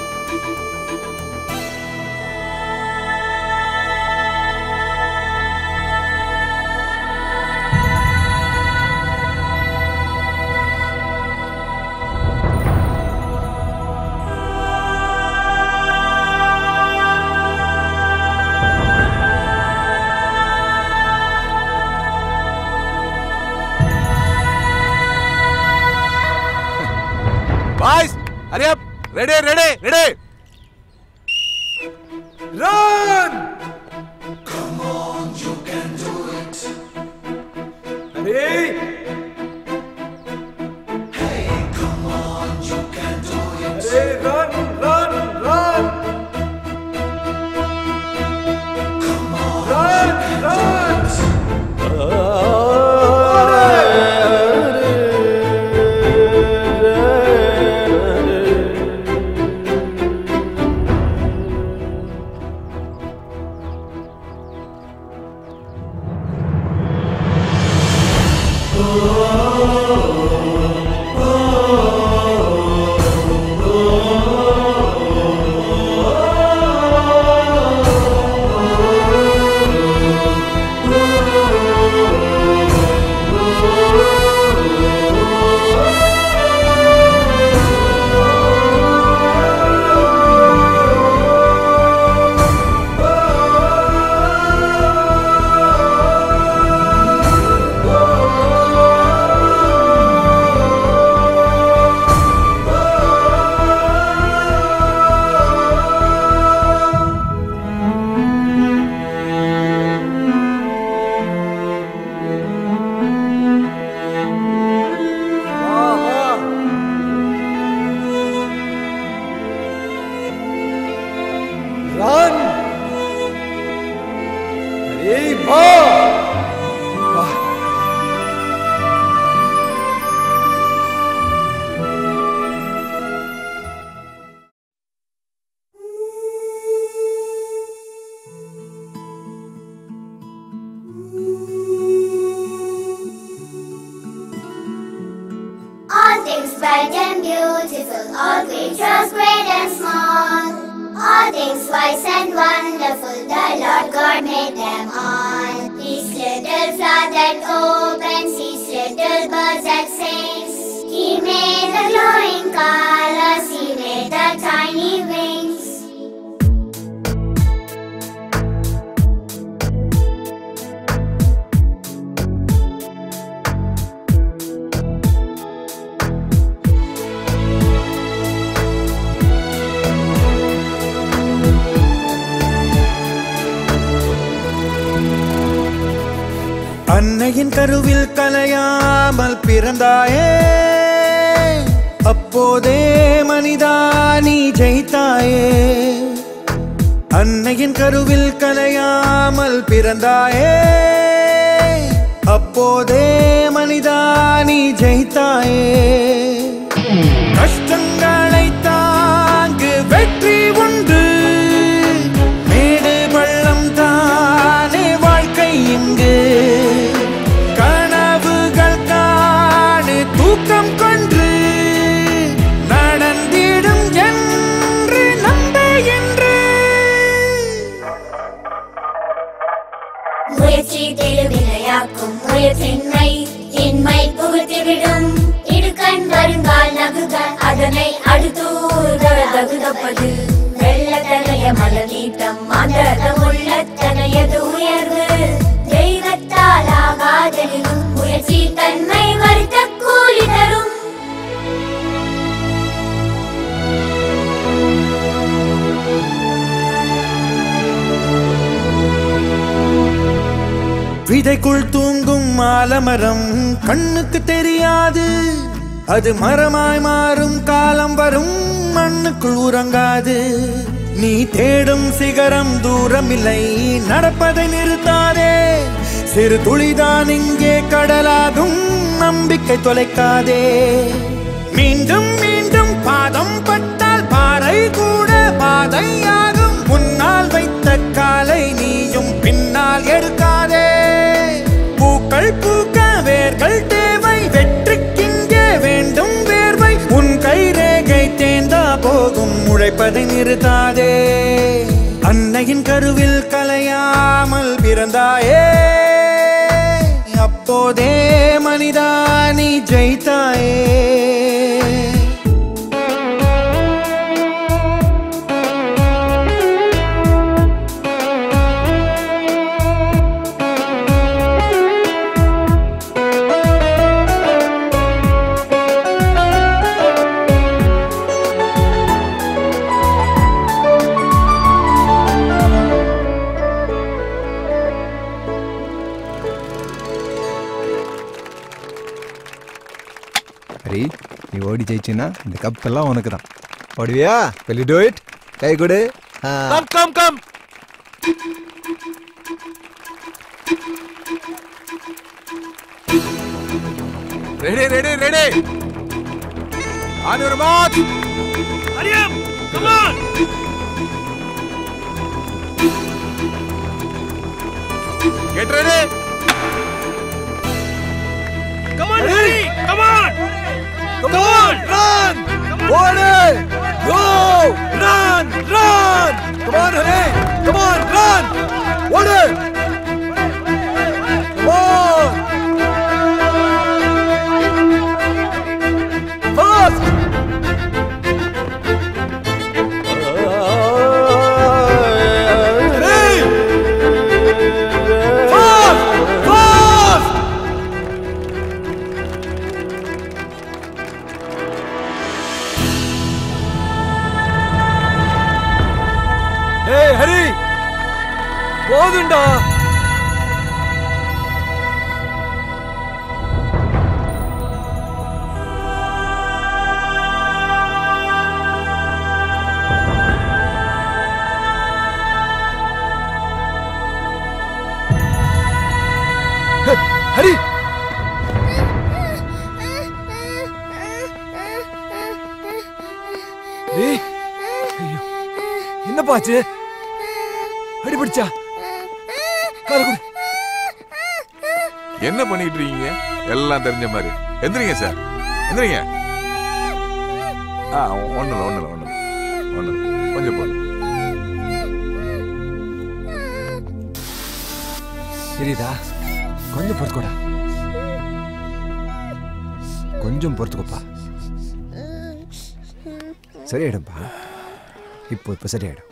boys hurry up ready ready ready run come on you can do it Hari Hey, come on, you can do it. Hey, run, run, run. Come on, run, run. Run! Hurry, va! Va. All things bright and beautiful, all creatures great and small. All things wise and wonderful, the Lord God made them all. Each little flower that opens, each little bird that sings. He made the glowing colors, he made the tiny wings. அன்னையின் கருவில் கலையாமல் பிறந்தாயே அப்போதே மனிதா நீ ஜெயித்தாயே அன்னையின் கருவில் கலையாமல் பிறந்தாயே அப்போதே மனிதா நீ ஜெயித்தாயே கஷ்டங்களை தாங்கு வெற்றி உண்டு மேடு பள்ளம் தானே வாழ்க்கை இங்கு கனவுகள் காணு தூக்கம் கொன்று நடந்திடும் என்று நம்ப என்று முயற்சி திருவினையாக்கும் முயற்சின்மை இன்மை புகுத்திவிடும் இடுக்கண் வருங்கால் நகுக அதனை அடுத்தூர்க தகுதப்பது வெள்ளத்தனைய மலநீட்டம் மாந்தரம் உள்ளத்தனையது உயர்வு தெய்வத்தால் ஆகாதெனினும் முயற்சி தன்மை வருத்த கூலி தரும் விதைக்குள் தூங்கும் ஆலமரம் கண்ணுக்கு தெரியாது அது மரமாய் மாறும் காலம் வரும் மண்ணுக்குள் உறங்காது நீ தேடும் சிகரம் தூரமில்லை நடப்பதை நிறுத்தாதே சிறு துளிதான் இங்கே கடலாகும் நம்பிக்கை தொலைக்காதே மீண்டும் மீண்டும் பாதம் பட்டால் பாறை கூட பாதையாகும் முன்னால் வைத்த காலை நீயும் பின்னால் எடுக்காதே பூக்கள் பூக்க வேர்கள் தேவை வெற்றிக்கிங்கே வேண்டும் வேர்வை உன் கை ரேகை தேர்ந்தா போகும் உழைப்பதை நிறுத்தாதே அன்னையின் கருவில் கலையாமல் பிறந்தாயே அப்போதே மனிதா நீ ஜெயித்தாயே ஹரி நீ ஓடி ஜெயிச்சின்னா இந்த கப் எல்லாம் உனக்கு தான் ஓடுவியா வெளி டூ இட் கை கொடு ஆ. Come come come ready ready ready on your mark ஹரியம் come on get ready come on Hari come on come on run ஓடு go run run come on Hari come on run ஓடு come on fast Hari fast fast ஏய் ஹரி போதுண்டா ஹே, ஹரி டேய், ஐயோ, என்னப்பாச்சு அடிபிடிச்சா கால கொடு என்ன பண்ணிட்டு இருக்கீங்க எல்லாம் தெரிஞ்ச மாதிரி எந்திரிங்க சார் எந்திரிங்க ஆ ஒண்ணுல ஒண்ணுல ஒண்ணுல ஒண்ணுல கொஞ்சம் போதும் சரிதா கொஞ்சம் பொறுத்துக்கோடா கொஞ்சம் பொறுத்துக்கோப்பா சரியாயிடும்பா இப்போ இப்போ சரியாயிடும்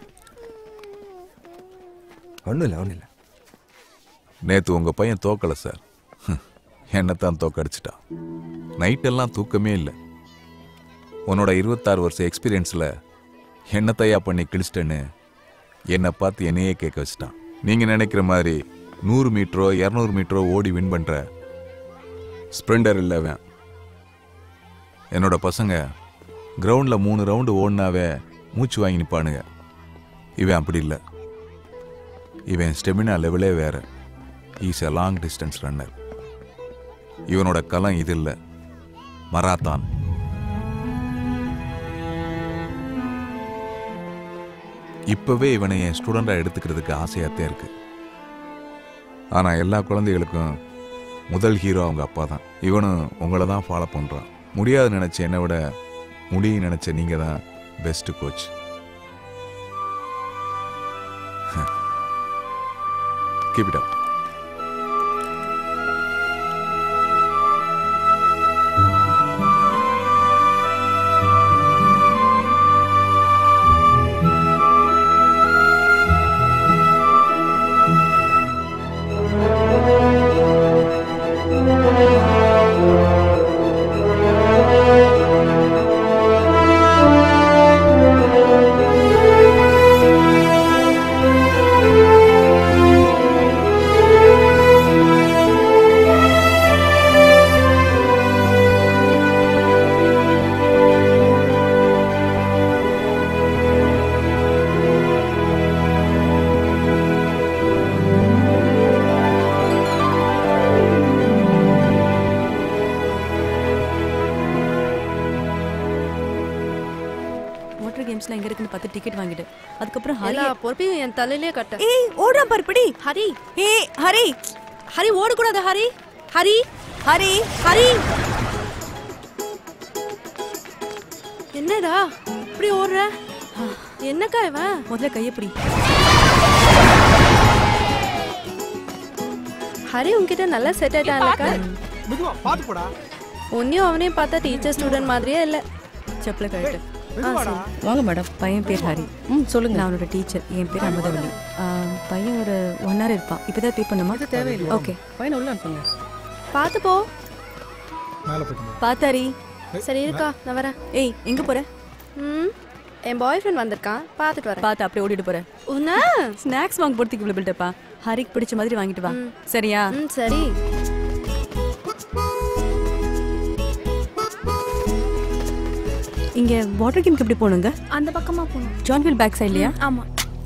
ஒன்றும் இல்லை ஒன்றும் இல்லை நேத்து உங்க பையன் தோக்கல சார் என்னத்தான் தோக்கடிச்சிட்டான் நைட்டெல்லாம் தூக்கமே இல்லை உன்னோட இருபத்தாறு வருஷம் எக்ஸ்பீரியன்ஸில் என்னத்தையா பண்ணி கிழிச்சிட்டேன்னு என்னை பார்த்து என்னையே கேட்க வச்சிட்டான் நீங்கள் நினைக்கிற மாதிரி நூறு மீட்டரோ இரநூறு மீட்டரோ ஓடி வின் பண்ணுற ஸ்ப்ரிண்டர் இல்லை அவன் என்னோட பசங்க கிரவுண்டில் மூணு ரவுண்டு ஓடினாவே மூச்சு வாங்கி நிற்பானுங்க இவன் அப்படி இல்லை இவன் ஸ்டெமினா லெவலே வேற is a long distance runner இவனோட களம் இது இல்லை மராத்தான் இப்பவே இவனை என் ஸ்டூடெண்டா எடுத்துக்கிறதுக்கு ஆசையாத்தான் இருக்கு ஆனா எல்லா குழந்தைகளுக்கும் முதல் ஹீரோ அவங்க அப்பா தான் இவனும் உங்களை தான் ஃபாலோ பண்றான் முடியாது நினைச்ச என்னை விட முடியும் நினைச்ச நீங்க தான் best coach keep it up Thank கேம்ஸ்லாம் எங்க இருக்குன்னு பார்த்து டிக்கெட் வாங்கிட்டு அதுக்கப்புறம் ஹரி எல்லா பொறுப்பையும் என் தலையிலே கட்ட ஏய் ஓடுறான் பாரு பிடி ஹரி ஏய் ஹரி ஹரி ஓடக்கூடாது ஹரி ஹரி ஹரி ஹரி என்னடா இப்படி ஓடுற என்னக்கா இவன் முதல்ல கையை பிடி ஹரி உன்கிட்ட நல்லா செட் ஆயிட்டான்லக்கா மெதுவா பாத்து போடா உன்னையும் அவனையும் பார்த்தா டீச்சர் ஸ்டூடெண்ட் மாதிரியே இல்லை செப்பல கழட்டு மெதுவாடா வாங்க மேடம் பையன் பேர் ஹரி ம் சொல்லுங்க நான் அவனோட டீச்சர் என் பேர் அமுதவள்ளி ஆ, பையன் ஒரு ஒன் ஹவர் இருப்பான் இப்போதான் பே பண்ணுமா தேவையில்லை. ஓகே பையனை உள்ள அனுப்புங்க பார்த்து போ மேல போயிட்டு பாத்தாரி சரி இருக்கா நான் வரேன் ஏய் எங்க போற ம் என் பாய் ஃப்ரெண்ட் வந்திருக்கான் பார்த்துட்டு வரேன் பார்த்து அப்படியே ஓடிட்டு போற உன்ன ஸ்நாக்ஸ் வாங்க போறதுக்கு இவ்வளவு பில்டப்பா ஹரிக்கு பிடிச்ச மாதிரி வாங்கிட்டு வா சரியா ம் சரி இங்க வாட்டர் கேம்க்கு எப்படி போகணுங்க அந்த பக்கமா போகணும் ஜான்வில் பேக் சைட்லயா ஆமா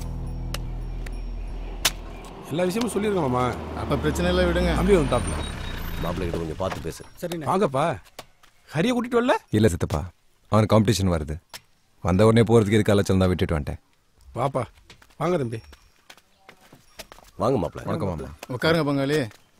எல்லா விஷயமும் சொல்லிருக்கோம் மாமா அப்ப பிரச்சனை இல்லை விடுங்க தம்பி வந்துட்டாப்ல மாப்பிள்ளை கிட்ட கொஞ்சம் பார்த்து பேசு சரி வாங்கப்பா ஹரியை கூட்டிட்டு வரல இல்லை சித்தப்பா அவனுக்கு காம்படிஷன் வருது வந்த உடனே போகிறதுக்கு எதுக்கு அலைச்சல் தான் விட்டுட்டு வந்துட்டேன் வாப்பா வாங்க தம்பி வாங்க மாப்பிள்ளை வணக்கம் மாமா உட்காருங்க பங்காளி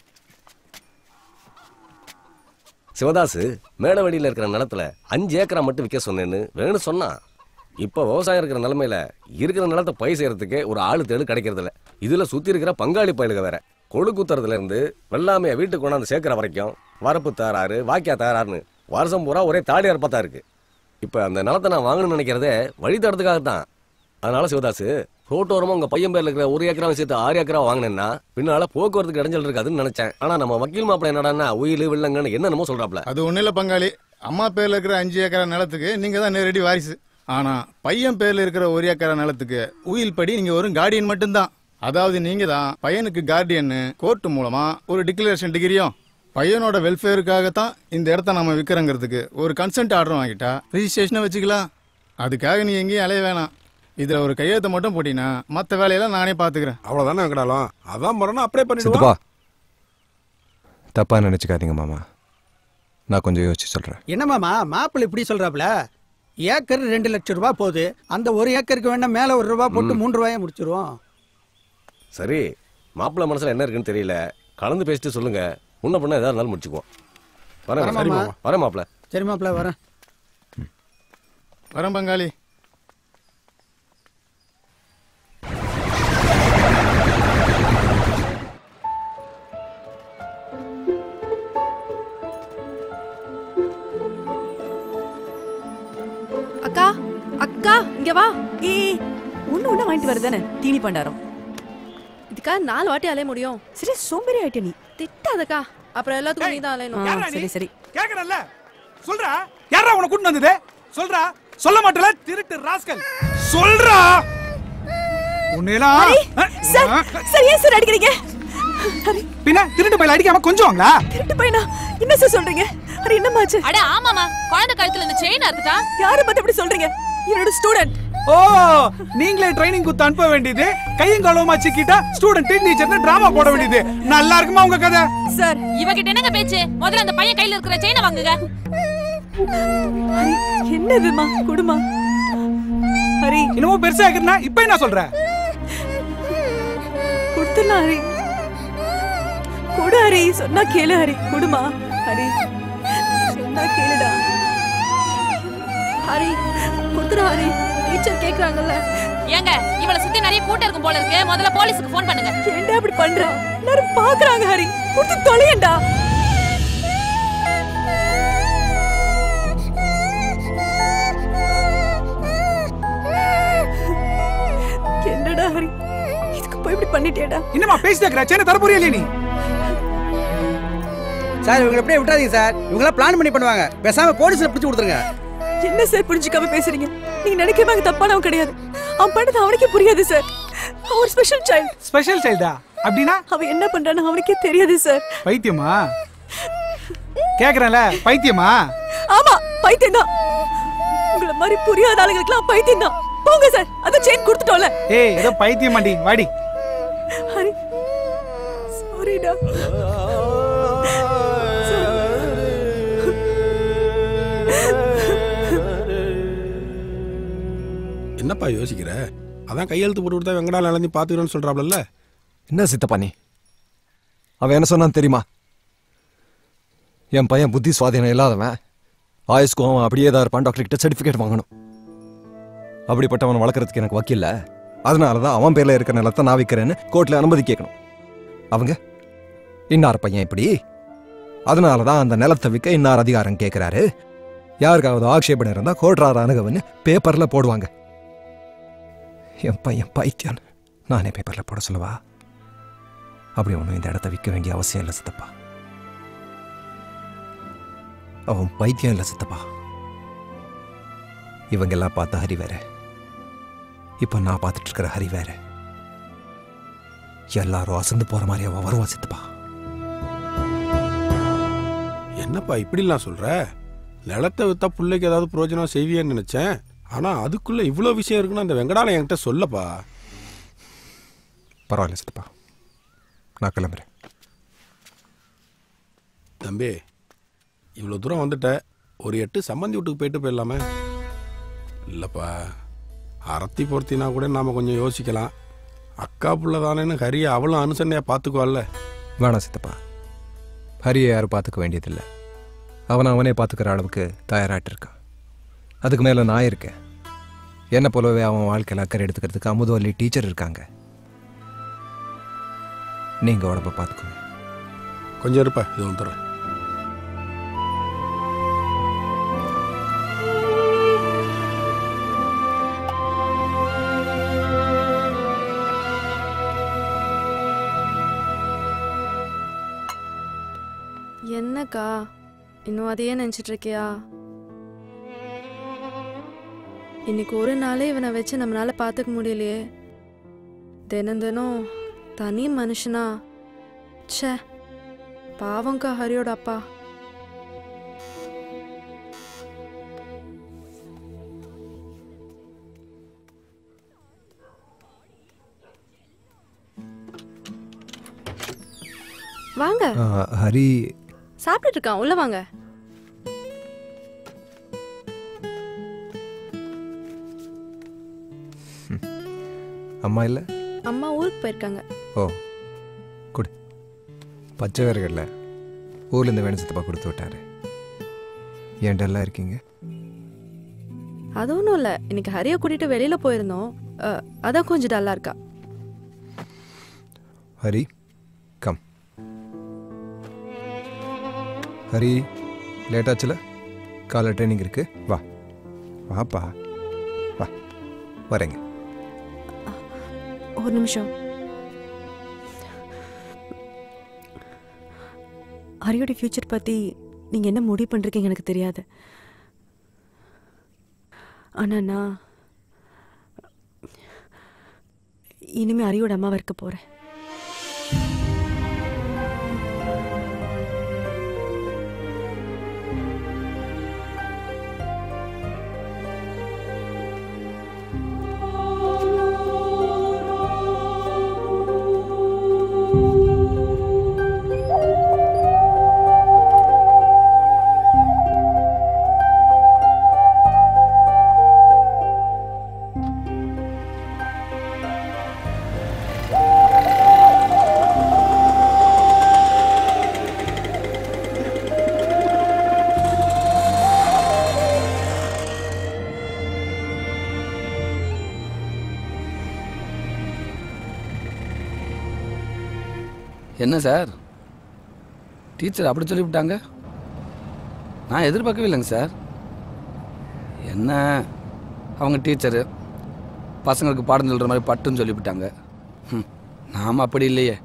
சிவதாசு மேடவடியில் இருக்கிற நிலத்துல அஞ்சு ஏக்கரா மட்டும் விற்க சொன்னேன்னு வேணும்னு சொன்னான் இப்போ விவசாயம் இருக்கிற நிலமையில இருக்கிற நிலத்தை பயிர் செய்யறதுக்கே ஒரு ஆளு தேடு கிடைக்கிறது இல்ல இதுல சுத்தி இருக்கிற பங்காளி பயலுக வேற கொழு குத்துறதுல இருந்து வெள்ளாமைய வீட்டுக்கு கொண்டாந்து சேர்க்கிற வரைக்கும் வரப்பு தாராரு வாக்கியா தாராருன்னு வருஷம் பூரா ஒரே தாடி அறுப்பத்தா இருக்கு இப்போ அந்த நிலத்தை நான் வாங்கணும்னு நினைக்கிறதே வழி தரத்துக்காக தான் அதனால சிவதாசு ரோட்டோரமா உங்க பையன் பேர்ல இருக்கிற ஒரு ஏக்கரா சேர்த்து ஆறு ஏக்கரா வாங்கினேன்னா பின்னால போக்குவரத்துக்கு இடைஞ்சல் இருக்காதுன்னு நினைச்சேன் ஆனா நம்ம வக்கீல் மாப்பிள்ள என்னடான்னா உயில் வில்லங்கன்னு என்னென்னமோ சொல்றாப்ல அது ஒண்ணும் இல்ல பங்காளி அம்மா பேர்ல இருக்கிற அஞ்சு ஏக்கரா நிலத்துக்கு நீங்க தான் நேரடி வாரிசு ஆனா பையன் பேர்ல இருக்கிற ஒரு ஏக்கரா நிலத்துக்கு உயில் படி நீங்க ஒரு கார்டியன் மட்டும்தான் அதாவது நீங்க தான் பையனுக்கு கார்டியன்னு கோர்ட் மூலமா ஒரு டிக்ளரேஷன் டிகிரியும் பையனோட வெல்ஃபேருக்காகத்தான் இந்த இடத்த நம்ம விற்கிறங்கிறதுக்கு ஒரு கன்சென்ட் ஆர்டர் வாங்கிட்டா ரிஜிஸ்ட்ரேஷனை வச்சுக்கலாம் அதுக்காக நீ எங்கேயும் அலைய வேணாம் இதுல ஒரு கையெழுத்தை மட்டும் போட்டீங்கன்னா மற்ற வேலையெல்லாம் நானே பாத்துக்கிறேன் அவ்வளவுதானே வெங்கடாலும் அதான் மரணம் அப்படியே சித்தப்பா பண்ணிடுவா தப்பா நினச்சிக்காதீங்க மாமா நான் கொஞ்சம் யோசிச்சு சொல்கிறேன் என்ன மாமா மாப்பிள்ளை இப்படி சொல்றாப்ல ஏக்கர் ரெண்டு லட்சம் ரூபாய் போகுது அந்த ஒரு ஏக்கருக்கு வேணா மேல ஒரு ரூபாய் போட்டு ம். மூன்று ரூபாயை முடிச்சிருவோம் சரி மாப்பிள்ளை மனசுல என்ன இருக்குன்னு தெரியல கலந்து பேசிட்டு சொல்லுங்க முன்ன பண்ண ஏதாவது இருந்தாலும் முடிச்சுக்குவோம் வரேன் வரேன் சரி மாமா. மாமா. வரேன் மாப்பிள்ள சரி மாப்பிள்ள வரேன் வரேன் பங்காளி அக்கா அக்கா இங்க வா ஏய் ஒண்ணு ஒண்ணு வாங்கிட்டு வரதானே தீனி பண்டாரம் இதுக்கா நாலு வாட்டி அலைய முடியும் சரி சோம்பேறி ஆயிட்ட நீ திட்டாதக்கா அப்புறம் எல்லாத்துக்கும் நீ தான் ஆ, அலையணும் சரி சரி கேக்குறல்ல சொல்றா யாரா உன கூட்டு வந்தது சொல்றா சொல்ல மாட்டல திருட்டு ராஸ்கல் சொல்றா உன்னையெல்லாம் சார் சார் ஏன் சார் அடிக்கிறீங்க பின்ன திருட்டு பையில அடிக்காம கொஞ்சுவாங்களா திருட்டு பையனா என்ன சார் சொல்றீங்க அது என்னமாச்சு அட ஆமாமா குழந்தை கழுத்துல இந்த செயின் அறுத்துட்டா யாரை பத்தி அப்படி சொல்றீங்க என்னோட ஸ்டூடெண்ட் ஓ நீங்களே ட்ரைனிங் கொடுத்து அனுப்ப வேண்டியது கையும் களவுமா சிக்கிட்டா ஸ்டூடெண்ட் டீச்சர் டிராமா போட வேண்டியது நல்லா இருக்குமா உங்க கதை சார் இவகிட்ட என்னங்க பேச்சு முதல்ல அந்த பையன் கையில இருக்கிற செயினை வாங்குங்க ஹரி என்னதுமா குடுமா ஹரி இன்னமும் பெருசா இருக்குன்னா இப்ப என்ன சொல்ற கொடுத்துடலாம் ஹரி கொடு ஹரி சொன்னா கேளு ஹரி குடுமா ஹரி சொன்னா கேளுடா ஹரி கொடுத்துரு ஹரி டீச்சர் கேக்குறாங்கல்ல ஏங்க இவள சுத்தி நிறைய கூட்டம் இருக்கும் போல இருக்கு முதல்ல போலீஸுக்கு ஃபோன் பண்ணுங்க ஏன்டா அப்படி பண்ற எல்லாரும் பாக்குறாங்க ஹரி கொடுத்து தொலையண்டா என்னடா ஹரி இதுக்கு போய் இப்படி பண்ணிட்டேடா என்னமா பேசிட்டு இருக்கிற சேன தர புரியல நீ சார் இவங்க எப்படியே விட்டாதீங்க சார் இவங்களாம் பிளான் பண்ணி பண்ணுவாங்க பேசாம போலீஸ்ல பிடிச்சு கொடுத்துருங்க என்ன சார் புரிஞ்சுக்காம பேசுறீங்க நீங்க நினைக்காம அங்க தப்பானவன் கிடையாது அவன் பண்ணது அவனுக்கே புரியாது சார் அவன் ஒரு ஸ்பெஷல் சைல்டு ஸ்பெஷல் சைல்டா அப்படின்னா அவன் என்ன பண்றான்னு அவனுக்கே தெரியாது சார் பைத்தியமா கேக்குறேன்ல பைத்தியமா ஆமா பைத்தியம் தான் உங்கள மாதிரி புரியாத ஆளுங்களுக்குலாம் பைத்தியம் தான் போங்க சார் அத செயின் கொடுத்துட்டோம்ல ஏய் ஏதோ பைத்தியமாண்டி வாடி ஹரி சாரிடா என்னப்பா யோசிக்கிற அதான் கையெழுத்து போட்டு கொடுத்தா வெங்கடால எல்லாத்தையும் பார்த்துக்கிறேன்னு சொல்கிறாப்ல என்ன சித்தப்பா நீ அவன் என்ன சொன்னான்னு தெரியுமா என் பையன் புத்தி சுவாதீனம் இல்லாதவன் ஆயுஸ்க்கும் அவன் அப்படியே தான் இருப்பான் டாக்டர் கிட்ட சர்டிஃபிகேட் வாங்கணும் அப்படிப்பட்டவன் வளர்க்குறதுக்கு எனக்கு வக்கீல்ல அதனால தான் அவன் பேர்ல இருக்கிற நிலத்தை நான் விற்கிறேன்னு கோர்ட்டில் அனுமதி கேட்கணும் அவங்க இன்னார் பையன் இப்படி அதனால தான் அந்த நிலத்தை விற்க இன்னார் அதிகாரம் கேட்குறாரு யாருக்காவது ஆட்சேபனை இருந்தால் கோர்ட்ரார் அணுகவன்னு பேப்பரில் போடுவாங்க என் பையன் பைத்தியான் நானே பேப்பரில் போட சொல்லவா அப்படி ஒன்றும் இந்த இடத்த விற்க வேண்டிய அவசியம் இல்லை சித்தப்பா அவன் பைத்தியம் இல்லை சித்தப்பா இவங்கெல்லாம் பார்த்த ஹரி வேற இப்போ நான் பார்த்துட்டு இருக்கிற ஹரி வேற எல்லாரும் அசந்து போற மாதிரி அவன் வருவான் சித்தப்பா என்னப்பா இப்படிலாம் சொல்ற நிலத்தை வித்தா பிள்ளைக்கு ஏதாவது பிரயோஜனம் செய்வியன்னு நினைச்சேன் ஆனா அதுக்குள்ள இவ்வளோ விஷயம் இருக்குன்னு அந்த வெங்கடாலம் என்கிட்ட சொல்லப்பா பரவாயில்ல சித்தப்பா நான் கிளம்புறேன் தம்பி இவ்வளோ தூரம் வந்துட்ட ஒரு எட்டு சம்மந்தி வீட்டுக்கு போயிட்டு போயிடலாமே இல்லைப்பா அரத்தி பொருத்தினா கூட நாம் கொஞ்சம் யோசிக்கலாம் அக்கா புள்ள தானேன்னு ஹரியை அவளும் அனுசரணையாக பார்த்துக்குவாள்ல வேணாம் சித்தப்பா ஹரியை யாரும் பார்த்துக்க வேண்டியதில்லை அவனை அவனே பார்த்துக்கிற அளவுக்கு தயாராகிட்டு இருக்கான் அதுக்கு மேலே நான் இருக்கேன் என்ன போலவே அவன் வாழ்க்கையில் அக்கறை எடுத்துக்கிறதுக்கு அமுதவல்லி டீச்சர் இருக்காங்க நீங்கள் உடம்ப பார்த்துக்கோங்க கொஞ்சம் இருப்பா இது வந்துடுறேன் என்னக்கா இன்னும் அதையே நினச்சிட்டு இருக்கியா இன்னைக்கு ஒரு நாளே இவனை வச்சு நம்மளால பார்த்துக்க முடியலையே தினம் தினம் தனி மனுஷனா ச்சே பாவம்க்கா ஹரியோட அப்பா வாங்க ஆ, ஹரி சாப்பிட்டுட்டு இருக்கான் உள்ள வாங்க அம்மா இல்லை அம்மா ஊருக்கு போயிருக்காங்க ஓ கொடு பச்சை வேர்கடல ஊர்லேருந்து வேணும் சித்தப்பா கொடுத்து விட்டாரு ஏன் டல்லாக இருக்கீங்க அது ஒன்றும் இல்லை இன்னைக்கு ஹரியை கூட்டிட்டு வெளியில போயிருந்தோம் அஹ், அதான் கொஞ்சம் டல்லா இருக்கா ஹரி கம் ஹரி லேட் ஆச்சுல காலை ட்ரைனிங் இருக்கு வா வாப்பா வா வரேங்க ஒரு நிமிஷம் ஹரியோட ஃப்யூச்சர் பற்றி நீங்கள் என்ன முடிவு பண்ணுறீங்க எனக்கு தெரியாது ஆனால் நான் இனிமே ஹரியோட அம்மாவை இருக்க போகிறேன் என்ன சார் டீச்சர் அப்படி சொல்லிவிட்டாங்க நான் எதிர்பார்க்கவே இல்லைங்க சார் என்ன அவங்க டீச்சரு பசங்களுக்கு பாடம் சொல்கிற மாதிரி பட்டுன்னு சொல்லிவிட்டாங்க ம், நாம அப்படி இல்லையே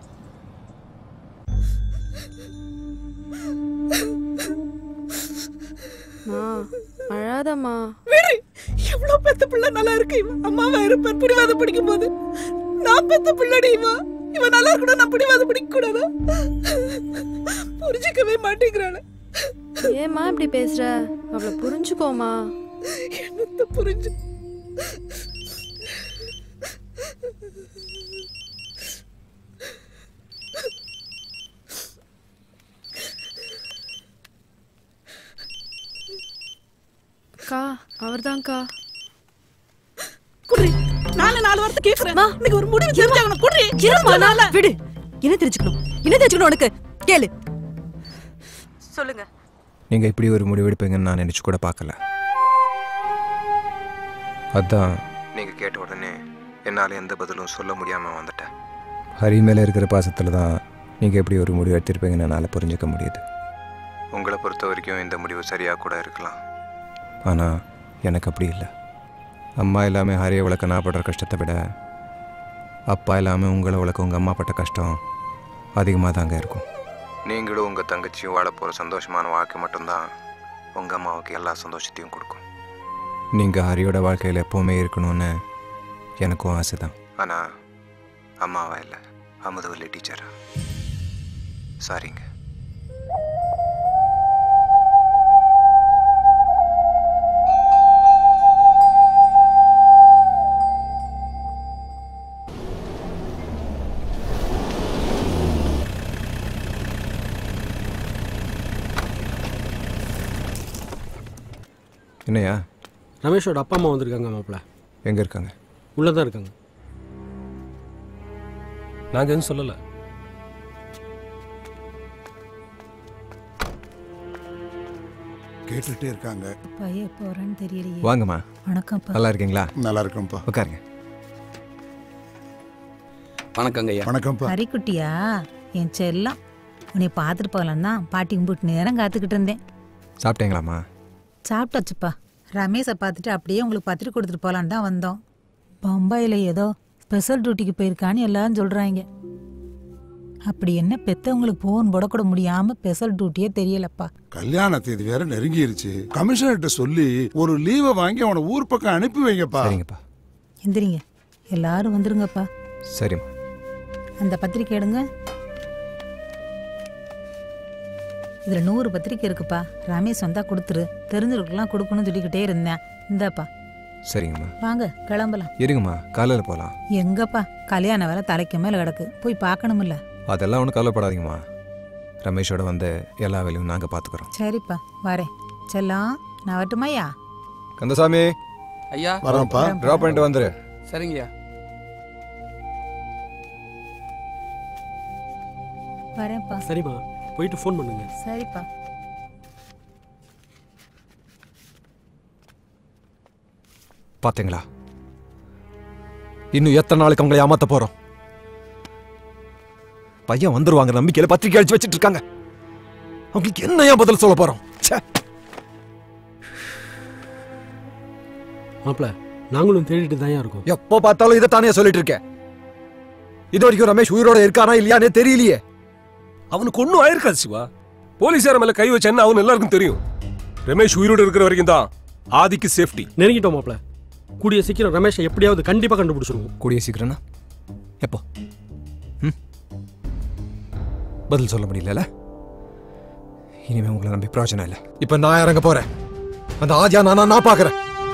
மா அழாதம்மா விடு எவ்வளவு பெத்த பிள்ளை நல்லா இருக்கு இவன் அம்மாவா இருப்பார் பிடிவாதம் பிடிக்கும் போது நான் பெத்த பிள்ளடி இவன் இவன் நல்லா இருக்கணும் நான் பிடிவாதம் பிடிக்க கூடாதா புரிஞ்சுக்கவே மாட்டேங்கிறாள் ஏம்மா இப்படி பேசுற அவளை புரிஞ்சுக்கோமா என்னத்த புரிஞ்சு அக்கா அவர்தான்க்கா குடி நானும் நாலு வாரத்தை கேக்குறேன் இன்னைக்கு ஒரு முடிவு தெரிஞ்சாகணும் குடி இருமா நாள விடு என்ன தெரிஞ்சுக்கணும் என்ன தெரிஞ்சுக்கணும் உனக்கு கேளு சொல்லுங்க நீங்கள் இப்படி ஒரு முடிவு எடுப்பீங்கன்னு நான் நினச்சி கூட பார்க்கல அதான் நீங்கள் கேட்ட உடனே என்னால் எந்த பதிலும் சொல்ல முடியாமல் வந்துட்டேன் ஹரி மேலே இருக்கிற பாசத்தில் தான் நீங்கள் எப்படி ஒரு முடிவு எடுத்திருப்பீங்கன்னு என்னால் புரிஞ்சுக்க முடியுது உங்களை பொறுத்த வரைக்கும் இந்த முடிவு சரியாக கூட இருக்கலாம் ஆனால் எனக்கு அப்படி இல்லை அம்மா இல்லாமல் ஹரியை வளர்க்க நான் படுற கஷ்டத்தை விட அப்பா இல்லாமல் உங்களை வளர்க்க உங்கள் அம்மா பட்ட கஷ்டம் அதிகமாக தாங்க இருக்கும் நீங்களும் உங்கள் தங்கச்சியும் வாழ போகிற சந்தோஷமான வாழ்க்கை மட்டும்தான் உங்கள் அம்மாவுக்கு எல்லா சந்தோஷத்தையும் கொடுக்கும் நீங்கள் ஹரியோட வாழ்க்கையில் எப்போவுமே இருக்கணும்னு எனக்கும் ஆசை தான் ஆனால் அம்மாவா இல்லை அமுதவல்லி டீச்சரா சாரிங்க என்னையா ரமேஷோட அப்பா அம்மா வந்திருக்காங்க மாப்பிள்ள எங்கே இருக்காங்க உள்ளே தான் இருக்காங்க நாங்கள் எதுவும் சொல்லலை கேட்டுட்டே இருக்காங்க பையன் எப்போ வரான்னு தெரியலையே வாங்கம்மா வணக்கம்ப்பா நல்லா இருக்கீங்களா நல்லா இருக்கேன்ப்பா உட்காருங்க வணக்கங்க ஐயா வணக்கம்ப்பா ஹரிக்குட்டியா என் செல்லம் உன்னை பார்த்துட்டு போகலாம் தான் பாட்டி கும்பிட்டு நேரம் காத்துக்கிட்டு இருந்தேன் சாப்பிட்டீங்களாம்மா சாப்பிட்டாச்சுப்பா ரமேஷை பார்த்துட்டு அப்படியே உங்களுக்கு பத்திரிக்கை கொடுத்துட்டு போகலான்னு தான் வந்தோம் பம்பாயில் ஏதோ ஸ்பெஷல் டியூட்டிக்கு போயிருக்கான்னு எல்லாரும் சொல்கிறாங்க அப்படி என்ன பெத்தவங்களுக்கு ஃபோன் போடக்கூட முடியாமல் ஸ்பெஷல் டியூட்டியே தெரியலப்பா கல்யாண தேதி வேற நெருங்கிருச்சு கமிஷனர்கிட்ட சொல்லி ஒரு லீவை வாங்கி அவனை ஊர் பக்கம் அனுப்பி வைங்கப்பா சரிங்கப்பா எந்திரிங்க எல்லாரும் வந்துருங்கப்பா சரிம்மா அந்த பத்திரிக்கை எடுங்க இதில் நூறு பத்திரிக்கை இருக்குப்பா ரமேஷ் வந்தா கொடுத்துரு தெரிஞ்சவர்களுக்கெல்லாம் கொடுக்கணும்னு சொல்லிக்கிட்டே இருந்தேன் இந்தாப்பா சரிங்கம்மா வாங்க கிளம்பலாம் இருங்கம்மா காலையில் போகலாம் எங்கப்பா கல்யாண வேலை தலைக்கு மேலே கிடக்கு போய் பார்க்கணுமில்ல அதெல்லாம் ஒன்றும் கவலைப்படாதீங்கம்மா ரமேஷோட வந்து எல்லா வேலையும் நாங்கள் பார்த்துக்குறோம் சரிப்பா வரேன் செல்லம் நான் வரட்டுமாய்யா கந்தசாமி ஐயா வரோம்ப்பா ட்ராப் பண்ணிட்டு வந்துரு சரிங்கய்யா வரேன்ப்பா சரிம்மா போயிட்டு ஃபோன் பண்ணுங்க சரிப்பா பார்த்தீங்களா இன்னும் எத்தனை நாளைக்கு அவங்களை ஏமாத்த போறோம் பையன் வந்துருவாங்க நம்பிக்கையில பத்திரிக்கை அடிச்சு வச்சிட்டு இருக்காங்க அவங்களுக்கு என்னையா பதில் சொல்ல போறோம் ச்சே. மாப்பிள்ள நாங்களும் தேடிட்டு தான் இருக்கோம் எப்போ பார்த்தாலும் இதை தானே சொல்லிட்டு இருக்கேன் இது வரைக்கும் ரமேஷ் உயிரோட இருக்கானா இல்லையானே தெரியலையே அவனுக்கு ஒன்றும் ஆயிருக்காது சிவா போலீஸார மேல கை வச்சேன்னு அவன் எல்லாருக்கும் தெரியும் ரமேஷ் உயிரோட இருக்கிற வரைக்கும் தான் ஆதிக்கு சேஃப்டி நெருங்கிட்டோம் மாப்பிள்ள கூடிய சீக்கிரம் ரமேஷை எப்படியாவது கண்டிப்பாக கண்டுபிடிச்சிருவோம் கூடிய சீக்கிரம்னா எப்போ ம்? பதில் சொல்ல முடியல இனிமே உங்களை நம்பி பிரயோஜனம் இல்லை இப்ப நான் இறங்க போறேன் அந்த ஆதியா நானா நான் பாக்குறேன்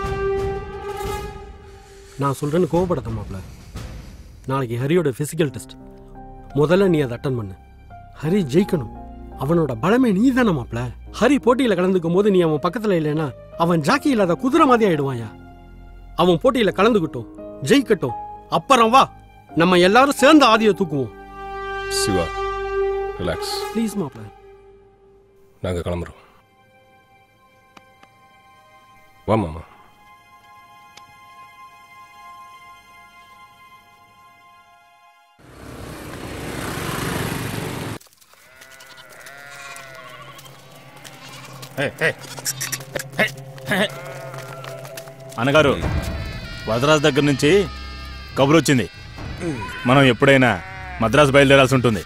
நான் சொல்றேன்னு கோவப்படாத மாப்பிள்ள நாளைக்கு ஹரியோட பிசிக்கல் டெஸ்ட் முதல்ல நீ அதை அட்டன் பண்ணு ஹரி ஜெயிக்கணும் அவனோட பலமே நீ தானே மாப்பிள்ள ஹரி போட்டியில கலந்துக்கும் போது நீ அவன் பக்கத்துல இல்லைன்னா அவன் ஜாக்கி இல்லாத குதிரை மாதிரி ஆயிடுவாயா அவன் போட்டியில கலந்துக்கிட்டோம் ஜெயிக்கட்டும் அப்புறம் வா நம்ம எல்லாரும் சேர்ந்து ஆதியை தூக்குவோம் சிவா ரிலாக்ஸ் ப்ளீஸ் மாப்பிள்ள நாங்க கிளம்புறோம் வா மாமா అన్నగారు వదరాజ్ దగ్గర నుంచి కబురు వచ్చింది మనం ఎప్పుడైనా మద్రాసు బయలుదేరాల్సి ఉంటుంది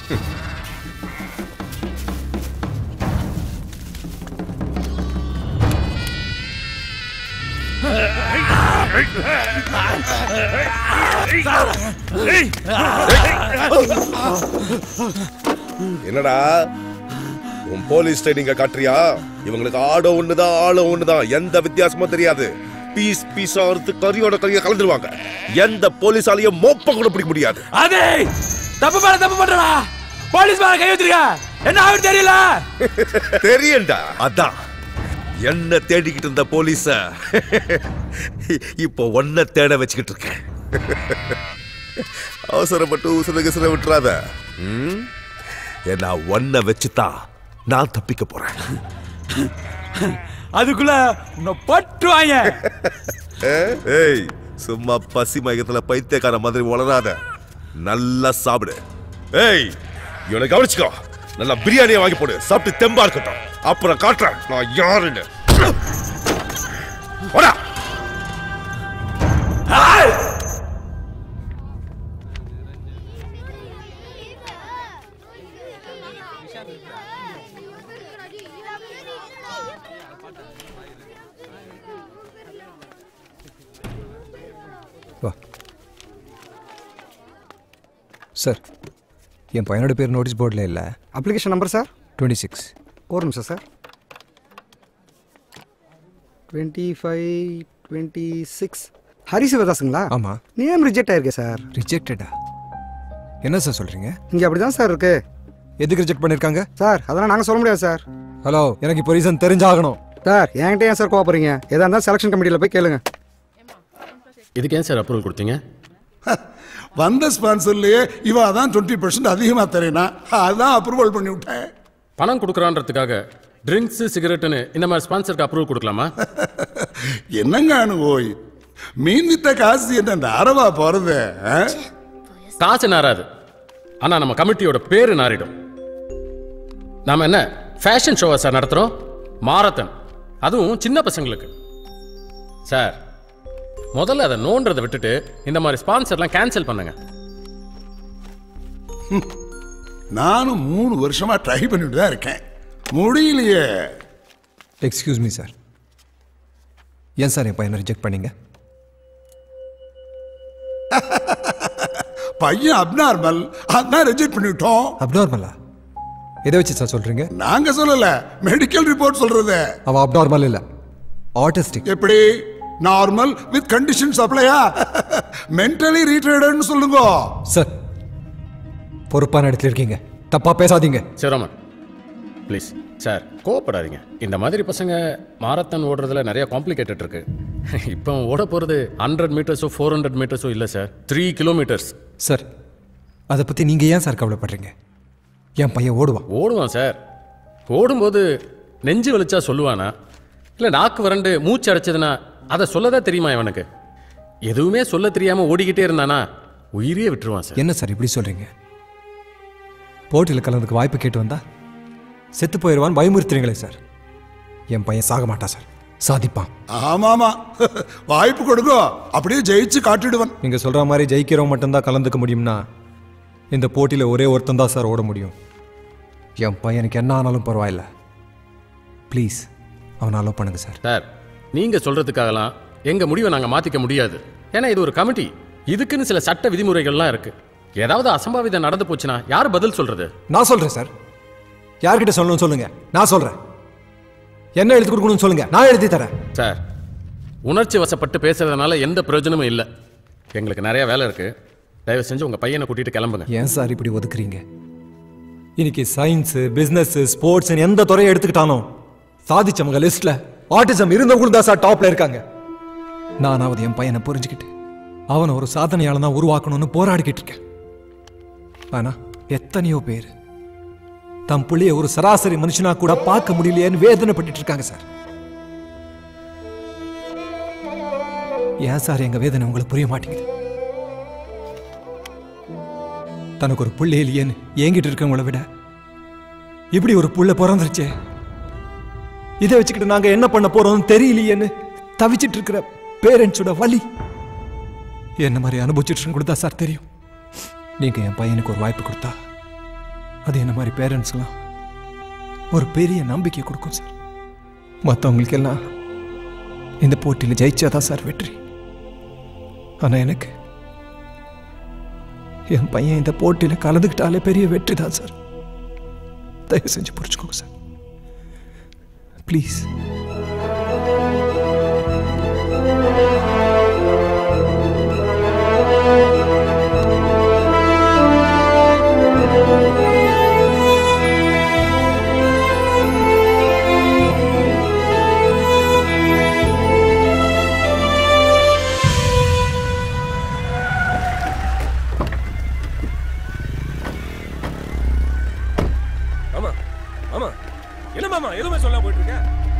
என்னடா உன் போலீஸ் ட்ரைனிங்க காட்டுறியா இவங்களுக்கு ஆடோ ஒண்ணுதான் ஆளோ ஒண்ணுதான் எந்த வித்தியாசமும் தெரியாது பீஸ் பீஸா அறுத்து கறியோட கறிய கலந்துருவாங்க எந்த போலீஸாலையும் மோப்ப கூட பிடிக்க முடியாது அதே தப்பு பண்ண தப்பு பண்றா போலீஸ் மேல கை வச்சிருக்க என்ன ஆகுது தெரியல தெரியண்டா அதான் என்ன தேடிக்கிட்டு இருந்த போலீஸ இப்போ ஒன்ன தேட வச்சுக்கிட்டு இருக்கேன் அவசரப்பட்டு உசுர கிசுர விட்டுறாத ம்? ஏன்னா ஒன்ன வச்சுதான் நான் தப்பிக்க போறேன் அதுக்குள்ள உன்னை பட்டுவாங்க ஏய் சும்மா பசி மயக்கத்துல பைத்தியக்கார மாதிரி வளராத நல்லா சாப்பிடு ஏய் இவனை கவனிச்சுக்கோ நல்லா பிரியாணியை வாங்கி போடு சாப்பிட்டு தெம்பா இருக்கட்டும் அப்புறம் காட்டுறேன் நான் யாருன்னு போடா வா சார் என் பையனோட பேர் நோட்டீஸ் போர்டில் இல்லை application number sir twenty six ஒரு நிமிஷம் sir twenty five twenty six Hari சிவதாஸுங்களா ஆமாம் நேம் ரிஜெக்ட் ஆயிருக்கு சார் ரிஜெக்டடா என்ன சார் சொல்கிறீங்க இங்கே அப்படி தான் சார் இருக்கு எதுக்கு ரிஜெக்ட் பண்ணியிருக்காங்க சார் அதெல்லாம் நாங்கள் சொல்ல முடியாது சார் ஹலோ எனக்கு இப்போ ரீசன் தெரிஞ்சாகணும் சார் என்கிட்ட ஏன் சார் கோவப்படுறீங்க எதா இருந்தாலும் செலெக்ஷன் கமிட்டியில் போய் கேளுங்க இதுக்கு ஏன் சார் அப்ரூவல் கொடுத்தீங்க வந்த ஸ்பான்சர்லயே இவ அதான் டுவெண்ட்டி பர்சன்ட் அதிகமாக தரேனா அதான் அப்ரூவல் பண்ணி விட்டேன் பணம் கொடுக்குறான்றதுக்காக ட்ரிங்க்ஸ் சிகரெட்டுன்னு இந்த மாதிரி ஸ்பான்சருக்கு அப்ரூவல் கொடுக்கலாமா என்னங்க அனுபவம் மீன் வித்த காசு என்ன நாரவா போறது ஆ? காசு நாராது ஆனா நம்ம கமிட்டியோட பேரு நாரிடும் நாம என்ன ஃபேஷன் ஷோவா சார் நடத்துறோம் மாரத்தன் அதுவும் சின்ன பசங்களுக்கு சார் முதல்ல அதை நோன்றதை விட்டுட்டு இந்த மாதிரி ஸ்பான்சர்லாம் கேன்சல் பண்ணுங்க நானும் மூணு வருஷமா ட்ரை பண்ணிட்டு தான் இருக்கேன் முடியலையே எக்ஸ்கியூஸ் மீ சார் ஏன் சார் என் பையனை ரிஜெக்ட் பண்ணீங்க பையன் அப்நார்மல் அதான் ரிஜெக்ட் பண்ணிவிட்டோம் அப்நார்மலா எதை வச்சு சார் சொல்கிறீங்க நாங்க சொல்லல மெடிக்கல் ரிப்போர்ட் சொல்றது அவன் அப்நார்மல் இல்லை ஆட்டிஸ்டிக் எப்படி நார்மல் வித் கண்டிஷன்ஸ் அப்ளையா மென்டலி ரீட்ரேடட்னு சொல்லுங்க சார் பொறுப்பான இடத்துல இருக்கீங்க தப்பா பேசாதீங்க சிவராமன் ப்ளீஸ் சார் கோவப்படாதீங்க இந்த மாதிரி பசங்க மாரத்தான் ஓடுறதுல நிறைய காம்ப்ளிகேட்டட் இருக்கு இப்போ ஓட போகிறது ஹண்ட்ரட் மீட்டர்ஸோ ஃபோர் ஹண்ட்ரட் மீட்டர்ஸோ இல்லை சார் த்ரீ கிலோமீட்டர்ஸ் சார் அதை பற்றி நீங்கள் ஏன் சார் கவலைப்படுறீங்க என் பையன் ஓடுவான் ஓடுவான் சார் ஓடும்போது நெஞ்சு வலிச்சா சொல்லுவானா இல்லை நாக்கு வறண்டு மூச்சு அடைச்சதுன்னா அதை சொல்லதான் தெரியுமா இவனுக்கு எதுவுமே சொல்ல தெரியாம ஓடிக்கிட்டே இருந்தானா உயிரே விட்டுருவான் சார் என்ன சார் இப்படி சொல்கிறீங்க போட்டியில் கலந்துக்கு வாய்ப்பு கேட்டு வந்தா செத்து போயிடுவான் பயமுறுத்துறீங்களே சார் என் பையன் சாக மாட்டான் சார் சாதிப்பான் ஆமாமா வாய்ப்பு கொடுங்க அப்படியே ஜெயிச்சு காட்டிடுவன் நீங்கள் சொல்கிற மாதிரி ஜெயிக்கிறவன் மட்டும்தான் கலந்துக்க முடியும்னா இந்த போட்டியில் ஒரே ஒருத்தன் தான் சார் ஓட முடியும் என் பையனுக்கு என்ன ஆனாலும் பரவாயில்ல ப்ளீஸ் அவனை அலோவ் பண்ணுங்க சார் சார் நீங்க சொல்றதுக்காகலாம் எங்க முடிவை நாங்க மாத்திக்க முடியாது ஏன்னா இது ஒரு கமிட்டி இதுக்குன்னு சில சட்ட விதிமுறைகள்லாம் இருக்கு ஏதாவது அசம்பாவிதம் நடந்து போச்சுன்னா யார் பதில் சொல்றது நான் சொல்கிறேன் சார் யார்கிட்ட சொல்லணும்னு சொல்லுங்க நான் சொல்கிறேன் என்ன எழுதி கொடுக்கணும்னு சொல்லுங்க நான் எழுதி தரேன் சார் உணர்ச்சி வசப்பட்டு பேசுறதுனால எந்த பிரயோஜனமும் இல்லை எங்களுக்கு நிறைய வேலை இருக்கு தயவு செஞ்சு உங்க பையனை கூட்டிட்டு கிளம்புங்க ஏன் சார் இப்படி ஒதுக்குறீங்க இன்னைக்கு சயின்ஸு பிஸ்னஸ் ஸ்போர்ட்ஸ் எந்த துறையை எடுத்துக்கிட்டாலும் சாதிச்சவங்க லிஸ்ட்ல ஆட்டிசம் இருந்தவங்களும் தான் சார் டாப்ல இருக்காங்க நானாவது என் பையனை புரிஞ்சுக்கிட்டு அவனை ஒரு சாதனையாளனா உருவாக்கணும்னு போராடிக்கிட்டு இருக்கேன் ஆனா எத்தனையோ பேர் தம் புள்ளிய ஒரு சராசரி மனுஷனா கூட பார்க்க முடியலையேன்னு வேதனைப்பட்டுட்டு இருக்காங்க சார் ஏன் சார் எங்க வேதனை உங்களுக்கு புரிய மாட்டேங்குது தனக்கு ஒரு புள்ளை இல்லையேன்னு ஏங்கிட்டு இருக்கவங்கள விட இப்படி ஒரு புள்ள பிறந்துருச்சே இதை வச்சுக்கிட்டு நாங்க என்ன பண்ண போறோம்னு தெரியலையேன்னு தவிச்சிட்டு இருக்கிற பேரண்ட்ஸோட வலி என்ன மாதிரி அனுபவிச்சுட்டு கொடுத்தா சார் தெரியும் நீங்க என் பையனுக்கு ஒரு வாய்ப்பு கொடுத்தா அது என்ன மாதிரி பேரண்ட்ஸ்லாம் ஒரு பெரிய நம்பிக்கை கொடுக்கும் சார் மற்றவங்களுக்கு எல்லாம் இந்த போட்டியில் ஜெயிச்சாதான் சார் வெற்றி ஆனா எனக்கு என் பையன் இந்த போட்டியில் கலந்துக்கிட்டாலே பெரிய வெற்றி தான் சார் தயவு செஞ்சு புரிச்சுக்கோங்க சார் ப்ளீஸ் போயிட்டு இருக்க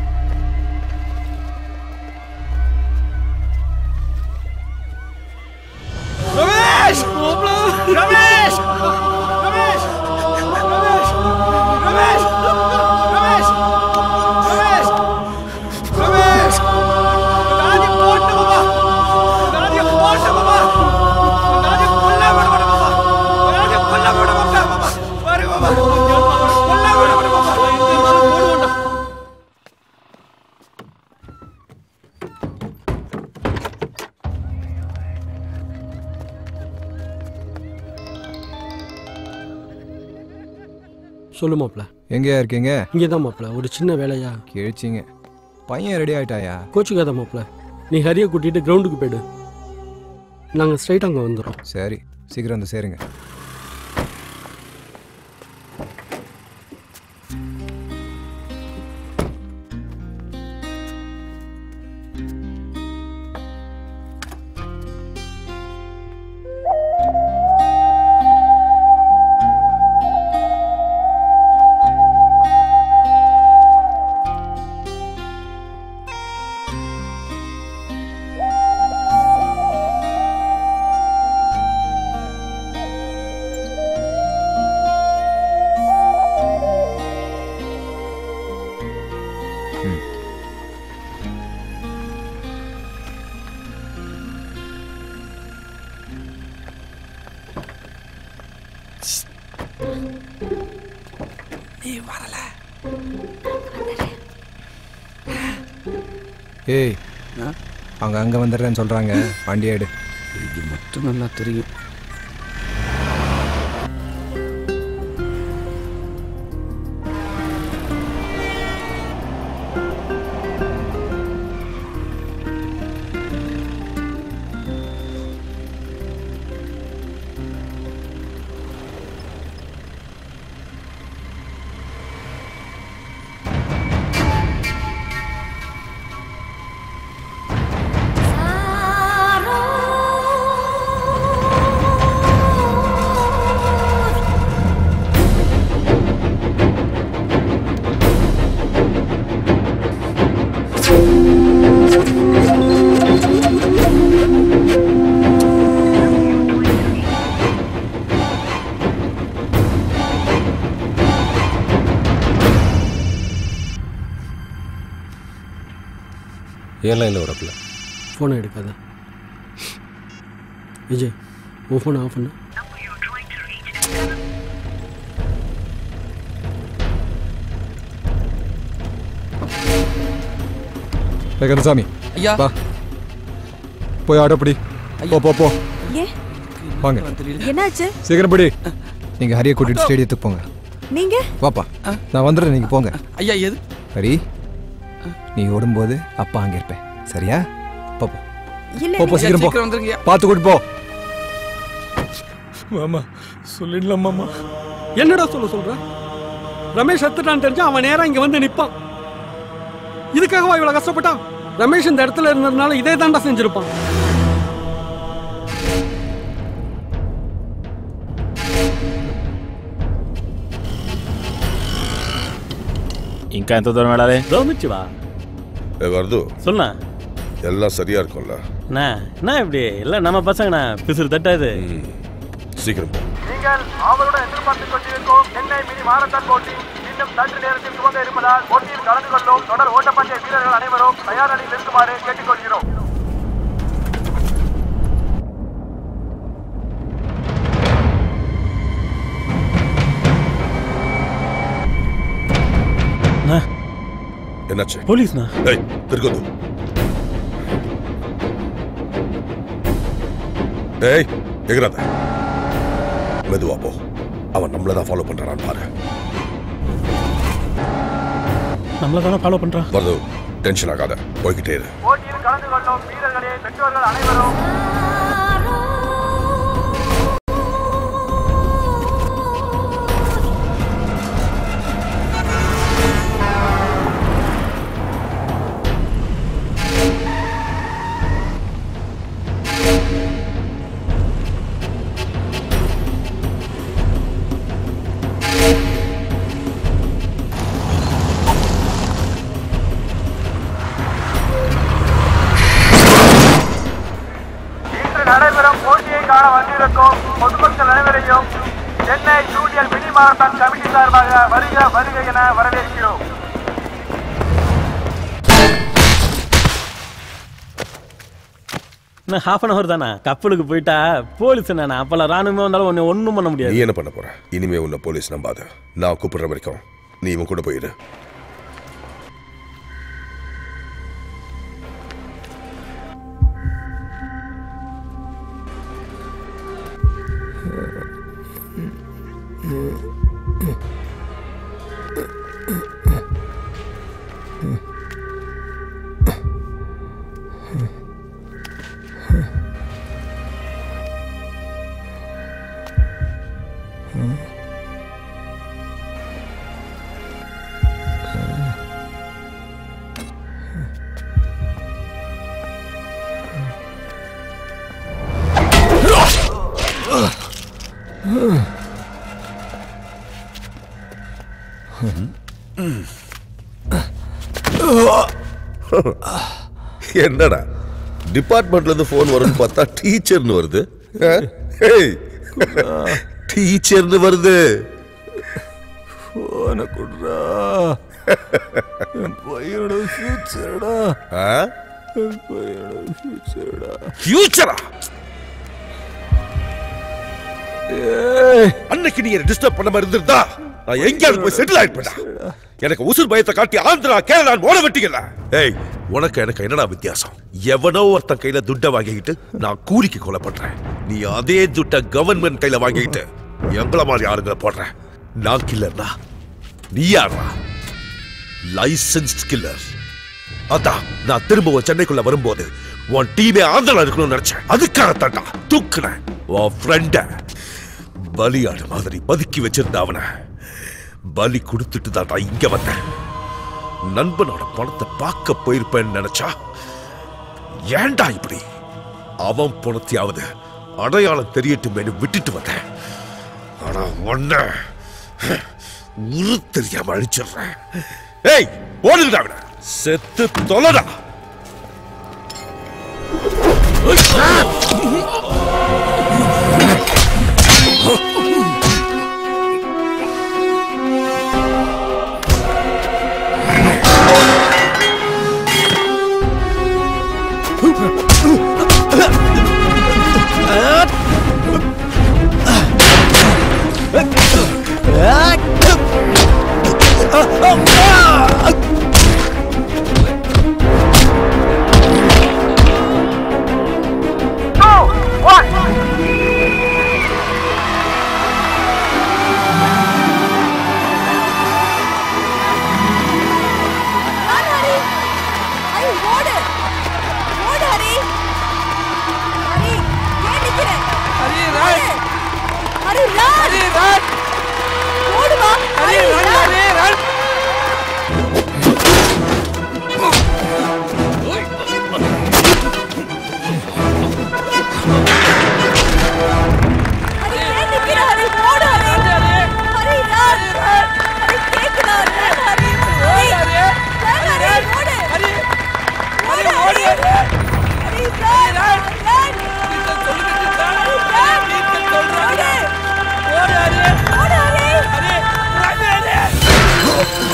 ரமேஷ் ரமேஷ் ரமேஷ் ரமேஷ் ரமேஷ் ரமேஷ் ரமேஷ் ரமேஷ் ராஜி போட்டு பாபா ராஜி போட்டு பாபா ராஜி கொல்ல விட விட பாபா ராஜி கொல்ல விட பாபா பாபா வரி பாபா கொல்ல விட விட பாபா போடுவோம் சொல்லு மாப்ள எங்கேயா இருக்கீங்க இங்கே தான் மாப்ள ஒரு சின்ன வேலையா கிழிச்சிங்க பையன் ரெடி ஆயிட்டாயா கோச்சுக்காத மாப்ள நீ ஹரியை கூட்டிட்டு கிரவுண்டுக்கு போயிடு நாங்கள் ஸ்ட்ரைட் அங்கே வந்துடுறோம் சரி சீக்கிரம் வந்து சேருங்க நீ வரல ஏய் அவங்க அங்கே வந்துடுறேன்னு சொல்கிறாங்க வண்டி எடு இது மட்டும் நல்லா தெரியும் ஏன் லைனில் வரப்பில்ல ஃபோனை எடுக்காத விஜய் உன் ஃபோனை ஆஃப் பண்ணு ஏய், கந்தசாமி ஐயா. வா போய் ஆட்டோ பிடி போ போ போ ஏன் வாங்க என்னாச்சு சீக்கிரம் பிடி நீங்கள் ஹரியை கூட்டிட்டு ஸ்டேடியத்துக்கு போங்க நீங்க வாப்பா நான் வந்துடுறேன் நீங்கள் போங்க ஐயா எது ஹரி நீ ஓடும்போது அப்பா அங்கே இருப்பேன் சரியா போ போ இல்ல போ போ ஐயா, சீக்கிரம் சீக்கிரம் போ வந்துருங்கய்யா. பார்த்து கூட்டு போ மாமா சொல்லிடலாம் மாமா என்னடா சொல்ல சொல்ற ரமேஷ் செத்துட்டான்னு தெரிஞ்சா அவன் நேரா இங்க வந்து நிப்பான் இதுக்காகவா இவ்வளவு கஷ்டப்பட்டான் ரமேஷ் இந்த இடத்துல இருந்ததுனால இதே தாண்டா செஞ்சிருப்பான் ఇంకా ఎంత దూరం వెళ్ళాలి దోమిచ్చివా ஏ வருது சொல்லுண்ணா எல்லாம் சரியா இருக்கும்ல அண்ணா என்ன இப்படி இல்லை நம்ம பசங்கண்ணா பிசுறு தட்டாது சீக்கிரம் போ நீங்கள் அவருடன் எதிர்பார்த்துக் கொண்டிருக்கும் சென்னை மினி மாரத்தான் போட்டி இன்னும் சற்று நேரத்தில் துவங்க இருப்பதால் போட்டியில் கலந்து கொள்ளும் தொடர் ஓட்டப்பந்தய வீரர்கள் அனைவரும் தயார் நிலையில் இருக்குமாறு கேட்டுக்கொள்கிறோம் என்னாச்சு போலீஸ்ண்ணா ஏய் திருக்கது ஏய் எகிறாத மெதுவா போ அவன் நம்மள தான் ஃபாலோ பண்றான் பாரு நம்மள தானே ஃபாலோ பண்ணுறான் வருது டென்ஷன் ஆகாத போய்கிட்டே இரு போட்டியில் கலந்து கொள்ளும் வீரர்களே பெற்றோர்கள் அனைவரும் Chennai junior mini marathon committee சார்பாக வருக வருக என வரவேற்கிறோம் இன்னும் ஹாஃப் அன் ஹவர் தானே கப்பலுக்கு போயிட்டா போலீஸ் என்ன அப்பெல்லாம் ராணுவமே வந்தாலும் ஒன்று ஒன்றும் பண்ண முடியாது நீ என்ன பண்ண போற இனிமே உன்னை போலீஸ் நம்பாத நான் கூப்பிடுற வரைக்கும் நீ இவன் கூட போயிடு என்னடா டிபார்ட்மெண்ட்ல இருந்து போன் வரும்னு பார்த்தா டீச்சர்னு வருது அஹ்? ஏய், டீச்சர்னு வருது போன குடுறா என் பையனோட ஃபியூச்சர்டா ஆ? என் பையனோட ஃபியூச்சர்டா ஃபியூச்சரா அன்னைக்கு நீ என்ன டிஸ்டர்ப் பண்ண மாதிரி இருந்திருந்தா நான் எங்கேயாவது போய் செட்டில் ஆயிட்டா எனக்கு உசுர் பயத்தை காட்டி ஆந்திரா கேரளா ஓட வெட்டிக்கல ஏய் உனக்கு எனக்கு என்னடா வித்தியாசம் எவனோ ஒருத்தன் கையில துட்டை வாங்கிக்கிட்டு நான் கூலிக்கு கொலை பண்றேன் நீ அதே துட்டை கவர்மெண்ட் கையில வாங்கிக்கிட்டு எங்கள மாதிரி ஆளுங்களை போடுற நான் கில்லர்னா நீ யாரா லைசன்ஸ் கில்லர் அதான் நான் திரும்ப உன் சென்னைக்குள்ள வரும்போது உன் டீமே ஆந்திரா இருக்கணும்னு நினைச்சேன் அதுக்காகத்தான்டா தூக்குனேன் உன் ஃப்ரெண்ட பலியாடு மாதிரி பதுக்கி வச்சிருந்த அவனை பலி கொடுத்துட்டு தான்டா இங்க வந்தேன் நண்பனோட பணத்தை பார்க்க போயிருப்பேன்னு நினைச்சா ஏன்டா இப்படி அவன் பணத்தையாவது அடையாளம் தெரியட்டுமேனு விட்டுட்டு வந்தேன் ஆனா ஒன்ன உரு தெரியாம அழிச்சிடுறேன் ஏய் ஓடுங்கடா அவனை செத்து தொலைடா ஐயோ, ஓடு ஓடு ஹரி ஹரி ஏன் நிக்கிற Hari run Hari run Hari run ஓடு வா ஹரி ரன் ஹரி ரன் ஹரி ஏன் நிக்கிற ஹரி ஓடு ஹரி ஹரி ரன் ஹரி கேக்குதா ரன் ஹரி ஓடு ஹரி ரன் ஹரி ஓடு ஹரி ஓடு ஓடு ஹரி ரன் ரன் நீங்க சொல்லுங்க ரன் நீங்க சொல்றாங்க ஓடு ஹரி ஓடு Hari Hari run Hari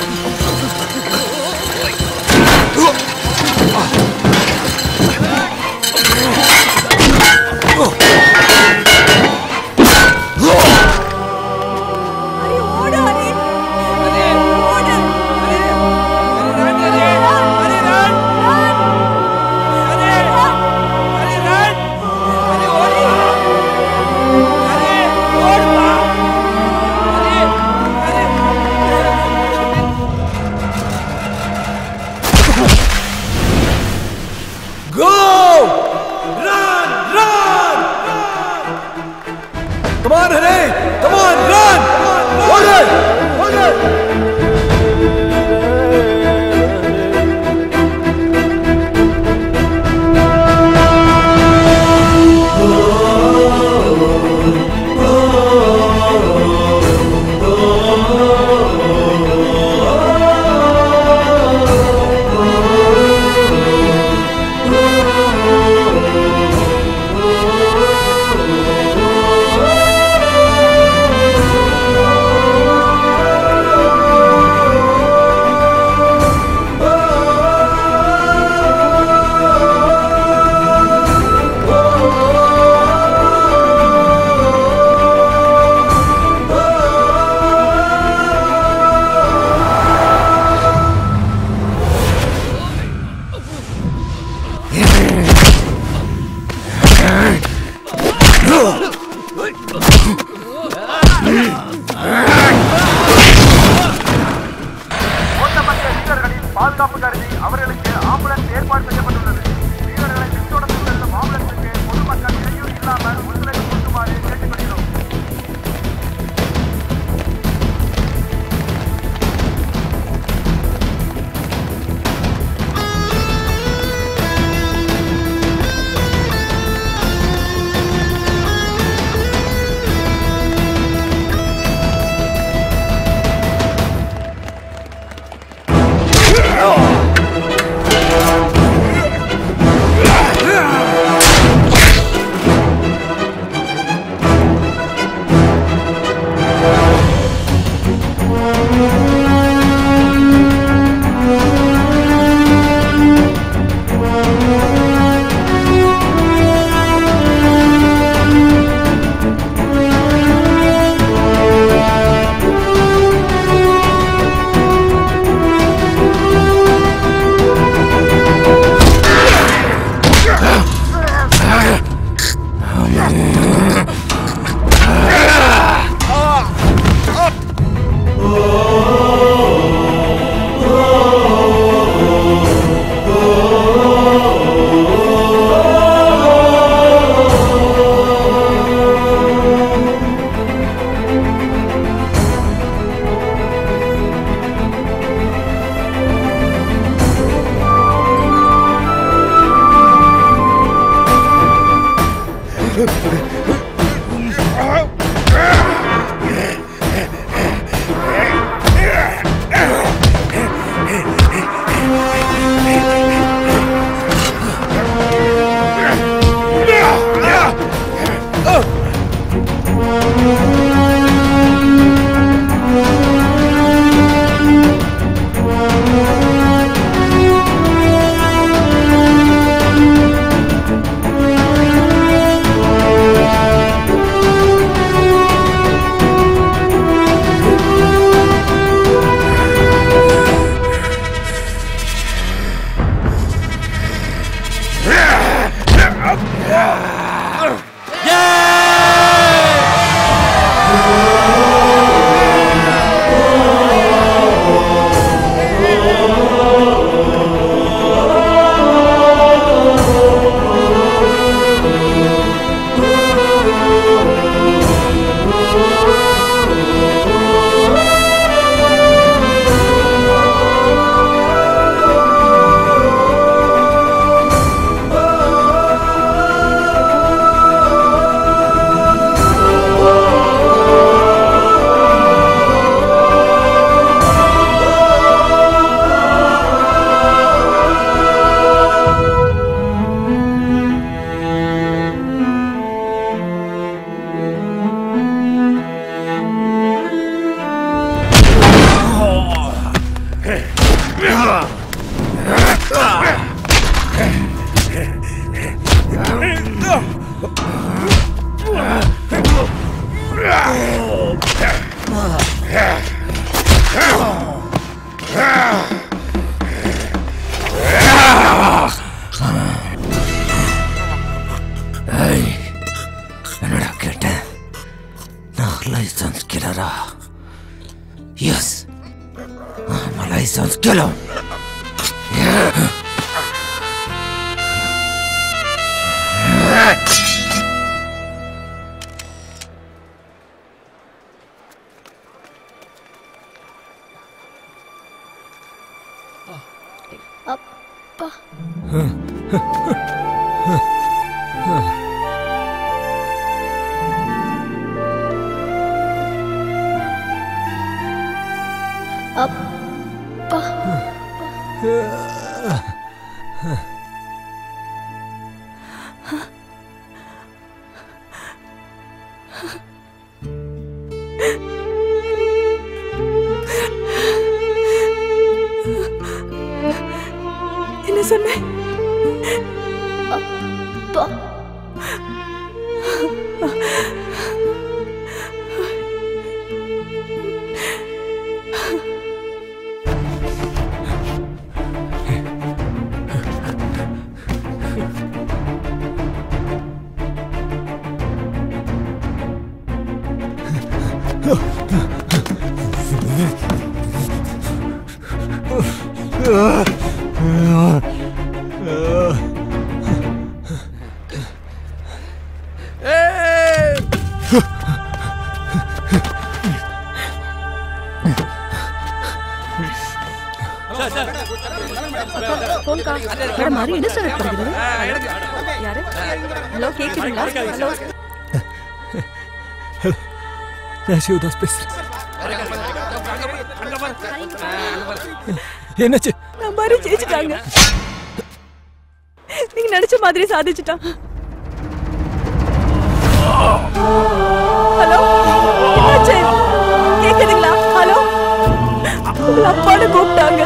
Go! Run! Run! Come on, Hare! Come on, run! Order! Order! Oh ambulance ஏற்பாடு செய்யப்பட்டுள்ளது வீரர்களை பின்தொடர்ந்து செல்லும் ஆம்புலன்ஸுக்கு பொதுமக்கள் இடையூறு இல்லாமல் ஒத்துழைப்பு கொடுக்குமாறு கேட்டுக்கொள்கிறோம் ஏய், என்னடா கேட்டேன் நான் லைசன்ஸ் கிளரா எஸ் லைசன்ஸ் கிளம் அப்பா அப்பா என்ன சொன்ன அப்பா ஃபோன் கா மேடம் மாதிரி என்ன ஸ்டாண்டர்ட் படிக்கிறது யாரு ஹலோ கேக்குதுங்களா ஹலோ நான் சிவதாஸ் பேசுறேன் என்னாச்சு நான் மாதிரி ஜெயிச்சிட்டாங்க நீங்க நினைச்ச மாதிரி சாதிச்சுட்டான் ஹலோ என்னாச்சு கேக்குதுங்களா ஹலோ உங்களை அப்பான்னு கூப்பிட்டாங்க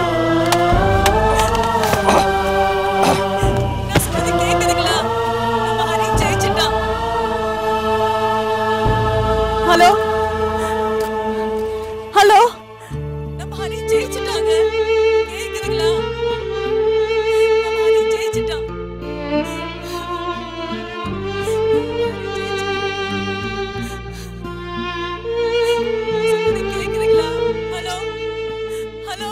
நான் சொன்னது கேக்குதுங்களா? நம்ம ஹரி ஜெயிச்சிட்டான். ஹலோ ஹலோ நம்ம ஹரி ஜெயிச்சிட்டாங்க கேக்குதுங்களா நம்ம ஹரி ஜெயிச்சிட்டான் சொல்றது கேக்குதுங்களா ஹலோ ஹலோ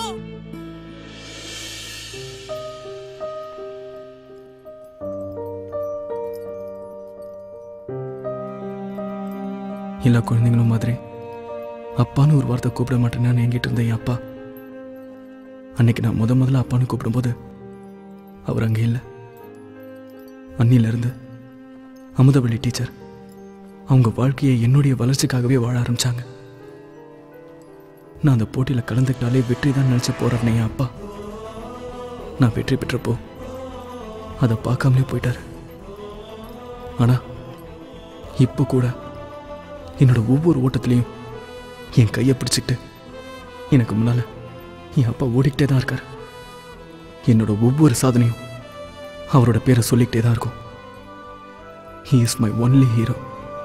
எல்லா குழந்தைங்களும் மாதிரி அப்பான்னு ஒரு வார்த்தை கூப்பிட மாட்டேன்னு என்கிட்ட இருந்த என் அப்பா அன்னைக்கு நான் முத முதல்ல அப்பான்னு கூப்பிடும்போது அவர் அங்கே இல்லை அன்னியிலிருந்து அமுதவள்ளி டீச்சர் அவங்க வாழ்க்கையை என்னுடைய வளர்ச்சிக்காகவே வாழ ஆரம்பிச்சாங்க நான் அந்த போட்டியில் கலந்துக்கிட்டாலே வெற்றி தான் நினச்சி போறேன் என் அப்பா நான் வெற்றி பெற்றப்போ அதை பார்க்காமலே போயிட்டாரு ஆனா இப்போ கூட என்னோட ஒவ்வொரு ஓட்டத்துலையும் என் கையை பிடிச்சிக்கிட்டு எனக்கு முன்னால என் அப்பா ஓடிக்கிட்டே தான் இருக்கார் என்னோட ஒவ்வொரு சாதனையும் அவரோட பேரை சொல்லிக்கிட்டே தான் இருக்கும் he is my only hero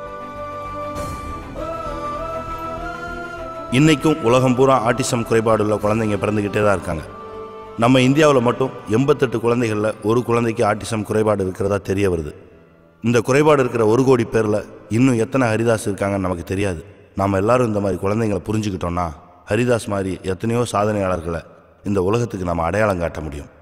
இன்னைக்கும் உலகம் பூரா ஆட்டிசம் குறைபாடுள்ள குழந்தைங்க பிறந்துக்கிட்டே தான் இருக்காங்க நம்ம இந்தியாவில் மட்டும் எண்பத்தெட்டு குழந்தைகளில் ஒரு குழந்தைக்கு ஆட்டிசம் குறைபாடு இருக்கிறதா தெரிய வருது இந்த குறைபாடு இருக்கிற ஒரு கோடி பேரில் இன்னும் எத்தனை ஹரிதாஸ் இருக்காங்கன்னு நமக்கு தெரியாது நாம் எல்லாரும் இந்த மாதிரி குழந்தைங்களை புரிஞ்சுக்கிட்டோம்னா ஹரிதாஸ் மாதிரி எத்தனையோ சாதனையாளர்களை இந்த உலகத்துக்கு நம்ம அடையாளம் காட்ட முடியும்